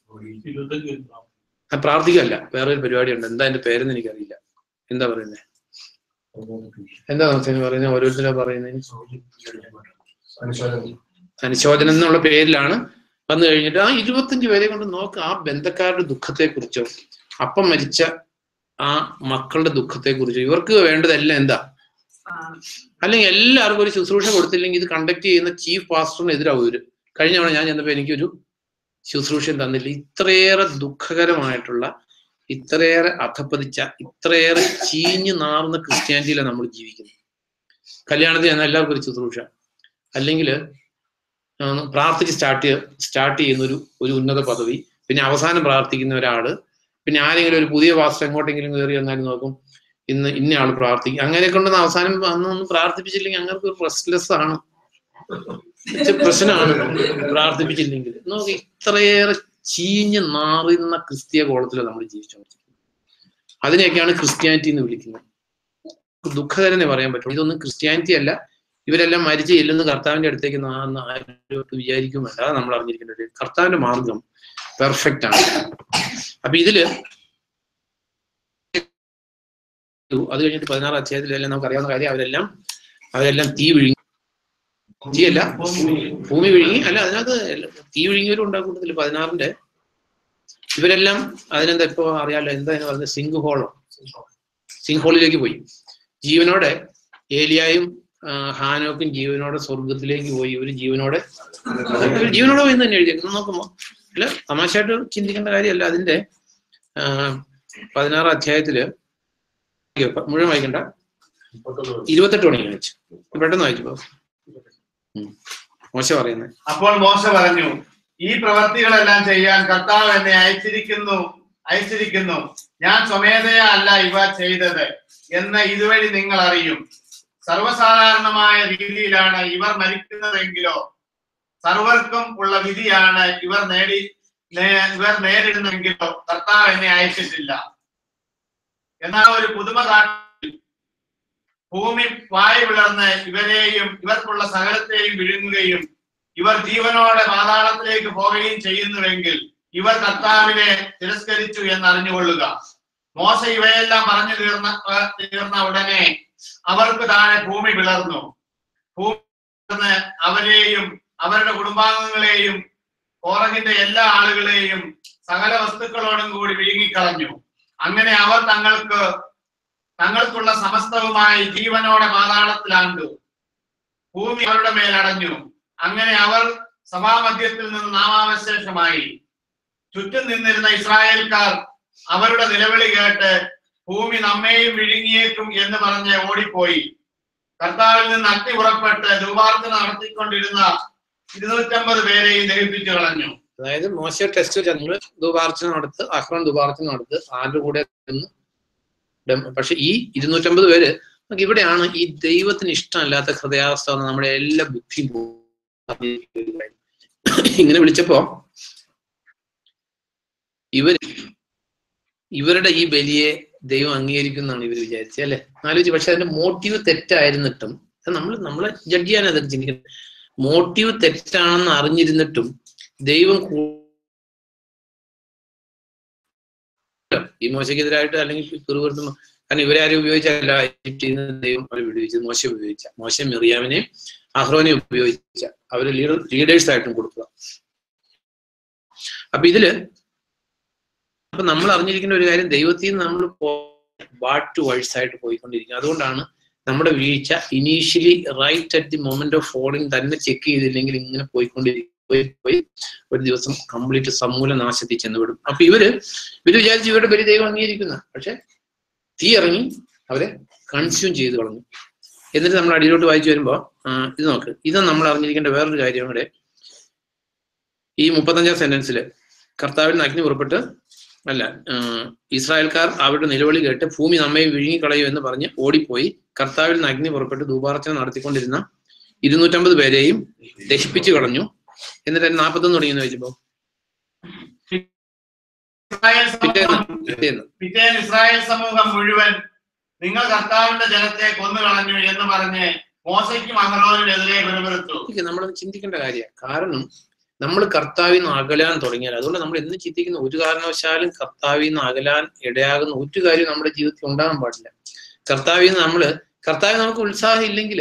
ആ പ്രാർത്ഥിക്കല്ല വേറെ ഒരു പരിപാടിയുണ്ട് എന്താ എന്റെ പേരെന്ന് എനിക്കറിയില്ല എന്താ പറയുന്നത് എന്താ നൗസേന പറയുന്നത് ഓരോരുത്തരാ പറയുന്നത് അനുശോചനം എന്നുള്ള പേരിലാണ് വന്നു കഴിഞ്ഞിട്ട് ആ ഇരുപത്തഞ്ച് പേരെ കൊണ്ട് നോക്ക് ആ ബന്ധക്കാരുടെ ദുഃഖത്തെ കുറിച്ചോ അപ്പം മരിച്ച ആ മക്കളുടെ ദുഃഖത്തെ കുറിച്ചോ ഇവർക്ക് വേണ്ടതെല്ലാം എന്താ അല്ലെങ്കിൽ എല്ലാവർക്കും ഒരു ശുശ്രൂഷ കൊടുത്തില്ലെങ്കിൽ ഇത് കണ്ടക്ട് ചെയ്യുന്ന ചീഫ് പാസ്റ്ററിന് എതിരാവും ഇവര് കഴിഞ്ഞ തവണ ഞാൻ ചെന്നപ്പോ എനിക്കൊരു ശുശ്രൂഷയും തന്നില്ല ഇത്രയേറെ ദുഃഖകരമായിട്ടുള്ള ഇത്രയേറെ അധപ്പതിച്ച ഇത്രയേറെ ചീഞ്ഞു നാർന്ന ക്രിസ്ത്യാനിറ്റിയിലാണ് നമ്മൾ ജീവിക്കുന്നത് കല്യാണത്തിന് ചെന്നാൽ എല്ലാവർക്കും ഒരു ശുശ്രൂഷ അല്ലെങ്കിൽ പ്രാർത്ഥിച്ച് സ്റ്റാർട്ട് സ്റ്റാർട്ട് ചെയ്യുന്ന ഒരു ഒരു ഉന്നത പദവി പിന്നെ അവസാനം പ്രാർത്ഥിക്കുന്ന ഒരാള് പിന്നെ ആരെങ്കിലും ഒരു പുതിയ വാസ്തു എങ്ങോട്ടെങ്കിലും കയറി വന്നാലും നോക്കും ഇന്ന് ഇന്ന ആൾ പ്രാർത്ഥിക്കും അങ്ങനെ കൊണ്ടൊന്ന് അവസാനം അന്നൊന്നും പ്രാർത്ഥിപ്പിച്ചില്ലെങ്കിൽ അങ്ങനെ ഒരു റെസ്റ്റ്ലെസ് ആണ് ഇത് പ്രശ്നമാണ് പ്രാർത്ഥിപ്പിച്ചില്ലെങ്കിൽ നോക്കി ഇത്രയേറെ ചീഞ്ഞ് നാറുന്ന ക്രിസ്തീയ കോളത്തിലാണ് നമ്മൾ ജീവിച്ചുകൊണ്ടിരിക്കുന്നത് അതിനെയൊക്കെയാണ് ക്രിസ്ത്യാനിറ്റി എന്ന് വിളിക്കുന്നത് ദുഃഖകരെന്നേ പറയാൻ പറ്റുള്ളൂ ഇതൊന്നും ക്രിസ്ത്യാനിറ്റി അല്ല ഇവരെല്ലാം മരിച്ച് ചെല്ലുന്ന കർത്താവിന്റെ അടുത്തേക്ക് നാ- ആരോട്ട് വിചാരിക്കും വേണ്ട അതാണ് നമ്മൾ അറിഞ്ഞിരിക്കേണ്ടത് കർത്താവിന്റെ മാർഗം പെർഫെക്റ്റ് ആണ് അപ്പൊ ഇതില് അത് കഴിഞ്ഞിട്ട് പതിനാറ് അധ്യായത്തിലെല്ലാം നമുക്ക് അറിയാവുന്ന കാര്യം അവരെല്ലാം അവരെല്ലാം തീ വിഴുങ്ങി തീയല്ല ഭൂമി വിഴുങ്ങി അല്ല അതിനകത്ത് തീ വിഴുങ്ങിയവരും ഉണ്ടാക്കുന്നതിൽ പതിനാറിന്റെ ഇവരെല്ലാം അതിനെന്താ ഇപ്പൊ അറിയാലോ എന്താ എന്ന് പറയുന്നത് സിങ്ക് ഹോളോ സിങ്ക് ഹോളിലേക്ക് പോയി ജീവനോടെ ഏലിയായും ആ, ഹാനോക്കും ജീവനോടെ സ്വർഗത്തിലേക്ക് പോയി ഇവര് ജീവനോടെ ഇവര് ജീവനോടെ പോയി എന്ന് തന്നെ എഴുതിയേക്കുന്നത് നോക്കുമ്പോ അല്ല തമാശയായിട്ട് ചിന്തിക്കേണ്ട കാര്യമല്ല അതിന്റെ ആ, പതിനാറാം അധ്യായത്തില് മുഴുവൻ വായിക്കണ്ട ഇരുപത്തെട്ട് മണി വായിച്ചു പെട്ടെന്ന് വായിച്ചു മോശ പറയുന്നത് അപ്പോൾ മോശ പറഞ്ഞു ഈ പ്രവർത്തികളെല്ലാം ചെയ്യാൻ കർത്താവ് എന്നെ അയച്ചിരിക്കുന്നു അയച്ചിരിക്കുന്നു ഞാൻ സ്വമേധയാ അല്ല ഇവ ചെയ്തത് എന്ന് ഇതുവഴി നിങ്ങൾ അറിയും സർവ്വസാധാരണമായ രീതിയിലാണ് ഇവർ മരിക്കുന്നതെങ്കിലോ സർവർക്കും ഉള്ള വിധിയാണ് ഇവർ നേടി നേ- ഇവർ നേരിടുന്നെങ്കിലോ കർത്താവ് എന്നെ അയച്ചിട്ടില്ല എന്നാൽ ഒരു പുതുമ കാട്ടി ഭൂമി വായു വിളർന്ന് ഇവരെയും ഇവർക്കുള്ള സകലത്തെയും വിഴുങ്ങുകയും ഇവർ ജീവനോടെ പാതാളത്തിലേക്ക് പോവുകയും ചെയ്യുന്നുവെങ്കിൽ ഇവർ കർത്താവിനെ തിരസ്കരിച്ചു എന്ന് അറിഞ്ഞുകൊള്ളുക മോശ ഇവയെല്ലാം പറഞ്ഞു തീർന്ന ആ, തീർന്ന ഉടനെ അവർക്ക് താഴെ ഭൂമി വിളർന്നു ഭൂമി വിളർന്ന് അവരെയും അവരുടെ കുടുംബാംഗങ്ങളെയും കോറഹിന്റെ എല്ലാ ആളുകളെയും സകല വസ്തുക്കളോടും കൂടി വിഴുങ്ങിക്കളഞ്ഞു അങ്ങനെ അവർ തങ്ങൾക്ക് തങ്ങൾക്കുള്ള സമസ്തവുമായി ജീവനോടെ പാതാളത്തിലാണ്ടു ഭൂമി അവരുടെ മേലടഞ്ഞു അങ്ങനെ അവർ സഭാമധ്യത്തിൽ നിന്ന് നാമാവശേഷമായി ചുറ്റും നിന്നിരുന്ന ഇസ്രായേൽക്കാർ അവരുടെ നിലവിളി കേട്ട് ഭൂമി നമ്മെയും വിഴുങ്ങിയേക്കും എന്ന് പറഞ്ഞ് ഓടിപ്പോയി കർത്താവിൽ നിന്ന് അഗ്നി പുറപ്പെട്ട് ദുർവാർത്തന നടത്തിക്കൊണ്ടിരുന്ന ഇരുന്നൂറ്റമ്പത് പേരെയും ദഹിപ്പിച്ചു കളഞ്ഞു അതായത് മോശ ടെസ്റ്റ് വെച്ചാൽ നിങ്ങൾ ദുപാർച്ചന നടത്ത് അഹ്റോൻ ദുപാർച്ചന നടത്ത് ആരുടെ കൂടെ നിന്ന് ഡം- പക്ഷെ ഈ ഇരുന്നൂറ്റമ്പത് പേര് നമുക്ക് ഇവിടെയാണ് ഈ ദൈവത്തിന് ഇഷ്ടമല്ലാത്ത ഹൃദയാവസ്ഥ എന്ന് നമ്മുടെ എല്ലാ ബുദ്ധിയും പോകും. ഇങ്ങനെ വിളിച്ചപ്പോ ഇവർ ഇവരുടെ ഈ ബലിയെ ദൈവം അംഗീകരിക്കുന്നതാണ് ഇവർ വിചാരിച്ചത് അല്ലെ ആലോചിച്ച് പക്ഷെ അതിന്റെ മോട്ടീവ് തെറ്റായിരുന്നിട്ടും നമ്മൾ നമ്മളെ ജഡ്ജ് ചെയ്യാൻ അതൊക്കെ ചിന്തിക്കുന്നത് മോട്ടീവ് തെറ്റാണെന്ന് അറിഞ്ഞിരുന്നിട്ടും ദൈവം കൂ- ഈ മോശക്കെതിരായിട്ട് അല്ലെങ്കിൽ പിറുവിറുത്തും കാരണം ഇവരാരും ഉപയോഗിച്ചല്ല ഈജിപ്തിൽ നിന്ന് ദൈവം അവരെ വിടുവിച്ചത് മോശ ഉപയോഗിച്ച മോശ മിറിയാമിനെ അഹ്റോനെ ഉപയോഗിച്ച അവര് ലീഡർ ലീഡേഴ്സ് ആയിട്ടും കൊടുക്കുക അപ്പൊ ഇതില് അപ്പൊ നമ്മൾ അറിഞ്ഞിരിക്കുന്ന ഒരു കാര്യം ദൈവത്തിൽ നിന്ന് നമ്മൾ ബാഡ് ടു വേഴ്സ് ആയിട്ട് പോയിക്കൊണ്ടിരിക്കും അതുകൊണ്ടാണ് നമ്മുടെ വീഴ്ച initially right at the moment of falling തന്നെ ചെക്ക് ചെയ്തില്ലെങ്കിൽ ഇങ്ങനെ പോയിക്കൊണ്ടിരിക്കും പോയി പോയി ഒരു ദിവസം കംപ്ലീറ്റ് സമൂല നാശത്തിൽ ചെന്നുവിടും അപ്പൊ ഇവര് ഇവര് വിചാരിച്ചു ഇവരുടെ ബലി ദൈവം അംഗീകരിക്കുന്ന പക്ഷെ തീ ഇറങ്ങി അവരെ കൺസ്യൂം ചെയ്ത് കളഞ്ഞു എന്നിട്ട് നമ്മൾ അടിയിലോട്ട് വായിച്ചു വരുമ്പോ ആ, ഇത് നോക്ക് ഇത് നമ്മൾ അറിഞ്ഞിരിക്കേണ്ട വേറൊരു കാര്യം കൂടെ ഈ മുപ്പത്തഞ്ചാം സെന്റൻസിൽ കർത്താവിൽ നിന്ന് അഗ്നി പുറപ്പെട്ട് അല്ല ആ, ഇസ്രായേൽക്കാർ അവരുടെ നിലവിളി കേട്ട് ഭൂമി നമ്മെ വിഴുങ്ങിക്കളയും എന്ന് പറഞ്ഞ് ഓടിപ്പോയി കർത്താവിൽ നിന്ന് അഗ്നി പുറപ്പെട്ട് ധൂപാർച്ചന നടത്തിക്കൊണ്ടിരുന്ന ഇരുന്നൂറ്റമ്പത് പേരെയും ദഹിപ്പിച്ചു കളഞ്ഞു എന്നിട്ട് നാൽപ്പത്തൊന്ന് തുടങ്ങിയെന്ന് വെച്ചപ്പോ ഇസ്രായേൽ പിറ്റേന്ന് സമൂഹം പിറ്റേന്ന് പിറ്റേന്ന് ഇസ്രായേൽ സമൂഹം മുഴുവൻ നിങ്ങൾ കർത്താവിന്റെ ജനത്തെ കൊന്നുകളഞ്ഞു എന്ന് പറഞ്ഞ് മോശയ്ക്കും അഹ്റോനിനെതിരെ വെറുതെടുത്തു ഇതൊക്കെ നമ്മളത് ചിന്തിക്കേണ്ട കാര്യമാണ് കാരണം നമ്മൾ കർത്താവിൽ നിന്ന് അകലാൻ തുടങ്ങിയാൽ അതുകൊണ്ട് നമ്മൾ എന്ന് ചിന്തിക്കുന്ന ഒരു കാരണവശാലും കർത്താവിൽ നിന്ന് അകലാൻ ഇടയാകുന്ന ഒരു കാര്യം നമ്മുടെ ജീവിതത്തിൽ ഉണ്ടാകാൻ പാടില്ല കർത്താവിൽ നിന്ന് നമ്മള് കർത്താവിൽ നമുക്ക് ഉത്സാഹം ഇല്ലെങ്കിൽ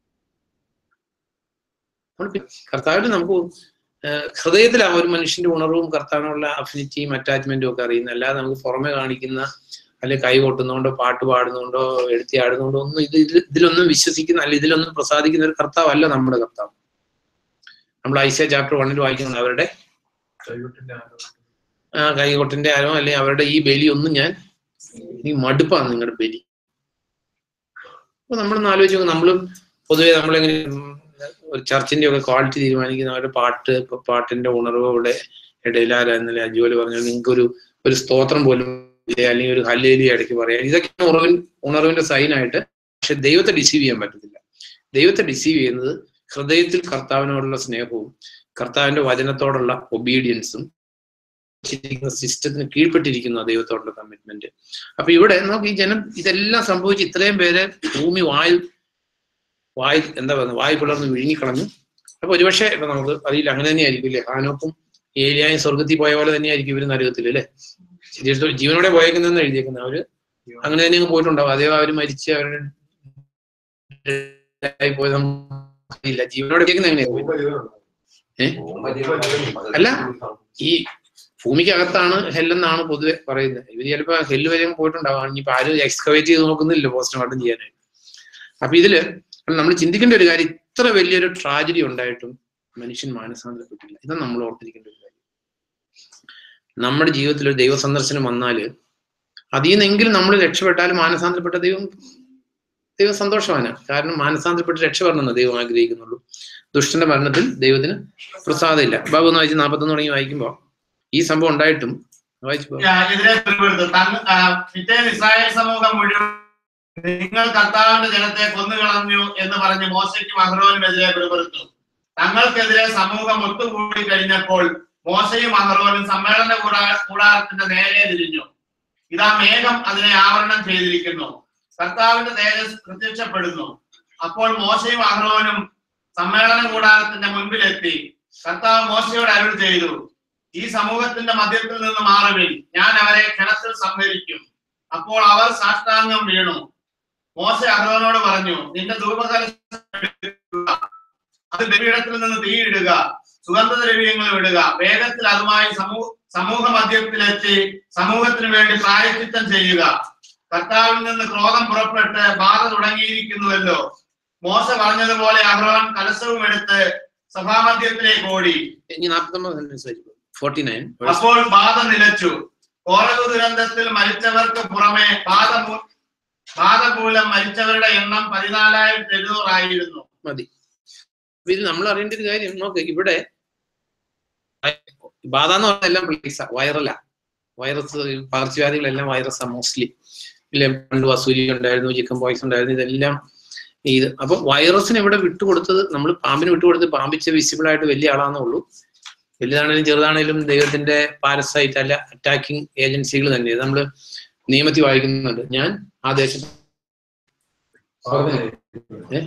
നമ്മൾ പി- കർത്താവിൽ നമുക്ക് ഹൃദയത്തിലാണ് ഒരു മനുഷ്യന്റെ ഉണർവും കർത്താവിനുള്ള അഫിനിറ്റിയും അറ്റാച്ച്മെന്റും ഒക്കെ അറിയുന്നത് അല്ലാതെ നമുക്ക് പുറമെ കാണിക്കുന്ന അല്ലെ കൈ കൊട്ടുന്നോണ്ടോ പാട്ട് പാടുന്നോണ്ടോ എഴുത്തി ആടുന്നോണ്ടോ ഒന്നും ഇത് ഇതിൽ- ഇതിലൊന്നും വിശ്വസിക്കുന്ന അല്ല ഇതിലൊന്നും പ്രസാദിക്കുന്ന ഒരു കർത്താവല്ല നമ്മുടെ കർത്താവ് നമ്മൾ ഐസിയ ചാപ്റ്റർ വണ്ണിൽ വായിക്കുന്നത് അവരുടെ ആ കൈകൊട്ടിന്റെ ആരോ അല്ലെങ്കിൽ അവരുടെ ഈ ബലി ഒന്നും ഞാൻ ഈ മടുപ്പാണ് നിങ്ങളുടെ ബലി അപ്പൊ നമ്മളൊന്ന് ആലോചിച്ച് നോക്ക് നമ്മളും പൊതുവെ നമ്മളെങ്ങനെ ഉം, ഒരു ചർച്ചിന്റെ ഒക്കെ ക്വാളിറ്റി തീരുമാനിക്കുന്ന അവരുടെ പാട്ട് ഇപ്പൊ പാട്ടിന്റെ ഉണർവ് ഇവിടെ ഇടയിലാരാന്നല്ലേ അജുവല് പറഞ്ഞാൽ നിങ്ങൾക്ക് ഒരു ഒരു സ്തോത്രം പോലും ഇല്ല അല്ലെങ്കിൽ ഒരു ഹല്ലേലി ഇടയ്ക്ക് പറയാം ഇതൊക്കെ ഉണർവിൻ ഉണർവിന്റെ സൈനായിട്ട് പക്ഷെ ദൈവത്തെ ഡിസീവ് ചെയ്യാൻ പറ്റത്തില്ല ദൈവത്തെ ഡിസീവ് ചെയ്യുന്നത് ഹൃദയത്തിൽ കർത്താവിനോടുള്ള സ്നേഹവും കർത്താവിന്റെ വചനത്തോടുള്ള ഒബീഡിയൻസും സിസ്റ്റത്തിന് കീഴ്പ്പെട്ടിരിക്കുന്ന ദൈവത്തോടുള്ള കമ്മിറ്റ്മെന്റ് അപ്പൊ ഇവിടെ നമുക്ക് ഈ ജനം ഇതെല്ലാം സംഭവിച്ച് ഇത്രയും പേരെ ഭൂമി വായു വായു എന്താ പറയുക വായു പിളർന്ന് വിഴുങ്ങിക്കളഞ്ഞു അപ്പൊ ഒരുപക്ഷെ ഇപ്പൊ നമുക്ക് അറിയില്ല അങ്ങനെ തന്നെയായിരിക്കും അല്ലേ ഹാനോക്കും ഏലിയായും സ്വർഗത്തിൽ പോയ പോലെ തന്നെയായിരിക്കും ഇവര് നരകത്തിൽ അല്ലേ ശരി ജീവനോടെ പോയേക്കുന്നതെന്ന് എഴുതിയേക്കുന്നത് അവര് അങ്ങനെ തന്നെ അങ്ങ് പോയിട്ടുണ്ടാവും അതേ അവര് മരിച്ച് അവരുടെ ആയി പോയത് നമുക്കറിയില്ല ജീവനോടെ ഇരിക്കുന്നത് എങ്ങനെയാ പോയത് അല്ല ഈ ഭൂമിക്കകത്താണ് ഹെല്ലെന്നാണ് പൊതുവെ പറയുന്നത് ഇവര് ചിലപ്പോ ഹെല്ല് വരെ പോയിട്ടുണ്ടാവാം ഇനിയിപ്പോ ആരും എക്സ്കവേറ്റ് ചെയ്ത് നോക്കുന്നില്ല പോസ്റ്റ്മോർട്ടം ചെയ്യാനായിട്ട് അപ്പൊ ഇതില് നമ്മൾ ചിന്തിക്കേണ്ട ഒരു കാര്യം ഇത്ര വലിയൊരു ട്രാജഡി ഉണ്ടായിട്ടും മനുഷ്യൻ മാനസാന്തരപ്പെട്ടില്ല ഇതാണ് നമ്മൾ ഓർത്തിരിക്കേണ്ട ഒരു കാര്യം നമ്മുടെ ജീവിതത്തിൽ ഒരു ദൈവ സന്ദർശനം വന്നാല് അതിൽ നിന്നെങ്കിലും നമ്മൾ രക്ഷപ്പെട്ടാൽ മാനസാന്തരപ്പെട്ട ദൈവം ദൈവം സന്തോഷവാനാണ് കാരണം മാനസാന്തരപ്പെട്ട് രക്ഷപ്പെടണമെന്ന് ദൈവം ആഗ്രഹിക്കുന്നുള്ളൂ ദുഷ്ടന്റെ മരണത്തിൽ ദൈവത്തിന് പ്രസാദമില്ല ബാബു ഒന്ന് വായിച്ച് നാൽപ്പത്തൊന്ന് തുടങ്ങി വായിക്കുമ്പോ ഈ സംഭവം ഉണ്ടായിട്ടും വായിച്ചു പോ. എതിരെ പിടിപെടുത്തു തങ്ങ- ആ, പിറ്റേന്ന് ഇസ്രായേൽ സമൂഹം മുഴുവൻ നിങ്ങൾ കർത്താവിന്റെ ജനത്തെ കൊന്നുകളഞ്ഞു എന്ന് പറഞ്ഞ് മോശയ്ക്കും അഹ്റോനുമെതിരെ പിടിപെടുത്തു തങ്ങൾക്കെതിരെ സമൂഹം ഒത്തുകൂടി കഴിഞ്ഞപ്പോൾ മോശയും അഹ്റോനും സമ്മേളന കൂടാ- കൂടാരത്തിന്റെ നേരെ തിരിഞ്ഞു ഇതാ മേഘം അതിനെ ആവരണം ചെയ്തിരിക്കുന്നു കർത്താവിന്റെ തേജസ് പ്രത്യക്ഷപ്പെടുന്നു അപ്പോൾ മോശയും അഹ്റോനും സമ്മേളന കൂടാരത്തിന്റെ മുൻപിലെത്തി കർത്താവ് മോശയോട് അരുൾ ചെയ്തു ഈ സമൂഹത്തിന്റെ മധ്യത്തിൽ നിന്ന് മാറുവിൻ ഞാൻ അവരെ കിണറ്റിൽ സംഹരിക്കും അപ്പോൾ അവർ സാഷ്ടാംഗം വീണു മോശ അഹ്റോനോട് പറഞ്ഞു നിന്റെ ധൂപകലശം എടുക്കുക. അത് ബലിപീഠത്തിൽ നിന്ന് തീയിടുക സുഗന്ധദ്രവ്യങ്ങൾ വിടുക വേഗത്തിൽ അതുമായി സമൂഹ സമൂഹ മധ്യത്തിലെത്തി സമൂഹത്തിന് വേണ്ടി പ്രായച്ചിത്തം ചെയ്യുക കർത്താവിൽ നിന്ന് ക്രോധം പുറപ്പെട്ട് ബാധ തുടങ്ങിയിരിക്കുന്നുവല്ലോ മോശ പറഞ്ഞതുപോലെ അഹ്റോൻ കലശവും എടുത്ത് സഭാമധ്യത്തിലേക്ക് ഓടി ഇനി നാൽപ്പത്തൊമ്പത് സെന്റൻസ് വായിച്ചു ഫോർട്ടി നയൻ അപ്പോൾ ബാധ നിലച്ചു കോരകു ദുരന്തത്തിൽ മരിച്ചവർക്ക് പുറമെ ബാധ മൂ- ബാധ മൂലം മരിച്ചവരുടെ എണ്ണം പതിനാലായിരത്തി എഴുന്നൂറായിരുന്നു മതി അപ്പൊ ഇത് നമ്മൾ അറിയേണ്ട ഒരു കാര്യം നോക്ക് ഇവിടെ ബാധ എന്ന് പറഞ്ഞാൽ എല്ലാം പ്ലേസാ വൈറലാ വൈറസ് പകർച്ചവ്യാധികളെല്ലാം വൈറസാ മോസ്റ്റ്ലി ഇല്ലേ പണ്ട് വസൂരി ഉണ്ടായിരുന്നു ചിക്കൻ പോയ്സ് ഉണ്ടായിരുന്നു ഇതെല്ലാം ഇത് അപ്പൊ വൈറസിന് ഇവിടെ വിട്ടുകൊടുത്തത് നമ്മൾ പാമ്പിന് വിട്ടുകൊടുത്ത് പാമ്പിച്ച് വിസിബിൾ ആയിട്ട് വലിയ ആളാന്നേ ഉള്ളൂ വലുതാണേലും ചെറുതാണേലും ദൈവത്തിന്റെ പാരസൈറ്റ് അല്ല അറ്റാക്കിംഗ് ഏജൻസികൾ തന്നെ നമ്മൾ നിയമത്തിൽ വായിക്കുന്നുണ്ട് ഞാൻ ആ ദേശത്ത് ഏ?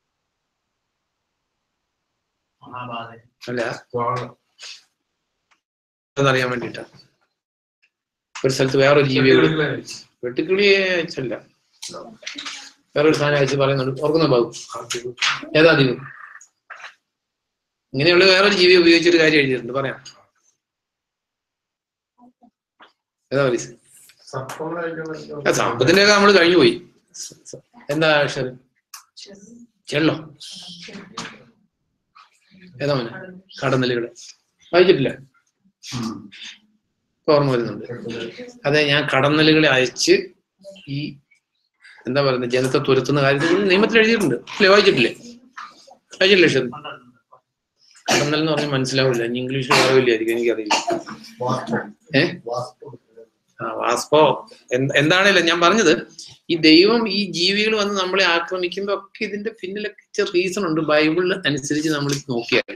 അല്ല അതറിയാൻ വേണ്ടിട്ടാ ഒരു സ്ഥലത്ത് വേറൊരു ജീവിയെ വിളി- വെട്ടുക്കിളിയെ അയച്ചല്ല വേറൊരു സാധനം അയച്ച് പറയുന്നുണ്ട് ഓർക്കുന്ന ബാബു ഏതാ ദീപം ഇങ്ങനെയുള്ള വേറൊരു ജീവിയെ ഉപയോഗിച്ചൊരു കാര്യം എഴുതിയിട്ടുണ്ട് പറയാം ഏതാ പറയും സാമ്പത്തിന്റെ ഒക്കെ നമ്മൾ കഴിഞ്ഞു പോയി എന്താ അക്ഷരം ചെള്ളോ ഏതാ മോനെ കടന്നലുകള് വായിച്ചിട്ടില്ല ഇപ്പൊ ഓർമ്മ വരുന്നുണ്ട് അതെ ഞാൻ കടന്നലുകളെ അയച്ച് ഈ എന്താ പറയുന്നത് ജനത്തെ തുരത്തുന്ന കാര്യത്തിൽ നിയമത്തിൽ എഴുതിയിട്ടുണ്ട് അല്ലേ വായിച്ചിട്ടില്ലേ വായിച്ചിട്ടില്ലേ ഷെറി കടന്നൽ എന്ന് പറഞ്ഞാൽ മനസ്സിലാവില്ല ഇനി ഇംഗ്ലീഷ് അറിവില്ലായിരിക്കും എനിക്കറിയില്ല ഏ ആ വാസ്പോ എന്ത് എന്താണേലും ഞാൻ പറഞ്ഞത് ഈ ദൈവം ഈ ജീവികൾ വന്ന് നമ്മളെ ആക്രമിക്കുമ്പോ ഒക്കെ ഇതിന്റെ പിന്നിലൊക്കെ റീസൺ ഉണ്ട് ബൈബിളിൽ അനുസരിച്ച് നമ്മൾ നോക്കിയാൽ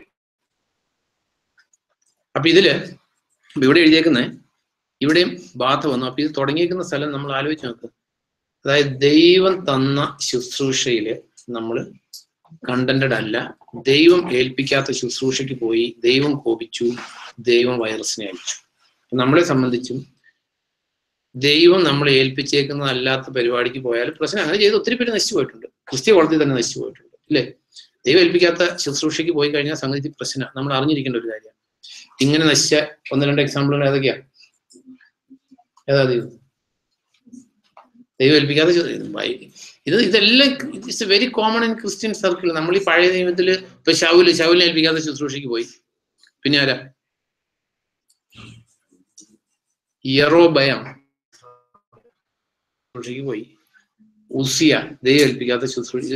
അപ്പൊ ഇതില് ഇപ്പൊ ഇവിടെ എഴുതിയേക്കുന്നേ ഇവിടെയും ബാധ വന്നു അപ്പൊ ഇത് തുടങ്ങിയേക്കുന്ന സ്ഥലം നമ്മൾ ആലോചിച്ച് നോക്ക് അതായത് ദൈവം തന്ന ശുശ്രൂഷയില് നമ്മൾ കണ്ടന്റഡ് അല്ല ദൈവം ഏൽപ്പിക്കാത്ത ശുശ്രൂഷയ്ക്ക് പോയി ദൈവം കോപിച്ചു ദൈവം വൈറസിനെ അയച്ചു നമ്മളെ സംബന്ധിച്ചും ദൈവം നമ്മളെ ഏൽപ്പിച്ചേക്കുന്ന അല്ലാത്ത പരിപാടിക്ക് പോയാൽ പ്രശ്നം അങ്ങനെ ചെയ്ത് ഒത്തിരി പേര് നശിച്ചു പോയിട്ടുണ്ട് ക്രിസ്ത്യ കോളത്തിൽ തന്നെ നശിച്ചു പോയിട്ടുണ്ട് അല്ലേ ദൈവം ഏൽപ്പിക്കാത്ത ശുശ്രൂഷയ്ക്ക് പോയി കഴിഞ്ഞാൽ സംഗതി പ്രശ്നം നമ്മൾ അറിഞ്ഞിരിക്കേണ്ട ഒരു കാര്യമാണ് ഇങ്ങനെ നശിച്ച ഒന്ന് രണ്ട് എക്സാമ്പിളുകൾ ഏതൊക്കെയാ ഏതാ ദൈവം ദൈവം ഏൽപ്പിക്കാതെ ചെ- ബൈ- ഇത് ഇതെല്ലാം it's very common in Christian circle നമ്മൾ ഈ പഴയ നിയമത്തിൽ ഇപ്പൊ ശൗല് ശൗലിനെ ഏൽപ്പിക്കാതെ ശുശ്രൂഷയ്ക്ക് പോയി പിന്നെ ആരാ യറോബയം ശുശ്രൂഷയ്ക്ക് പോയി ഉസിയ ദൈവം ഏൽപ്പിക്കാത്ത ശുശ്രൂഷ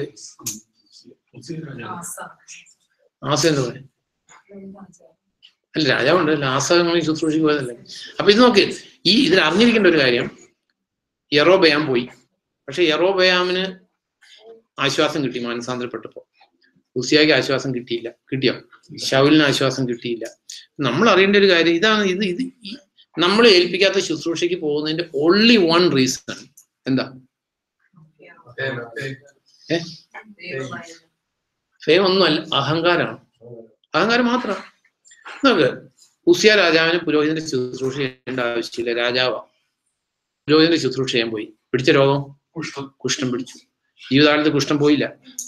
ആസ എന്ന് പറയും അല്ല രാജാവുണ്ട് ലാസകങ്ങളിൽ ശുശ്രൂഷയ്ക്ക് പോയതല്ലേ അപ്പൊ ഇത് നോക്ക് ഈ ഇതിൽ അറിഞ്ഞിരിക്കേണ്ട ഒരു കാര്യം യറോബയാം പോയി പക്ഷെ യറോബയാമിന് ആശ്വാസം കിട്ടി മാനസാന്തരപ്പെട്ടപ്പോ ഉസിയാക്ക് ആശ്വാസം കിട്ടിയില്ല കിട്ടിയോ ഷൗലിന് ആശ്വാസം കിട്ടിയില്ല നമ്മൾ അറിയേണ്ട ഒരു കാര്യം ഇതാണ് ഇത് ഇത് ഈ നമ്മൾ ഏൽപ്പിക്കാത്ത ശുശ്രൂഷയ്ക്ക് പോകുന്നതിന്റെ ഓൺലി വൺ റീസൺ എന്താ ഏ ഫേം ഒന്നുമല്ല അഹങ്കാരമാണ് അഹങ്കാരം മാത്രം നോക്ക് ഉസിയ രാജാവിന് പുരോഹിതന്റെ ശുശ്രൂഷ ചെയ്യേണ്ട ആവശ്യമില്ല രാജാവാ പുരോഹിതന്റെ ശുശ്രൂഷ ചെയ്യാൻ പോയി പിടിച്ച രോഗം കുഷ്ഠം പിടിച്ചു ജീവിതകാലത്ത് കുഷ്ഠം പോയില്ല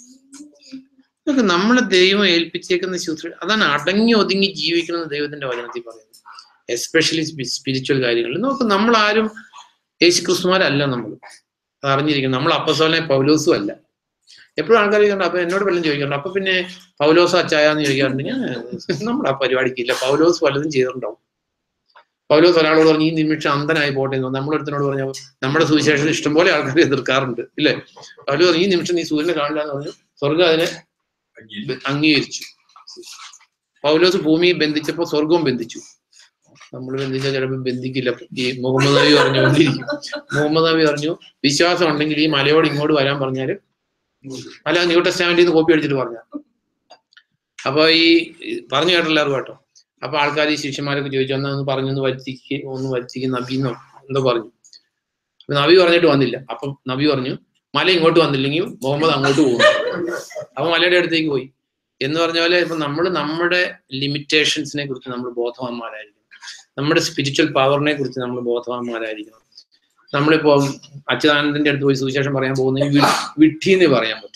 നോക്ക് നമ്മളെ ദൈവം ഏൽപ്പിച്ചേക്കുന്ന ശുശ്രൂഷ അതാണ് അടങ്ങി ഒതുങ്ങി ജീവിക്കണം ദൈവത്തിന്റെ വചനത്തിൽ പറയുന്നത് എസ്പെഷ്യലി സ്പിരിച്വൽ കാര്യങ്ങളിൽ നോക്ക് നമ്മൾ ആരും യേശു ക്രിസ്തുമാരല്ല നമ്മൾ അത് അറിഞ്ഞിരിക്കണം നമ്മൾ അപ്പസോലെ പൗലോസും അല്ല എപ്പോഴും ആൾക്കാർ ചോദിക്കണ്ട അപ്പൊ എന്നോട് വല്ലതും ചോദിക്കണ്ട അപ്പൊ പിന്നെ പൗലോസ് അച്ചായാന്ന് ചോദിക്കാറുണ്ട് ഞാൻ നമ്മൾ ആ പരിപാടിക്ക് ഇല്ല പൗലോസ് വല്ലതും ചെയ്തിട്ടുണ്ടാവും പൗലോസ് ഒരാളോട് പറഞ്ഞു ഈ നിമിഷം അന്ധനായി പോട്ടെ എന്ന് നമ്മളൊരുത്തനോട് പറഞ്ഞു നമ്മുടെ സുവിശേഷത്തിൽ ഇഷ്ടംപോലെ ആൾക്കാർ എതിർക്കാറുണ്ട് ഇല്ലേ പൗലോസ് പറഞ്ഞു, ഈ നിമിഷം നീ സൂര്യനെ കാണില്ല എന്ന് പറഞ്ഞു സ്വർഗം അതിനെ അംഗീകരിച്ചു പൗലോസ് ഭൂമിയെ ബന്ധിച്ചപ്പോ സ്വർഗവും ബന്ധിച്ചു നമ്മൾ ബന്ധിച്ചാൽ ചിലപ്പോൾ ബന്ധിക്കില്ല ഈ മുഹമ്മദ് നബി പറഞ്ഞുകൊണ്ടിരിക്കും മുഹമ്മദ് നബി പറഞ്ഞു വിശ്വാസം ഉണ്ടെങ്കിൽ ഈ മലയോട് ഇങ്ങോട്ട് വരാൻ പറഞ്ഞാല് അല്ല ന്യൂ ടെസ്റ്റാമെന്റിൽ നിന്ന് കോപ്പി അടിച്ചിട്ട് പറഞ്ഞ അപ്പൊ ഈ ഈ പറഞ്ഞു കേട്ടില്ലാരും കേട്ടോ അപ്പൊ ആൾക്കാർ ഈ ശിഷ്യന്മാരൊക്കെ ചോദിച്ചു എന്നാ ഒന്ന് പറഞ്ഞു ഒന്ന് വരുത്തിക്ക് ഒന്ന് വരുത്തിക്ക് നബിന്നോ എന്തോ പറഞ്ഞു അപ്പൊ നബി പറഞ്ഞിട്ട് വന്നില്ല അപ്പൊ നബി പറഞ്ഞു മല ഇങ്ങോട്ട് വന്നില്ലെങ്കിൽ മുഹമ്മദ് അങ്ങോട്ട് പോകും അപ്പൊ മലയുടെ അടുത്തേക്ക് പോയി എന്ന് പറഞ്ഞ പോലെ ഇപ്പൊ നമ്മൾ നമ്മുടെ ലിമിറ്റേഷൻസിനെ കുറിച്ച് നമ്മൾ ബോധവാന്മാരായിരിക്കണം നമ്മുടെ സ്പിരിച്വൽ പവറിനെ കുറിച്ച് നമ്മൾ ബോധവാന്മാരായിരിക്കണം നമ്മളിപ്പോ അച്യുതാനന്ദന്റെ അടുത്ത് പോയി സുവിശേഷം പറയാൻ പോകുന്നെങ്കിൽ വിഡ്ഢിന്ന് പറയാൻ പറ്റും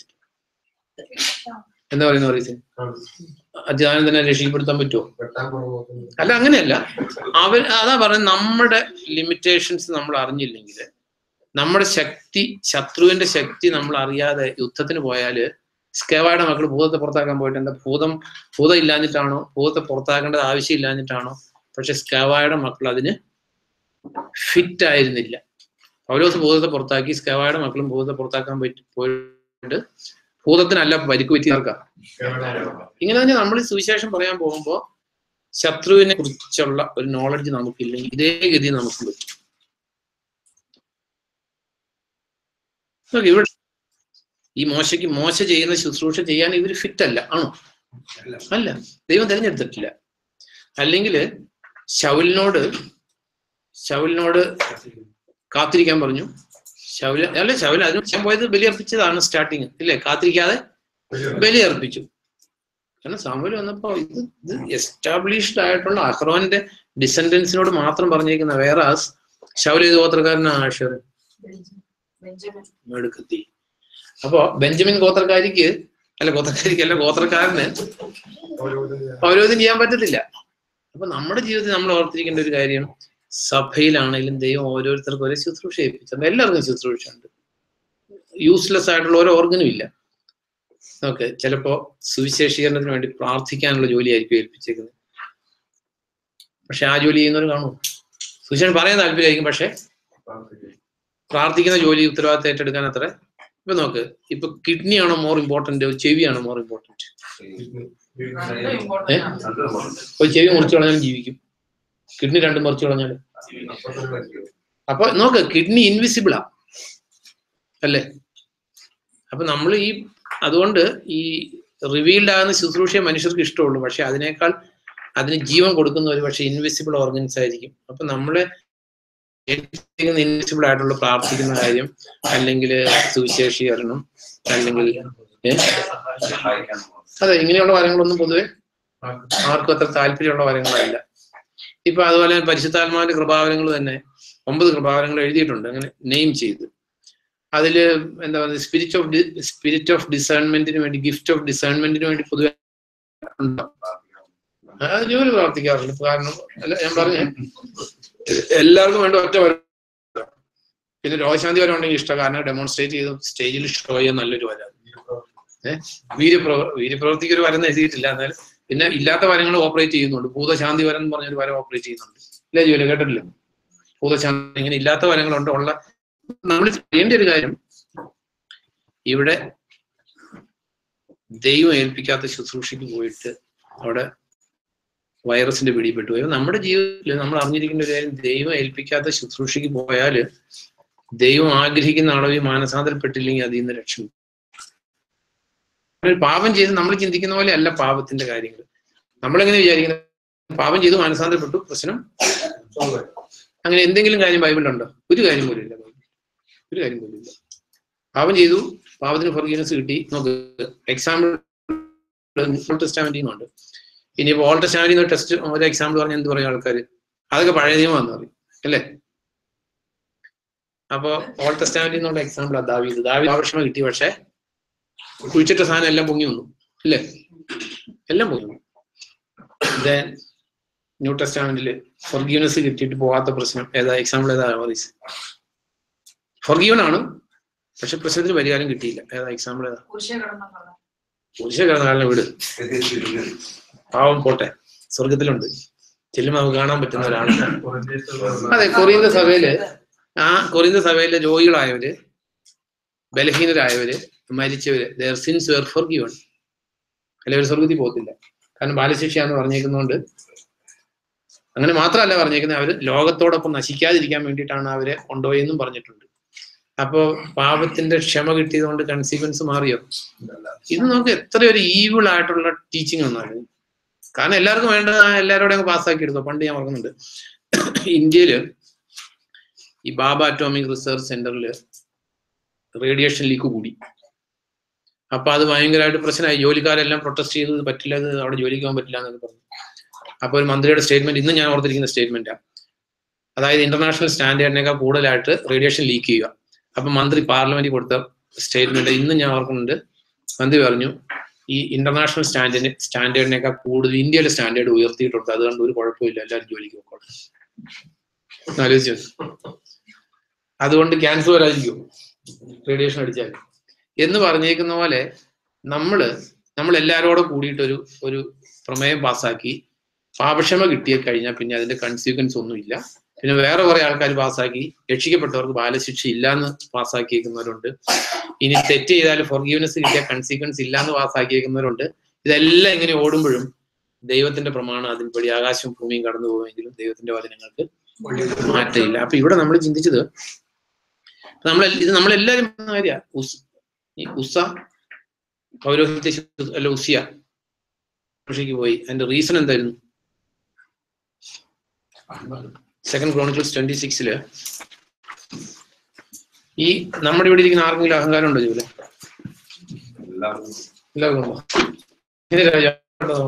എന്താ പറയുന്ന പറയും അച്യുതാനന്ദനെ രക്ഷപ്പെടുത്താൻ പറ്റുമോ അല്ല അങ്ങനെയല്ല അവർ അതാ പറയുന്നത് നമ്മുടെ ലിമിറ്റേഷൻസ് നമ്മൾ അറിഞ്ഞില്ലെങ്കിൽ നമ്മുടെ ശക്തി ശത്രുവിന്റെ ശക്തി നമ്മൾ അറിയാതെ യുദ്ധത്തിന് പോയാല് സ്കേവായുടെ മക്കൾ ഭൂതത്തെ പുറത്താക്കാൻ പോയിട്ട് എന്താ ഭൂതം ഭൂതം ഇല്ലാഞ്ഞിട്ടാണോ ഭൂതത്തെ പുറത്താക്കേണ്ടത് ആവശ്യം ഇല്ലാഞ്ഞിട്ടാണോ പക്ഷെ സ്കേവായുടെ മക്കൾ അതിന് ഫിറ്റ് ആയിരുന്നില്ല പൗലോസ് ഭൂതത്തെ പുറത്താക്കി സ്കേവായുടെ മക്കളും ഭൂതത്തെ പുറത്താക്കാൻ പറ്റി പോയിട്ട് ഭൂതത്തിനല്ല പരിക്ക് പറ്റിയവർക്കാ ഇങ്ങനെ തന്നെ നമ്മൾ ഈ സുവിശേഷം പറയാൻ പോകുമ്പോൾ ശത്രുവിനെ കുറിച്ചുള്ള ഒരു നോളജ് നമുക്കില്ലെങ്കിൽ ഇതേ ഗതി നമുക്ക് പറ്റും നോക്ക് ഇവിടെ ഈ മോശയ്ക്ക് മോശ ചെയ്യുന്ന ശുശ്രൂഷ ചെയ്യാൻ ഇവർ ഫിറ്റ് അല്ല ആണോ അല്ല ദൈവം തിരഞ്ഞെടുത്തിട്ടില്ല അല്ലെങ്കിൽ ശൗലിനോട് ശൗലിനോട് കാത്തിരിക്കാൻ പറഞ്ഞു ശൗല അല്ല ശൗല അതിന് ഞാൻ പോയത് ബലിയർപ്പിച്ചതാണ് സ്റ്റാർട്ടിങ് ഇല്ലേ കാത്തിരിക്കാതെ ബലിയർപ്പിച്ചു കാരണം സാമുവൽ വന്നപ്പോ ഇത് ഇത് എസ്റ്റാബ്ലിഷ്ഡ് ആയിട്ടുള്ള അഹ്റോന്റെ ഡിസെൻഡൻസിനോട് മാത്രം പറഞ്ഞിരിക്കുന്ന വേറെ ശൗല ഇത് ഗോത്രക്കാരനാണ് ആഷർ മെടുക്കത്തി അപ്പോ ബെഞ്ചമിൻ ഗോത്രക്കാരിക്ക് അല്ല ഗോത്രക്കാരിക്ക് അല്ല ഗോത്രക്കാരന് പൗരോധം ചെയ്യാൻ പറ്റത്തില്ല അപ്പൊ നമ്മുടെ ജീവിതത്തിൽ നമ്മൾ ഓർത്തിരിക്കേണ്ട ഒരു കാര്യം സഭയിലാണെങ്കിലും ദൈവം ഓരോരുത്തർക്കും ഓരോ ശുശ്രൂഷ ഏൽപ്പിച്ചത് എല്ലാവർക്കും ശുശ്രൂഷ ഉണ്ട് യൂസ്ലെസ് ആയിട്ടുള്ള ഓരോ ഓർഗനും ഇല്ല ഓക്കെ ചിലപ്പോ സുവിശേഷീകരണത്തിന് വേണ്ടി പ്രാർത്ഥിക്കാനുള്ള ജോലിയായിരിക്കും ഏൽപ്പിച്ചേക്കുന്നത് പക്ഷെ ആ ജോലി ചെയ്യുന്നവർ കാണും സുവിശേഷം പറയാൻ താല്പര്യമായിരിക്കും പക്ഷെ പ്രാർത്ഥിക്കുന്ന ജോലി ഉത്തരവാദിത്തം ഏറ്റെടുക്കാൻ അത്ര ഇപ്പൊ നോക്ക് ഇപ്പൊ കിഡ്നി ആണോ മോർ ഇമ്പോർട്ടന്റ് ചെവിയാണോ മോർ ഇമ്പോർട്ടന്റ് ഒരു ചെവി മുറിച്ചു കളഞ്ഞാലും ജീവിക്കും കിഡ്നി രണ്ടും മുറിച്ചു കളഞ്ഞാൽ അപ്പൊ നോക്ക് കിഡ്നി ഇൻവിസിബിളാ അല്ലേ അപ്പൊ നമ്മൾ ഈ അതുകൊണ്ട് ഈ റിവീൽഡ് ആകുന്ന ശുശ്രൂഷയെ മനുഷ്യർക്ക് ഇഷ്ടമുള്ളൂ പക്ഷെ അതിനേക്കാൾ അതിന് ജീവൻ കൊടുക്കുന്ന ഒരു പക്ഷെ ഇൻവിസിബിൾ ഓർഗൻസ് ആയിരിക്കും അപ്പൊ നമ്മളെ ഇൻവിസിബിൾ ആയിട്ടുള്ള പ്രാർത്ഥിക്കുന്ന കാര്യം അല്ലെങ്കിൽ സുവിശേഷീകരണം അല്ലെങ്കിൽ ഏ? അതെ ഇങ്ങനെയുള്ള കാര്യങ്ങളൊന്നും പൊതുവെ ആർക്കും അത്ര താല്പര്യമുള്ള കാര്യങ്ങളല്ല ഇപ്പൊ അതുപോലെ പരിശുദ്ധാത്മാവിന്റെ കൃപാവരങ്ങൾ തന്നെ ഒമ്പത് കൃപാവരങ്ങൾ എഴുതിയിട്ടുണ്ട് അങ്ങനെ നെയിം ചെയ്ത് അതില് എന്താ പറയുക സ്പിരിറ്റ് ഓഫ് സ്പിരിറ്റ് ഓഫ് ഡിസേൺമെന്റിന് വേണ്ടി ഗിഫ്റ്റ് ഓഫ് ഡിസേൺമെന്റിന് വേണ്ടി പൊതുവെ ഉണ്ടാവും ആ, ജോലി പ്രാർത്ഥിക്കാറുണ്ട് കാരണം അല്ല ഞാൻ പറഞ്ഞേ എല്ലാവർക്കും വേണ്ട ഒറ്റ വരം പിന്നെ രോഗശാന്തി വരം ഉണ്ടെങ്കിൽ ഇഷ്ടം കാരണം ഡെമോൺസ്ട്രേറ്റ് ചെയ്ത് സ്റ്റേജിൽ ഷോ ചെയ്യാൻ നല്ലൊരു വരം ഏഹ് വീര്യപ്രവ വീര്യപ്രവൃത്തിക്ക് ഒരു വരം എഴുതിയിട്ടില്ല എന്നാൽ പിന്നെ ഇല്ലാത്ത വരങ്ങൾ ഓപ്പറേറ്റ് ചെയ്യുന്നുണ്ട് ഭൂതശാന്തി വരം എന്ന് പറഞ്ഞൊരു വരം ഓപ്പറേറ്റ് ചെയ്യുന്നുണ്ട് ഇല്ല ജോലി കേട്ടിട്ടില്ല ഭൂതശാന്തി ഇങ്ങനെ ഇല്ലാത്ത വരങ്ങളുണ്ട് ഉള്ള നമ്മൾ ചെയ്യേണ്ട ഒരു കാര്യം ഇവിടെ ദൈവം ഏൽപ്പിക്കാത്ത ശുശ്രൂഷയ്ക്ക് പോയിട്ട് അവിടെ വൈറസിന്റെ പിടിപ്പെട്ടു പോയി നമ്മുടെ ജീവിതത്തിൽ നമ്മൾ അറിഞ്ഞിരിക്കേണ്ട ഒരു കാര്യം ദൈവം ഏൽപ്പിക്കാത്ത ശുശ്രൂഷയ്ക്ക് പോയാല് ദൈവം ആഗ്രഹിക്കുന്ന അളവിൽ മാനസാന്തരപ്പെട്ടില്ലെങ്കിൽ അതിൽ നിന്ന് രക്ഷ ഒരു പാപം ചെയ്ത് നമ്മൾ ചിന്തിക്കുന്ന പോലെ അല്ല പാപത്തിന്റെ കാര്യങ്ങൾ നമ്മളെങ്ങനെ വിചാരിക്കുന്നത് പാപം ചെയ്ത് മാനസാന്തരപ്പെട്ടു പ്രശ്നം അങ്ങനെ എന്തെങ്കിലും കാര്യം ബൈബിളുണ്ടോ ഒരു കാര്യം പോലും ഇല്ല ബൈബിളിൽ. ഒരു കാര്യം പോലും ഇല്ല പാപം ചെയ്തു പാപത്തിന് ഫൊർഗീനസ് കിട്ടി നോക്ക് എക്സാമ്പിൾ ടെസ്റ്റാമെന്റിൽ നിന്നുണ്ട് ഇനിയിപ്പോ ഓൾ ടെസ്റ്റാമെന്റിൽ നിന്ന് ടെസ്റ്റ് ഒരു എക്സാമ്പിൾ പറഞ്ഞാൽ എന്ത് പറയും ആൾക്കാർ അതൊക്കെ പഴയ നിയമമാണെന്ന് പറയും അല്ലേ അപ്പോ ഓൾ ടെസ്റ്റാമെന്റിൽ നിന്നുള്ള എക്സാമ്പിൾ ദാവീദ് ദാവീദ് ആവശ്യമ കിട്ടി പക്ഷേ കുഴിച്ചിട്ട സാധനം എല്ലാം പൊങ്ങി വന്നു അല്ലേ എല്ലാം പൊങ്ങി വന്നു ദെൻ ന്യൂ ടെസ്റ്റാമെന്റിൽ ഫൊർഗീവ്നെസ് കിട്ടിയിട്ട് പോകാത്ത പ്രശ്നം ഏതാ എക്സാമ്പിൾ ഏതാ മറീസ് ഫൊർഗീവൻ ആണ് പക്ഷെ പ്രശ്നത്തിന് പരിഹാരം കിട്ടിയില്ല ഏതാ എക്സാമ്പിൾ ഏതാ കുരിശേ കിടന്നതാണ് കുരിശ കിടന്ന കാലം വീട് പാവം പോട്ടെ സ്വർഗത്തിലുണ്ട് ചെല്ലുമ്പോൾ നമുക്ക് കാണാൻ പറ്റുന്ന ഒരാളാണ് അതെ കൊറിയന്ത സഭയില് ആ കൊറിയന്ത സഭയിലെ രോഗികളായവര് ബലഹീനരായവര് മരിച്ചവര് their sins were forgiven അല്ലെ ഒരു സ്വർഗത്തിൽ പോകത്തില്ല കാരണം ബാലശിക്ഷ എന്ന് പറഞ്ഞേക്കുന്നതുകൊണ്ട് അങ്ങനെ മാത്രമല്ല പറഞ്ഞേക്കുന്നത് അവര് ലോകത്തോടൊപ്പം നശിക്കാതിരിക്കാൻ വേണ്ടിയിട്ടാണ് അവരെ കൊണ്ടുപോയെന്നും പറഞ്ഞിട്ടുണ്ട് അപ്പോ പാപത്തിന്റെ ക്ഷമ കിട്ടിയത് കൊണ്ട് കൺസിക്വൻസ് മാറിയോ ഇത് നമുക്ക് എത്ര ഒരു ഈവിൾ ആയിട്ടുള്ള ടീച്ചിങ് ഒന്നാണ് കാരണം എല്ലാവർക്കും വേണ്ട എല്ലാവരോടും അങ്ങ് പാസ്സാക്കി എടുത്തോ പണ്ട് ഞാൻ ഓർക്കുന്നുണ്ട് ഇന്ത്യയില് ഈ ബാബ അറ്റോമിക് റിസർച്ച് സെന്ററിൽ റേഡിയേഷൻ ലീക്ക് കൂടി അപ്പൊ അത് ഭയങ്കരമായിട്ട് പ്രശ്നമായി ജോലിക്കാരെല്ലാം പ്രൊട്ടസ്റ്റ് ചെയ്തത് പറ്റില്ല ഇത് അവിടെ ജോലിക്ക് പോകാൻ പറ്റില്ല എന്നൊക്കെ പറഞ്ഞു അപ്പൊ ഒരു മന്ത്രിയുടെ സ്റ്റേറ്റ്മെന്റ് ഇന്ന് ഞാൻ ഓർത്തിരിക്കുന്ന സ്റ്റേറ്റ്മെന്റാണ് അതായത് ഇന്റർനാഷണൽ സ്റ്റാൻഡേർഡിനേക്കാൾ കൂടുതലായിട്ട് റേഡിയേഷൻ ലീക്ക് ചെയ്യുക അപ്പൊ മന്ത്രി പാർലമെന്റിൽ കൊടുത്ത സ്റ്റേറ്റ്മെന്റ് ഇന്ന് ഞാൻ ഓർക്കുന്നുണ്ട് മന്ത്രി പറഞ്ഞു ഈ ഇന്റർനാഷണൽ സ്റ്റാൻഡേർഡ് സ്റ്റാൻഡേർഡിനേക്കാൾ കൂടുതൽ ഇന്ത്യയിലെ സ്റ്റാൻഡേർഡ് ഉയർത്തിയിട്ടുണ്ട് അതുകൊണ്ട് ഒരു കുഴപ്പമില്ല എല്ലാവരും ജോലിക്ക് പോക്കോട്ടെ ആലോചിച്ചു അതുകൊണ്ട് ക്യാൻസർ വരാതിരിക്കും റേഡിയേഷൻ അടിച്ചാൽ എന്ന് പറഞ്ഞേക്കുന്ന പോലെ നമ്മള് നമ്മൾ എല്ലാവരോടും കൂടിയിട്ട് ഒരു ഒരു പ്രമേയം പാസ്സാക്കി പാപക്ഷമ കിട്ടിയ കഴിഞ്ഞാൽ പിന്നെ അതിന്റെ കൺസിക്വൻസ് ഒന്നുമില്ല പിന്നെ വേറെ കുറെ ആൾക്കാർ പാസ്സാക്കി രക്ഷിക്കപ്പെട്ടവർക്ക് ബാലശിക്ഷ ഇല്ലാന്ന് പാസ്സാക്കിയേക്കുന്നവരുണ്ട് ഇനി തെറ്റ് ചെയ്താൽ ഫോർഗീവ്നെസ് കിട്ടിയ കൺസിക്വൻസ് ഇല്ലാന്ന് പാസ്സാക്കിയേക്കുന്നവരുണ്ട് ഇതെല്ലാം ഇങ്ങനെ ഓടുമ്പോഴും ദൈവത്തിന്റെ പ്രമാണം അതിൽപടി ആകാശവും ഭൂമിയും കടന്നു പോകുമെങ്കിലും ദൈവത്തിന്റെ വചനങ്ങൾക്ക് മാറ്റമില്ല അപ്പൊ ഇവിടെ നമ്മൾ ചിന്തിച്ചത് നമ്മൾ ഇത് നമ്മളെല്ലാരും പറഞ്ഞ കാര്യ ഈ ഉസ പൗരോഹിത്യ ശുശ്രൂ- അല്ല ഉസിയ കൃഷിക്ക് പോയി അതിന്റെ റീസൺ എന്തായിരുന്നു സെക്കൻഡ് ക്രോണിക്കിൾസ് ട്വന്റി സിക്സില് ഈ നമ്മുടെ ഇവിടെ ഇരിക്കുന്ന ആർക്കെങ്കിലും അഹങ്കാരം ഉണ്ടോ ജോലി എല്ലാവർക്കും ഉണ്ടോ ഇത് രാജാവുണ്ടോ?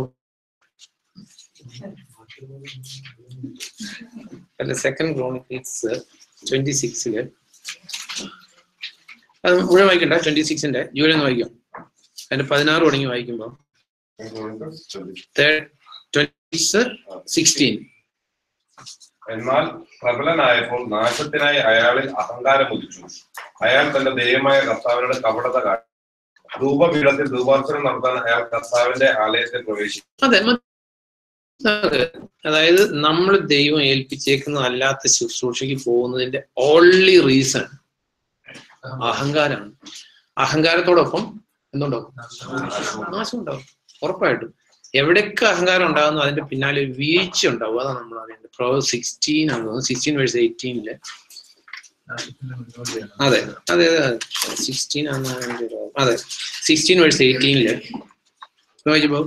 അല്ല സെക്കൻഡ് ക്രോണിക്കിൾസ് ട്വന്റി സിക്സില് അത് മുഴുവൻ വായിക്കണ്ട ട്വന്റി സിക്സിന്റെ ജൂലൈ ഒന്ന് വായിക്കാം അതിന്റെ പതിനാറ് തുടങ്ങി വായിക്കുമ്പോ സിക്സ്റ്റീൻ എന്നാൽ പ്രബലനായപ്പോൾ നാശത്തിനായി അയാളിൽ അഹങ്കാരം ഉദിച്ചു അയാൾ തന്റെ ദൈവമായ കർത്താവിനോട് കപടത കാട്ടി ധൂപപീഠത്തിൽ ധൂപാർച്ചന നടത്താൻ അയാൾ കർത്താവിന്റെ ആലയത്തിൽ പ്രവേശിച്ചു അതെ മ- അതെ. അതായത് നമ്മൾ ദൈവം ഏൽപ്പിച്ചേക്കുന്ന അല്ലാത്ത ശുശ്രൂഷയ്ക്ക് പോകുന്നതിന്റെ ഓൺലി റീസൺ അഹങ്കാരമാണ് അഹങ്കാരത്തോടൊപ്പം എന്തുണ്ടാവും നാശം ഉണ്ടാവും ഉറപ്പായിട്ടും എവിടെയൊക്കെ അഹങ്കാരം ഉണ്ടാകുന്നു അതിന്റെ പിന്നാലെ ഒരു വീഴ്ച ഉണ്ടാവും അതാണ് നമ്മൾ അറിയേണ്ടത് പ്രോ സിക്സ്റ്റീൻ ആണ് തോന്നുന്നു സിക്സ്റ്റീൻ വേഴ്സ് എയ്റ്റീനില് അതെ അതെ അതെ സിക്സ്റ്റീൻ ആണ് അതിന്റെ ഒരു- അതെ സിക്സ്റ്റീൻ വേഴ്സ് എയ്റ്റീനില് വായിച്ചപ്പോ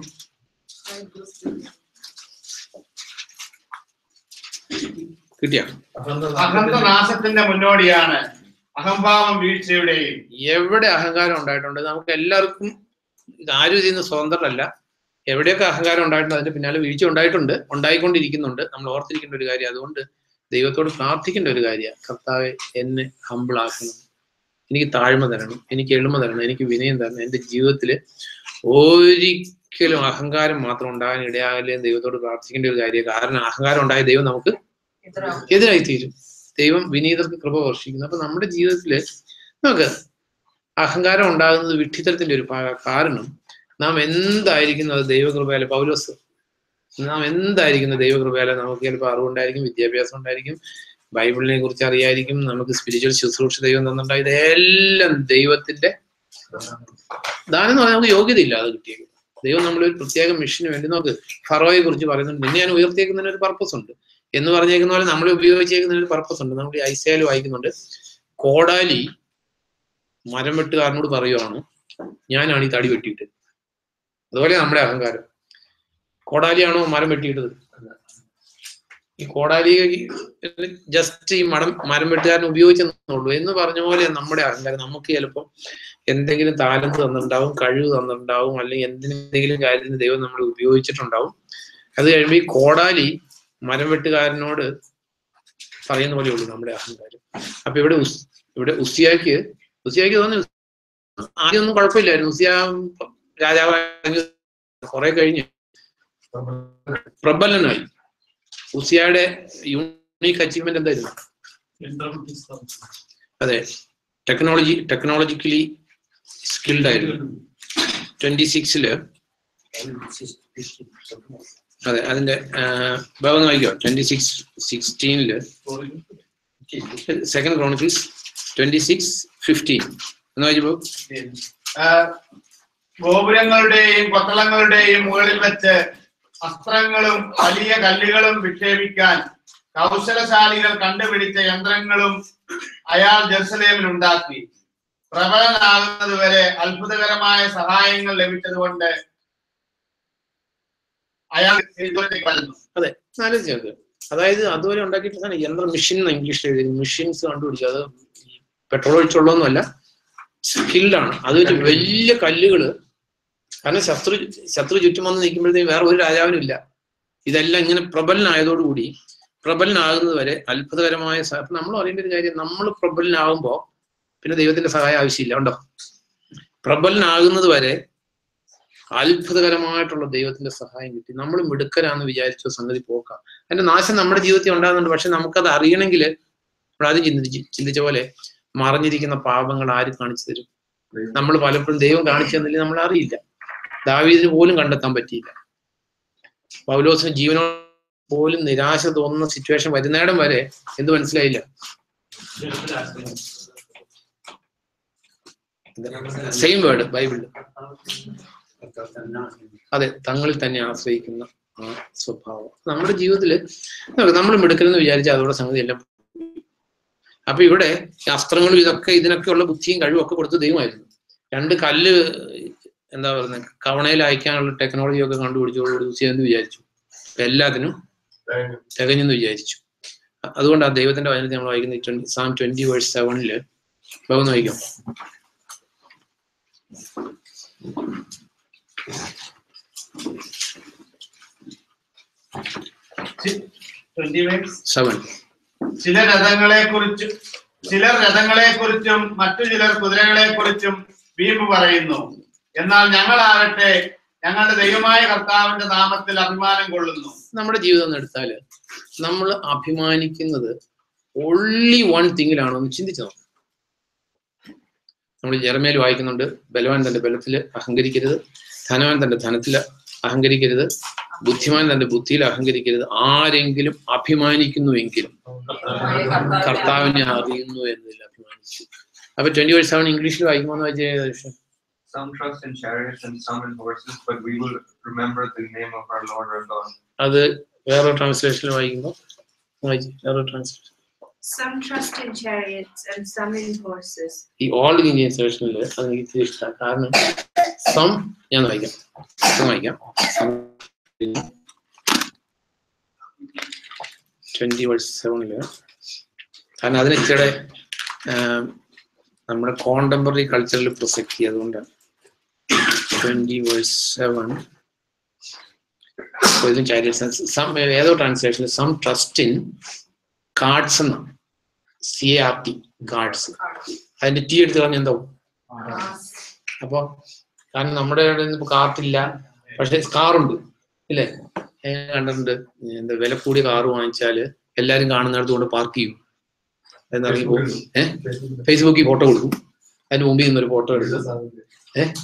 കിട്ടിയ അഹന്ത നാശത്തിന്റെ മുന്നോടിയാണ് അഹംഭാവം വീഴ്ചയുടെയും എവിടെ അഹങ്കാരം ഉണ്ടായിട്ടുണ്ട് നമുക്ക് എല്ലാവർക്കും ഇത് ആരും ഇതിന് സ്വതന്ത്രമല്ല എവിടെയൊക്കെ അഹങ്കാരം ഉണ്ടായിട്ടുണ്ട് അതിന്റെ പിന്നാലെ വീഴ്ച ഉണ്ടായിട്ടുണ്ട് ഉണ്ടായിക്കൊണ്ടിരിക്കുന്നുണ്ട് നമ്മൾ ഓർത്തിരിക്കേണ്ട ഒരു കാര്യം അതുകൊണ്ട് ദൈവത്തോട് പ്രാർത്ഥിക്കേണ്ട ഒരു കാര്യമാണ് കർത്താവെ എന്നെ ഹമ്പിൾ ആക്കണം എനിക്ക് താഴ്മ തരണം എനിക്ക് എളിമ തരണം എനിക്ക് വിനയം തരണം എൻ്റെ ജീവിതത്തിൽ ഒരിക്കലും അഹങ്കാരം മാത്രം ഉണ്ടാകാൻ ഇടയാകല്ലേ എന്ന് ദൈവത്തോട് പ്രാർത്ഥിക്കേണ്ട ഒരു കാര്യം കാരണം അഹങ്കാരം ഉണ്ടായ ദൈവം നമുക്ക് ഇത്ര എതിരായി തീരും ദൈവം വിനീതർക്ക് കൃപ വർഷിക്കുന്നു അപ്പൊ നമ്മുടെ ജീവിതത്തില് നമുക്ക് അഹങ്കാരം ഉണ്ടാകുന്നത് വിഡ്ഢിത്തരത്തിന്റെ ഒരു ഭാഗ കാരണം നാം എന്തായിരിക്കുന്നു അത് ദൈവകൃപയാലെ പൗലോസ് നാം എന്തായിരിക്കുന്നു ദൈവകൃപയാലെ നമുക്ക് ചിലപ്പോൾ അറിവുണ്ടായിരിക്കും വിദ്യാഭ്യാസം ഉണ്ടായിരിക്കും ബൈബിളിനെ കുറിച്ച് അറിയായിരിക്കും നമുക്ക് സ്പിരിച്വൽ ശുശ്രൂഷ ദൈവം തന്നിട്ടുണ്ടാവും ഇതെല്ലാം ദൈവത്തിന്റെ ദാനം എന്ന് പറഞ്ഞാൽ നമുക്ക് യോഗ്യതയില്ല അത് കിട്ടിയത് ദൈവം നമ്മളൊരു പ്രത്യേക മിഷന് വേണ്ടി നമുക്ക് ഫറോയെ കുറിച്ച് പറയുന്നുണ്ട് നിന്നെ ഞാൻ ഉയർത്തിയേക്കുന്നതിന് ഒരു പർപ്പസ് ഉണ്ട് എന്ന് പറഞ്ഞേക്കുന്ന പോലെ നമ്മൾ ഉപയോഗിച്ചേക്കുന്നതിന് ഒരു പർപ്പസ് ഉണ്ട് നമ്മൾ ഈ ഐസയാൽ വായിക്കുന്നുണ്ട് കോടാലി മരം വെട്ടുകാരനോട് പറയുവാണ് ഞാനാണ് ഈ തടി വെട്ടിയിട്ട് അതുപോലെ നമ്മുടെ അഹങ്കാരം കോടാലിയാണോ മരം വെട്ടിയിട്ടത് ഈ കോടാലി ജസ്റ്റ് ഈ മരം മരം വെട്ടുകാരൻ ഉപയോഗിച്ചെന്നുള്ളൂ എന്ന് പറഞ്ഞ പോലെ നമ്മുടെ അഹങ്കാരം നമുക്ക് ചിലപ്പോൾ എന്തെങ്കിലും താലന്ത് തന്നിട്ടുണ്ടാവും കഴിവ് തന്നിട്ടുണ്ടാവും അല്ലെങ്കിൽ എന്തിനെന്തെങ്കിലും കാര്യത്തിന് ദൈവം നമ്മൾ ഉപയോഗിച്ചിട്ടുണ്ടാവും അത് കഴിയുമ്പോൾ ഈ കോടാലി മരം വെട്ടുകാരനോട് പറയുന്ന പോലെ ഉള്ളൂ നമ്മുടെ അഹങ്കാരം അപ്പൊ ഇവിടെ ഉസ് ഇവിടെ ഉസിയാക്ക് ഉസിയാക്ക് തോന്നി ആദ്യമൊന്നും കുഴപ്പമില്ലായിരുന്നു ഉസിയ രാജാവായി കുറെ കഴിഞ്ഞ് പ്രബലനായി ഉസിയയുടെ യൂണിക് അച്ചീവ്മെന്റ് എന്തായിരുന്നു അതെ ടെക്നോളജി ടെക്നോളജിക്കലി സ്കിൽഡ് ആയിരുന്നു ട്വന്റി സിക്സില് അതെ അതിന്റെ ഭാഗം വായിക്കോ ട്വന്റി സിക്സ് സിക്സ്റ്റീനില് second chronicles twenty six fifteen എന്ന് വായിച്ചപ്പോ ആ, ഗോപുരങ്ങളുടെയും കൊത്തളങ്ങളുടെയും മുകളിൽ വെച്ച് അസ്ത്രങ്ങളും വലിയ കല്ലുകളും വിക്ഷേപിക്കാൻ കൗശലശാലികൾ കണ്ടുപിടിച്ച യന്ത്രങ്ങളും അയാൾ ജെറുസലേമിൽ ഉണ്ടാക്കി പ്രബലനാകുന്നത് വരെ അത്ഭുതകരമായ സഹായങ്ങൾ ലഭിച്ചതുകൊണ്ട് അയാൾ എഴുതുവാനേക്ക് വരുന്നു അതെ ആലോചിച്ചത് അതായത് അതുപോലെ ഉണ്ടാക്കിയിട്ടാണ് യന്ത്ര മെഷീൻ എന്ന് ഇംഗ്ലീഷിൽ എഴുതി മെഷീൻസ് കണ്ടുപിടിച്ചത് അത് പെട്രോൾ ഒഴിച്ചുള്ളതൊന്നുമല്ല സ്കിൽഡാണ് അത് വെച്ച് വലിയ കല്ലുകള് കാരണം ശത്രു ശത്രു ചുറ്റും വന്ന് നിൽക്കുമ്പോഴത്തേക്കും വേറെ ഒരു രാജാവിനും ഇല്ല ഇതെല്ലാം ഇങ്ങനെ പ്രബലനായതോടുകൂടി പ്രബലനാകുന്നത് വരെ അത്ഭുതകരമായ സ- അപ്പൊ നമ്മൾ അറിയേണ്ട ഒരു കാര്യം നമ്മൾ പ്രബലനാകുമ്പോ പിന്നെ ദൈവത്തിന്റെ സഹായം ആവശ്യമില്ല ഉണ്ടോ പ്രബലനാകുന്നത് വരെ അത്ഭുതകരമായിട്ടുള്ള ദൈവത്തിന്റെ സഹായം കിട്ടി നമ്മൾ മിടുക്കരാന്ന് വിചാരിച്ച സംഗതി പോക്കാം അതിന്റെ നാശം നമ്മുടെ ജീവിതത്തിൽ ഉണ്ടാകുന്നുണ്ട് പക്ഷെ നമുക്കത് അറിയണമെങ്കിൽ നമ്മൾ ആദ്യം ചിന്തിച്ച് ചിന്തിച്ച പോലെ മറഞ്ഞിരിക്കുന്ന പാപങ്ങൾ ആര് കാണിച്ചു തരും നമ്മൾ പലപ്പോഴും ദൈവം കാണിച്ചു തന്നില്ല നമ്മൾ അറിയില്ല ദാവീദിന് പോലും കണ്ടെത്താൻ പറ്റിയില്ല പൗലോസിന് ജീവനോ പോലും നിരാശ തോന്നുന്ന സിറ്റുവേഷൻ വരുന്നിടം വരെ എന്ത് മനസ്സിലായില്ല സെയിം വേർഡ് ബൈബിളിൽ അതെ തങ്ങളിൽ തന്നെ ആശ്രയിക്കുന്ന ആ സ്വഭാവം നമ്മുടെ ജീവിതത്തിൽ നമ്മൾ മിടുക്കലെന്ന് വിചാരിച്ചാൽ അതോടെ സംഗതി എല്ലാം അപ്പൊ ഇവിടെ ഈ അസ്ത്രങ്ങളും ഇതൊക്കെ ഇതിനൊക്കെയുള്ള ബുദ്ധിയും കഴിവും ഒക്കെ കൊടുത്ത് ദൈവമായിരുന്നു രണ്ട് കല്ല് എന്താ പറയുന്നത് കവണയിൽ അയക്കാനുള്ള ടെക്നോളജി ഒക്കെ കണ്ടുപിടിച്ചോടുകൂടി എന്ന് വിചാരിച്ചു അപ്പൊ എല്ലാത്തിനും തികഞ്ഞെന്ന് വിചാരിച്ചു അ- അതുകൊണ്ട് ആ ദൈവത്തിന്റെ വചനത്തിൽ നമ്മൾ വായിക്കുന്ന സാം ട്വന്റി വേഴ്സ് സെവനില് ഭാഗം വായിക്കാം സെവൻ ചില രഥങ്ങളെ കുറിച്ചും ചിലർ രഥങ്ങളെ കുറിച്ചും മറ്റു ചിലർ കുതിരകളെ കുറിച്ചും വീമ്പ് പറയുന്നു എന്നാൽ ഞങ്ങളാകട്ടെ ഞങ്ങളുടെ ദൈവമായ കർത്താവിന്റെ നാമത്തിൽ അഭിമാനം കൊള്ളുന്നു നമ്മുടെ ജീവിതം എന്ന് എടുത്താല് നമ്മൾ അഭിമാനിക്കുന്നത് ഒൺലി വൺ തിങ്ങിലാണോ എന്ന് ചിന്തിച്ചു നോക്കാം നമ്മൾ ജെറമേൽ വായിക്കുന്നുണ്ട് ബലവാൻ തന്റെ ബലത്തിൽ അഹങ്കരിക്കരുത് ധനവാൻ തന്റെ ധനത്തിൽ അഹങ്കരിക്കരുത് ബുദ്ധിമാൻ തന്റെ ബുദ്ധിയിൽ അഹങ്കരിക്കരുത് ആരെങ്കിലും അഭിമാനിക്കുന്നുവെങ്കിലും കർത്താവിനെ അറിയുന്നു എന്നതിൽ അഭിമാനിച്ചു അപ്പൊ ട്വന്റി വേഴ്സ് സെവൻ ഇംഗ്ലീഷിൽ വായിക്കുമ്പോൾ എന്ന് വായിച്ച Some trust in chariots and some in horses, but we will remember the name of our Lord our God. അത് വേറെ ട്രാൻസ്ലേഷനിൽ വായിക്കുമ്പോൾ വായിച്ച് വേറെ translation Some trust in chariots and some in horses. ഈ ഓൾഡ് ഇന്ത്യൻ വേർഷനിൽ അത് എനിക്ക് ഇത്തിരി ഇഷ്ടമാണ് കാരണം സം ഞാൻ വായിക്കാം സം വായിക്കാം ട്വന്റി വേഴ്സ് സെവനില് കാരണം അതിന് ഇച്ചിരി നമ്മുടെ കോണ്ടംപററി കൾച്ചറിൽ പ്രസക്തി അതുകൊണ്ടാണ് ട്വന്റി വേഴ്സ് സെവൻ ഇതും ചാരിയറ്റ്സ് സം ഏതോ ട്രാൻസ്ലേഷനിൽ സം ട്രസ്റ്റ് ഇൻ കാർഡ്സ് എന്നാണ് സി ആർ ടി കാർഡ്സ് അതിന്റെ ടീ എടുത്ത് കളഞ്ഞ എന്താവും അപ്പൊ കാരണം നമ്മുടെ ഇവിടെ ഇപ്പൊ കാർട്ടില്ല പക്ഷെ കാറുണ്ട് ഇല്ലേ ഞാൻ കണ്ടിട്ടുണ്ട് എന്താ വില കൂടിയ കാറ് വാങ്ങിച്ചാല് എല്ലാരും കാണുന്നിടത്ത് കൊണ്ട് പാർക്ക് ചെയ്യും എന്നിറങ്ങി പോകും ഏഹ് ഫേസ്ബുക്കിൽ ഫോട്ടോ കൊടുക്കും അതിന് മുമ്പിൽ നിന്നൊരു ഫോട്ടോ എടുക്കും ഏഹ്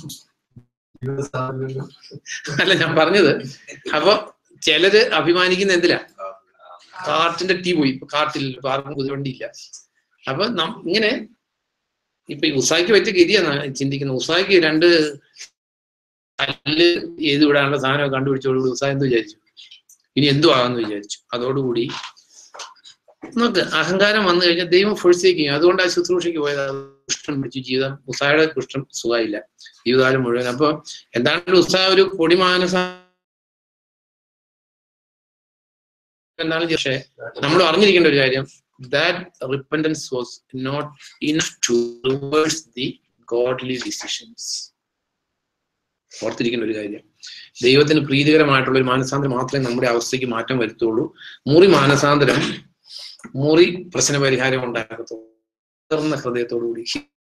അല്ല ഞാൻ പറഞ്ഞത് അപ്പൊ ചിലര് അഭിമാനിക്കുന്ന എന്തിലാ കാർട്ടിന്റെ തീ പോയി ഇപ്പൊ കാർട്ടില്ല ഇപ്പൊ ആർക്കും കുതിവണ്ടിയില്ല അപ്പൊ നം ഇങ്ങനെ ഇപ്പൊ ഈ ഉസായിക്ക് പറ്റിയ ഗതിയാണ് ചിന്തിക്കുന്നത് ഉസായിക്ക് രണ്ട് കല്ല് ചെയ്ത് വിടാനുള്ള സാധനം കണ്ടുപിടിച്ചോടുകൂടി ഉസായ എന്ത് വിചാരിച്ചു ഇനി എന്തു ആകാന്ന് വിചാരിച്ചു അതോടുകൂടി നോക്ക് അഹങ്കാരം വന്നു കഴിഞ്ഞാൽ ദൈവം ഫുൾസേക്ക് ചെയ്യും അതുകൊണ്ട് ആ ശുശ്രൂഷയ്ക്ക് പോയത് അത് കുഷ്ഠം പിടിച്ചു ജീവിതം ഉസായുടെ കുഷ്ഠം സുഖമില്ല ജീവിതകാലം മുഴുവൻ അപ്പൊ എന്താണ് ഉസായ ഒരു പൊടിമാനസ എന്താണ് പക്ഷേ നമ്മൾ അറിഞ്ഞിരിക്കേണ്ട ഒരു കാര്യം that repentance was not enough to reverse the godly decisions ഓർത്തിരിക്കേണ്ട ഒരു കാര്യം ദൈവത്തിന് പ്രീതികരമായിട്ടുള്ള ഒരു മാനസാന്തരം മാത്രമേ നമ്മുടെ അവസ്ഥയ്ക്ക് മാറ്റം വരുത്തുള്ളൂ മുറി മാനസാന്തരം മുറി പ്രശ്ന പരിഹാരം ഉണ്ടാക്കത്തുള്ളൂ തുറന്ന ഹൃദയത്തോടുകൂടി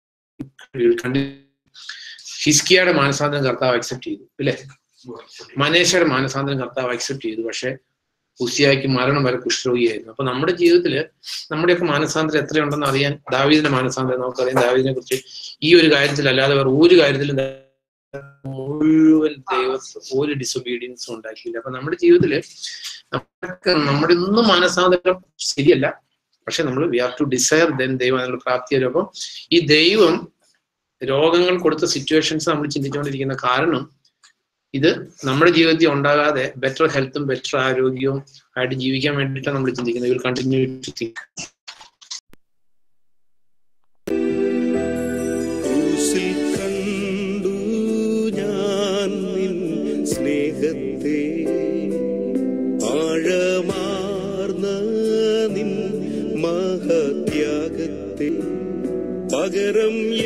ഹിസ്കിയയുടെ മാനസാന്തരം കർത്താവ് അക്സെപ്റ്റ് ചെയ്തു അല്ലേ മനേഷയുടെ മാനസാന്തരം കർത്താവ് അക്സെപ്റ്റ് ചെയ്തു പക്ഷെ ഉസിയായിക്ക് മരണം വരെ കുഷ്ഠരോഗിയായിരുന്നു അപ്പൊ നമ്മുടെ ജീവിതത്തില് നമ്മുടെയൊക്കെ മാനസാന്തരം എത്രയുണ്ടെന്ന് അറിയാൻ ദാവീദിന്റെ മാനസാന്തരം നമുക്കറിയാം ദാവീദിനെ കുറിച്ച് ഈ ഒരു കാര്യത്തിൽ അല്ലാതെ വേറെ ഒരു കാര്യത്തിലും മുഴുവൻ ദൈവ ഒരു ഡിസൊബീഡിയൻസും ഉണ്ടാക്കിയില്ല അപ്പൊ നമ്മുടെ ജീവിതത്തില് നമുക്ക് നമ്മുടെ ഒന്നും മാനസാന്തരം ശരിയല്ല പക്ഷെ നമ്മൾ we have to desire then ദൈവം അതിനുള്ള പ്രാപ്തി തരും അപ്പം ഈ ദൈവം രോഗങ്ങൾ കൊടുത്ത സിറ്റുവേഷൻസ് നമ്മൾ ചിന്തിച്ചുകൊണ്ടിരിക്കുന്ന കാരണം ഇത് നമ്മുടെ ജീവിതത്തിൽ ഉണ്ടാകാതെ ബെറ്റർ ഹെൽത്തും ബെറ്റർ ആരോഗ്യവും ആയിട്ട് ജീവിക്കാൻ വേണ്ടിയിട്ടാണ് നമ്മൾ ചിന്തിക്കുന്നത് വിൽ കണ്ടിന്യൂ ടു തിങ്ക് ക്രൂശിൽ കണ്ടു ഞാൻ നിൻ സ്നേഹത്തെ ആഴമാർന്ന നിൻ മഹത്യാഗത്തെ പകരം